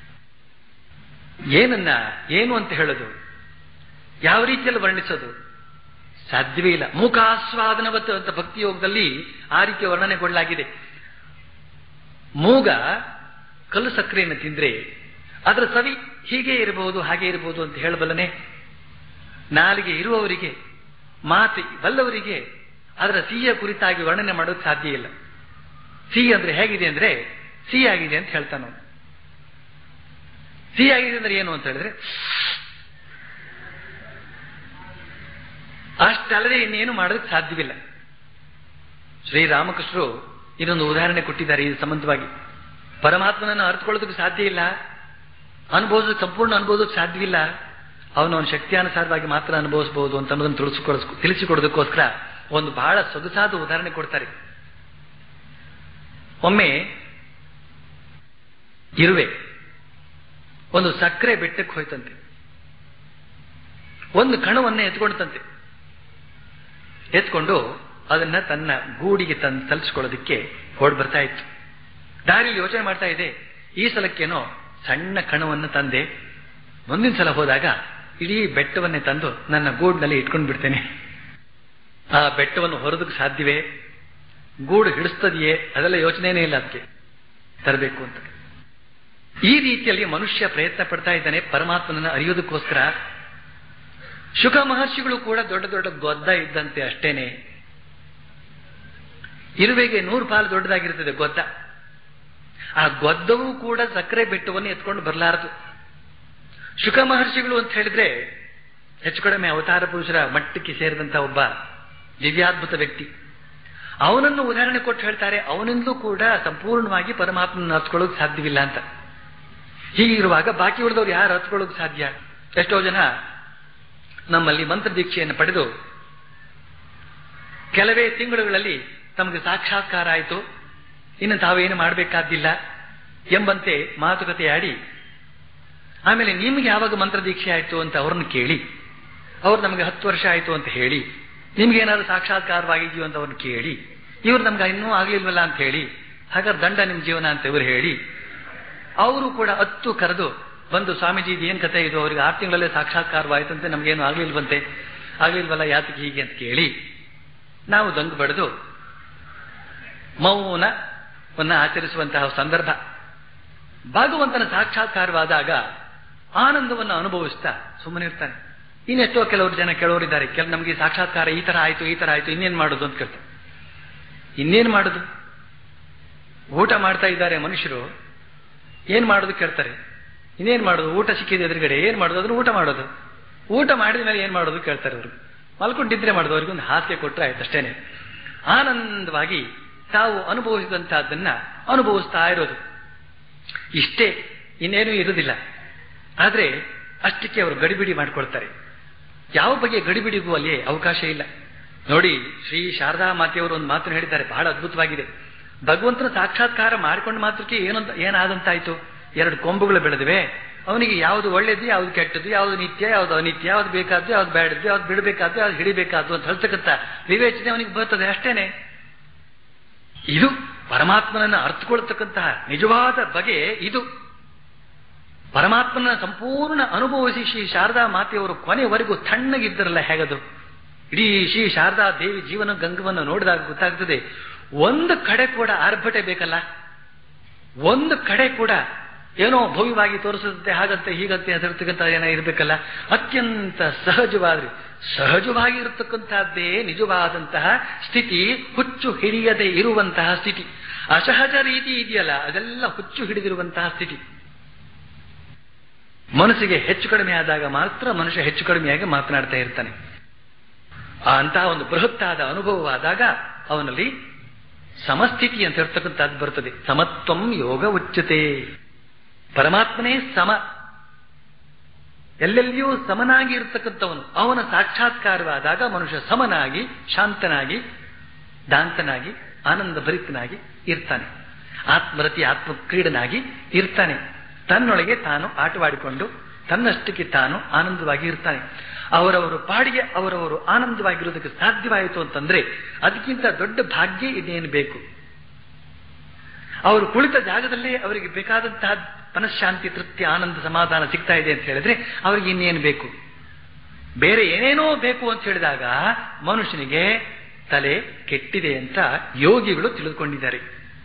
ಏನನ್ನ ಏನು ಅಂತ ಹೇಳೋದು ಯಾವ ರೀತಿಯಲ್ಲಿ ವರ್ಣಿಸೋದು ಸಾಧ್ಯವೇ ಇಲ್ಲ ಮೂಕಾಸ್ವಾದನವತ್ತು ಅಂತ ಭಕ್ತಿಯೋಗದಲ್ಲಿ ಆ ರೀತಿಯ ವರ್ಣನೆ ಕೊಡಲಾಗಿದೆ ಮೂಗ ಕಲ್ಲು ಸಕ್ಕರೆಯನ್ನು ತಿಂದ್ರೆ ಅದರ ಸವಿ ಹೀಗೆ ಇರಬಹುದು ಹಾಗೆ ಇರಬಹುದು ಅಂತ ಹೇಳಬಲ್ಲನೆ ನಾಲಿಗೆ ಇರುವವರಿಗೆ ಮಾತು ಬಲ್ಲವರಿಗೆ ಅದರ ಸಿಹಿಯ ಕುರಿತಾಗಿ ವರ್ಣನೆ ಮಾಡೋದು ಸಾಧ್ಯ ಇಲ್ಲ ಸಿಹಿ ಅಂದ್ರೆ ಹೇಗಿದೆ ಅಂದ್ರೆ ಸಿಹಿ ಆಗಿದೆ ಅಂತ ಹೇಳ್ತಾನ ಸಿಹಿ ಆಗಿದೆ ಅಂದ್ರೆ ಏನು ಅಂತ ಹೇಳಿದ್ರೆ ಅಷ್ಟಲ್ಲದೆ ಇನ್ನೇನು ಮಾಡೋದಕ್ಕೆ ಸಾಧ್ಯವಿಲ್ಲ ಶ್ರೀರಾಮಕೃಷ್ಣರು ಇದೊಂದು ಉದಾಹರಣೆ ಕೊಟ್ಟಿದ್ದಾರೆ ಈ ಸಂಬಂಧವಾಗಿ ಪರಮಾತ್ಮನನ್ನು ಅರ್ಥಕೊಳ್ಳೋದಕ್ಕೆ ಸಾಧ್ಯ ಇಲ್ಲ ಅನುಭವಿಸೋದಕ್ಕೆ ಸಂಪೂರ್ಣ ಅನುಭವಿಸೋದಕ್ಕೆ ಸಾಧ್ಯವಿಲ್ಲ ಅವನು ಅವನ ಶಕ್ತಿಯಾನುಸಾರವಾಗಿ ಮಾತ್ರ ಅನುಭವಿಸಬಹುದು ಅಂತ ಅನ್ನೋದನ್ನು ತಿಳಿಸಿಕೊಡ ತಿಳಿಸಿಕೊಡೋದಕ್ಕೋಸ್ಕರ ಒಂದು ಬಹಳ ಸೊಗಸಾದ ಉದಾಹರಣೆ ಕೊಡ್ತಾರೆ ಒಮ್ಮೆ ಇರುವೆ ಒಂದು ಸಕ್ಕರೆ ಬೆಟ್ಟಕ್ಕೆ ಹೋಯ್ತಂತೆ ಒಂದು ಕಣವನ್ನೇ ಎತ್ಕೊಂಡಂತೆ ಎತ್ಕೊಂಡು ಅದನ್ನ ತನ್ನ ಗೂಡಿಗೆ ತಂದು ತಲುಪಿಸ್ಕೊಳ್ಳೋದಕ್ಕೆ ಹೊಡ್ ಬರ್ತಾ ಇತ್ತು ದಾರಿಯಲ್ಲಿ ಯೋಚನೆ ಮಾಡ್ತಾ ಇದೆ ಈ ಸಲಕ್ಕೇನೋ ಸಣ್ಣ ಕಣವನ್ನು ತಂದೆ ಮುಂದಿನ ಸಲ ಹೋದಾಗ ಇಡೀ ಬೆಟ್ಟವನ್ನೇ ತಂದು ನನ್ನ ಗೂಡಿನಲ್ಲಿ ಇಟ್ಕೊಂಡು ಬಿಡ್ತೇನೆ ಆ ಬೆಟ್ಟವನ್ನು ಹೊರದಕ್ಕೆ ಸಾಧ್ಯವೇ ಗೂಡು ಹಿಡಿಸ್ತದೆಯೇ ಅದೆಲ್ಲ ಯೋಚನೆನೇ ಇಲ್ಲ ಅದಕ್ಕೆ ತರಬೇಕು ಅಂತ ಈ ರೀತಿಯಲ್ಲಿ ಮನುಷ್ಯ ಪ್ರಯತ್ನ ಪಡ್ತಾ ಇದ್ದಾನೆ ಪರಮಾತ್ಮನನ್ನು ಅರಿಯೋದಕ್ಕೋಸ್ಕರ ಶುಕ ಮಹರ್ಷಿಗಳು ಕೂಡ ದೊಡ್ಡ ದೊಡ್ಡ ಗೊದ್ದ ಇದ್ದಂತೆ ಅಷ್ಟೇನೆ ಇರುವೆಗೆ ನೂರು ಪಾಲು ದೊಡ್ಡದಾಗಿರ್ತದೆ ಗೊದ್ದ ಆ ಗೊದ್ದವೂ ಕೂಡ ಸಕ್ಕರೆ ಬೆಟ್ಟವನ್ನು ಎತ್ಕೊಂಡು ಬರಲಾರದು ಶುಕ ಮಹರ್ಷಿಗಳು ಅಂತ ಹೇಳಿದ್ರೆ ಹೆಚ್ಚು ಕಡಿಮೆ ಅವತಾರ ಪುರುಷರ ಮಟ್ಟಕ್ಕೆ ಸೇರಿದಂತ ಒಬ್ಬ ದಿವ್ಯಾದ್ಭುತ ವ್ಯಕ್ತಿ ಅವನನ್ನು ಉದಾಹರಣೆ ಕೊಟ್ಟು ಹೇಳ್ತಾರೆ ಅವನಿಂದಲೂ ಕೂಡ ಸಂಪೂರ್ಣವಾಗಿ ಪರಮಾತ್ಮನ ಹತ್ಕೊಳ್ಳೋಕೆ ಸಾಧ್ಯವಿಲ್ಲ ಅಂತ ಹೀಗಿರುವಾಗ ಬಾಕಿ ಉಳಿದವ್ರು ಯಾರು ಹತ್ಕೊಳ್ಳೋಕೆ ಸಾಧ್ಯ ಎಷ್ಟೋ ಜನ ನಮ್ಮಲ್ಲಿ ಮಂತ್ರ ದೀಕ್ಷೆಯನ್ನು ಪಡೆದು ಕೆಲವೇ ತಿಂಗಳುಗಳಲ್ಲಿ ತಮಗೆ ಸಾಕ್ಷಾತ್ಕಾರ ಆಯಿತು ಇನ್ನು ತಾವೇನು ಮಾಡಬೇಕಾದ್ದಿಲ್ಲ ಎಂಬಂತೆ ಮಾತುಕತೆ ಆಡಿ ಆಮೇಲೆ ನಿಮ್ಗೆ ಯಾವಾಗ ಮಂತ್ರ ದೀಕ್ಷೆ ಆಯಿತು ಅಂತ ಅವ್ರನ್ನ ಕೇಳಿ ಅವ್ರು ನಮಗೆ ಹತ್ತು ವರ್ಷ ಆಯಿತು ಅಂತ ಹೇಳಿ ನಿಮ್ಗೇನಾದ್ರು ಸಾಕ್ಷಾತ್ಕಾರವಾಗಿದೆಯೋ ಅಂತ ಅವ್ರನ್ನ ಕೇಳಿ ಇವ್ರು ನಮ್ಗೆ ಇನ್ನೂ ಆಗ್ಲಿಲ್ವಲ್ಲ ಅಂತ ಹೇಳಿ ಹಾಗಾದ್ರೆ ದಂಡ ನಿಮ್ ಜೀವನ ಅಂತ ಇವ್ರು ಹೇಳಿ ಅವರು ಕೂಡ ಹತ್ತು ಕರೆದು ಬಂದು ಸ್ವಾಮೀಜಿ ಇದು ಏನ್ ಕತೆ ಇದು ಅವ್ರಿಗೆ ಆರು ತಿಂಗಳಲ್ಲೇ ಸಾಕ್ಷಾತ್ಕಾರವಾಯ್ತಂತೆ ನಮ್ಗೇನು ಆಗ್ಲಿಲ್ವಂತೆ ಆಗ್ಲಿಲ್ವಲ್ಲ ಯಾತಕ್ಕೆ ಹೀಗೆ ಅಂತ ಕೇಳಿ ನಾವು ದಂಗು ಬಡಿದು ಮೌನವನ್ನ ಆಚರಿಸುವಂತಹ ಸಂದರ್ಭ ಭಗವಂತನ ಸಾಕ್ಷಾತ್ಕಾರವಾದಾಗ ಆನಂದವನ್ನು ಅನುಭವಿಸ್ತಾ ಸುಮ್ಮನೆ ಇರ್ತಾನೆ ಇನ್ನೆಷ್ಟೋ ಕೆಲವರು ಜನ ಕೇಳೋರಿದ್ದಾರೆ ಕೆಲ ನಮಗೆ ಸಾಕ್ಷಾತ್ಕಾರ ಈ ತರ ಆಯ್ತು ಈ ತರ ಆಯ್ತು ಇನ್ನೇನ್ ಮಾಡೋದು ಅಂತ ಕೇಳ್ತಾರೆ ಇನ್ನೇನ್ ಮಾಡೋದು ಊಟ ಮಾಡ್ತಾ ಇದ್ದಾರೆ ಮನುಷ್ಯರು ಏನ್ ಮಾಡೋದು ಕೇಳ್ತಾರೆ ಇನ್ನೇನ್ ಮಾಡೋದು ಊಟ ಸಿಕ್ಕಿದೆ ಎದುರುಗಡೆ ಏನ್ ಮಾಡೋದು ಅದನ್ನ ಊಟ ಮಾಡೋದು ಊಟ ಮಾಡಿದ ಮೇಲೆ ಏನ್ ಮಾಡೋದು ಕೇಳ್ತಾರೆ ಅವರು ಮಲ್ಕೊಂಡಿದ್ರೆ ಮಾಡೋದು ಅವ್ರಿಗೆ ಒಂದು ಹಾಸಿಗೆ ಕೊಟ್ಟರೆ ಆಯ್ತು ಅಷ್ಟೇನೆ ಆನಂದವಾಗಿ ತಾವು ಅನುಭವಿಸಿದಂತಹದ್ದನ್ನ ಅನುಭವಿಸ್ತಾ ಇರೋದು ಇಷ್ಟೇ ಇನ್ನೇನೂ ಇರುವುದಿಲ್ಲ ಆದ್ರೆ ಅಷ್ಟಕ್ಕೆ ಅವರು ಗಡಿಬಿಡಿ ಮಾಡ್ಕೊಳ್ತಾರೆ ಯಾವ ಬಗೆಯ ಗಡಿಬಿಡಿಗೂ ಅಲ್ಲಿ ಅವಕಾಶ ಇಲ್ಲ ನೋಡಿ ಶ್ರೀ ಶಾರದಾ ಮಾತೆಯವರು ಒಂದು ಮಾತನ್ನು ಹೇಳಿದ್ದಾರೆ ಬಹಳ ಅದ್ಭುತವಾಗಿದೆ ಭಗವಂತನ ಸಾಕ್ಷಾತ್ಕಾರ ಮಾಡಿಕೊಂಡ ಮಾತ್ರಕ್ಕೆ ಏನಂತ ಏನಾದಂತಾಯ್ತು ಎರಡು ಕೊಂಬುಗಳು ಬೆಳೆದಿವೆ ಅವನಿಗೆ ಯಾವುದು ಒಳ್ಳೇದು ಯಾವುದು ಕೆಟ್ಟದ್ದು ಯಾವುದು ನಿತ್ಯ ಯಾವುದು ಅನಿತ್ಯ ಯಾವುದು ಬೇಕಾದ್ದು ಯಾವ್ದು ಬೇಡದ್ದು ಯಾವ್ದು ಬಿಡಬೇಕಾದ್ದು ಯಾವ್ದು ಹಿಡಿಬೇಕಾದ್ದು ಅಂತ ಹೇಳ್ತಕ್ಕಂಥ ವಿವೇಚನೆ ಅವನಿಗೆ ಬರ್ತದೆ ಅಷ್ಟೇನೆ ಇದು ಪರಮಾತ್ಮನನ್ನು ಅರ್ಥಕೊಳ್ತಕ್ಕಂತಹ ನಿಜವಾದ ಬಗೆ ಇದು ಪರಮಾತ್ಮನ ಸಂಪೂರ್ಣ ಅನುಭವಿಸಿ ಶ್ರೀ ಶಾರದಾ ಮಾತೆಯವರು ಕೊನೆವರೆಗೂ ತಣ್ಣಗಿದ್ದರಲ್ಲ ಹೇಗದು ಇಡೀ ಶ್ರೀ ಶಾರದಾ ದೇವಿ ಜೀವನ ಗಂಗವನ್ನು ನೋಡಿದಾಗ ಗೊತ್ತಾಗ್ತದೆ ಒಂದು ಕಡೆ ಕೂಡ ಆರ್ಭಟೆ ಬೇಕಲ್ಲ ಒಂದು ಕಡೆ ಕೂಡ ಏನೋ ಭವ್ಯವಾಗಿ ತೋರಿಸುತ್ತೆ ಹಾಗಂತೆ ಹೀಗಂತೆ ಅದರ್ತಕ್ಕಂಥ ಏನೋ ಇರಬೇಕಲ್ಲ ಅತ್ಯಂತ ಸಹಜವಾದ್ರಿ ಸಹಜವಾಗಿ ಇರತಕ್ಕಂತಹದ್ದೇ ನಿಜವಾದಂತಹ ಸ್ಥಿತಿ ಹುಚ್ಚು ಹಿಡಿಯದೆ ಇರುವಂತಹ ಸ್ಥಿತಿ ಅಸಹಜ ರೀತಿ ಇದೆಯಲ್ಲ ಅದೆಲ್ಲ ಹುಚ್ಚು ಹಿಡಿದಿರುವಂತಹ ಸ್ಥಿತಿ ಮನಸ್ಸಿಗೆ ಹೆಚ್ಚು ಕಡಿಮೆ ಆದಾಗ ಮಾತ್ರ ಮನುಷ್ಯ ಹೆಚ್ಚು ಕಡಿಮೆಯಾಗಿ ಮಾತನಾಡ್ತಾ ಇರ್ತಾನೆ ಆ ಅಂತಹ ಒಂದು ಬೃಹತ್ತಾದ ಅನುಭವವಾದಾಗ ಅವನಲ್ಲಿ ಸಮಸ್ಥಿತಿ ಅಂತ ಹೇಳ್ತಕ್ಕಂಥದ್ದು ಬರ್ತದೆ ಸಮತ್ವಂ ಯೋಗ ಉಚ್ಚತೆ ಪರಮಾತ್ಮನೇ ಸಮ ಎಲ್ಲೆಲ್ಲಿಯೂ ಸಮನಾಗಿ ಇರತಕ್ಕಂಥವನು ಅವನ ಸಾಕ್ಷಾತ್ಕಾರವಾದಾಗ ಮನುಷ್ಯ ಸಮನಾಗಿ ಶಾಂತನಾಗಿ ದಾಂತನಾಗಿ ಆನಂದ ಭರಿತನಾಗಿ ಇರ್ತಾನೆ ಆತ್ಮರತಿ ಆತ್ಮಕ್ರೀಡನಾಗಿ ಇರ್ತಾನೆ ತನ್ನೊಳಗೆ ತಾನು ಆಟವಾಡಿಕೊಂಡು ತನ್ನಷ್ಟಕ್ಕೆ ತಾನು ಆನಂದವಾಗಿ ಇರ್ತಾನೆ ಅವರವರು ಪಾಡಿಗೆ ಅವರವರು ಆನಂದವಾಗಿರೋದಕ್ಕೆ ಸಾಧ್ಯವಾಯಿತು ಅಂತಂದ್ರೆ ಅದಕ್ಕಿಂತ ದೊಡ್ಡ ಭಾಗ್ಯ ಇದೇನು ಬೇಕು ಅವರು ಕುಳಿತ ಜಾಗದಲ್ಲೇ ಅವರಿಗೆ ಬೇಕಾದಂತಹ ಮನಃಶಾಂತಿ ತೃಪ್ತಿ ಆನಂದ ಸಮಾಧಾನ ಸಿಗ್ತಾ ಇದೆ ಅಂತ ಹೇಳಿದ್ರೆ ಅವ್ರಿಗೆ ಇನ್ನೇನು ಬೇಕು ಬೇರೆ ಏನೇನೋ ಬೇಕು ಅಂತ ಹೇಳಿದಾಗ ಮನುಷ್ಯನಿಗೆ ತಲೆ ಕೆಟ್ಟಿದೆ ಅಂತ ಯೋಗಿಗಳು ತಿಳಿದುಕೊಂಡಿದ್ದಾರೆ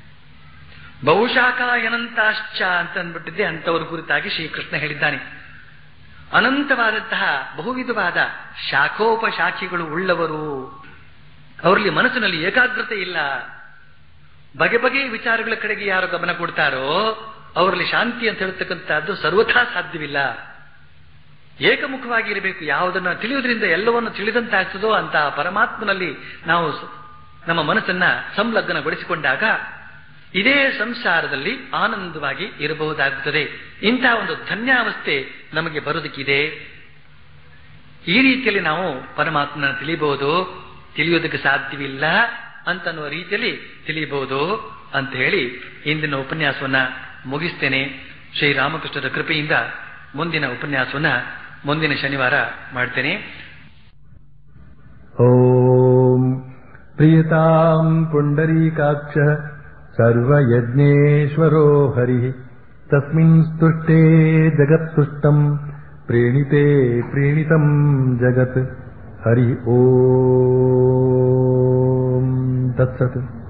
ಬಹುಶಾಖಾಯನಂತಾಶ್ಚ ಅಂತ ಅಂದ್ಬಿಟ್ಟಿದ್ದೆ ಅಂತವರ ಕುರಿತಾಗಿ ಶ್ರೀಕೃಷ್ಣ ಹೇಳಿದ್ದಾನೆ ಅನಂತವಾದಂತಹ ಬಹುವಿಧವಾದ ಶಾಖೋಪಶಾಖಿಗಳು ಉಳ್ಳವರು ಅವರಲ್ಲಿ ಮನಸ್ಸಿನಲ್ಲಿ ಏಕಾಗ್ರತೆ ಇಲ್ಲ ಬಗೆ ಬಗೆಯ ವಿಚಾರಗಳ ಕಡೆಗೆ ಯಾರು ಗಮನ ಕೊಡ್ತಾರೋ ಅವರಲ್ಲಿ ಶಾಂತಿ ಅಂತ ಹೇಳ್ತಕ್ಕಂಥದ್ದು ಸರ್ವಥಾ ಸಾಧ್ಯವಿಲ್ಲ ಏಕಮುಖವಾಗಿ ಇರಬೇಕು ಯಾವುದನ್ನು ತಿಳಿಯುವುದರಿಂದ ಎಲ್ಲವನ್ನು ತಿಳಿದಂತಾಗ್ತದೋ ಅಂತ ಪರಮಾತ್ಮನಲ್ಲಿ ನಾವು ನಮ್ಮ ಮನಸ್ಸನ್ನ ಸಂಲಗ್ನಗೊಳಿಸಿಕೊಂಡಾಗ ಇದೇ ಸಂಸಾರದಲ್ಲಿ ಆನಂದವಾಗಿ ಇರಬಹುದಾಗುತ್ತದೆ ಇಂತಹ ಒಂದು ಧನ್ಯಾವಸ್ಥೆ ನಮಗೆ ಬರೋದಕ್ಕಿದೆ ಈ ರೀತಿಯಲ್ಲಿ ನಾವು ಪರಮಾತ್ಮನ ತಿಳಿಯಬಹುದು ತಿಳಿಯೋದಕ್ಕೆ ಸಾಧ್ಯವಿಲ್ಲ ಅಂತನ್ನುವ ರೀತಿಯಲ್ಲಿ ತಿಳಿಯಬಹುದು ಅಂತ ಹೇಳಿ ಇಂದಿನ ಉಪನ್ಯಾಸವನ್ನ ಮುಗಿಸ್ತೇನೆ ಶ್ರೀರಾಮಕೃಷ್ಣರ ಕೃಪೆಯಿಂದ ಮುಂದಿನ ಉಪನ್ಯಾಸವನ್ನ ಮುಂದಿನ ಶನಿವಾರ ಮಾಡ್ತೇನೆ ॐ प्रियताम् पुण्डरीकाक्षः सर्वयज्ञेश्वरो हरिः तस्मिन् स्तुष्टे जगत्तुष्टम् प्रीणिते प्रीणितम् जगत् हरि ॐ तत्सत्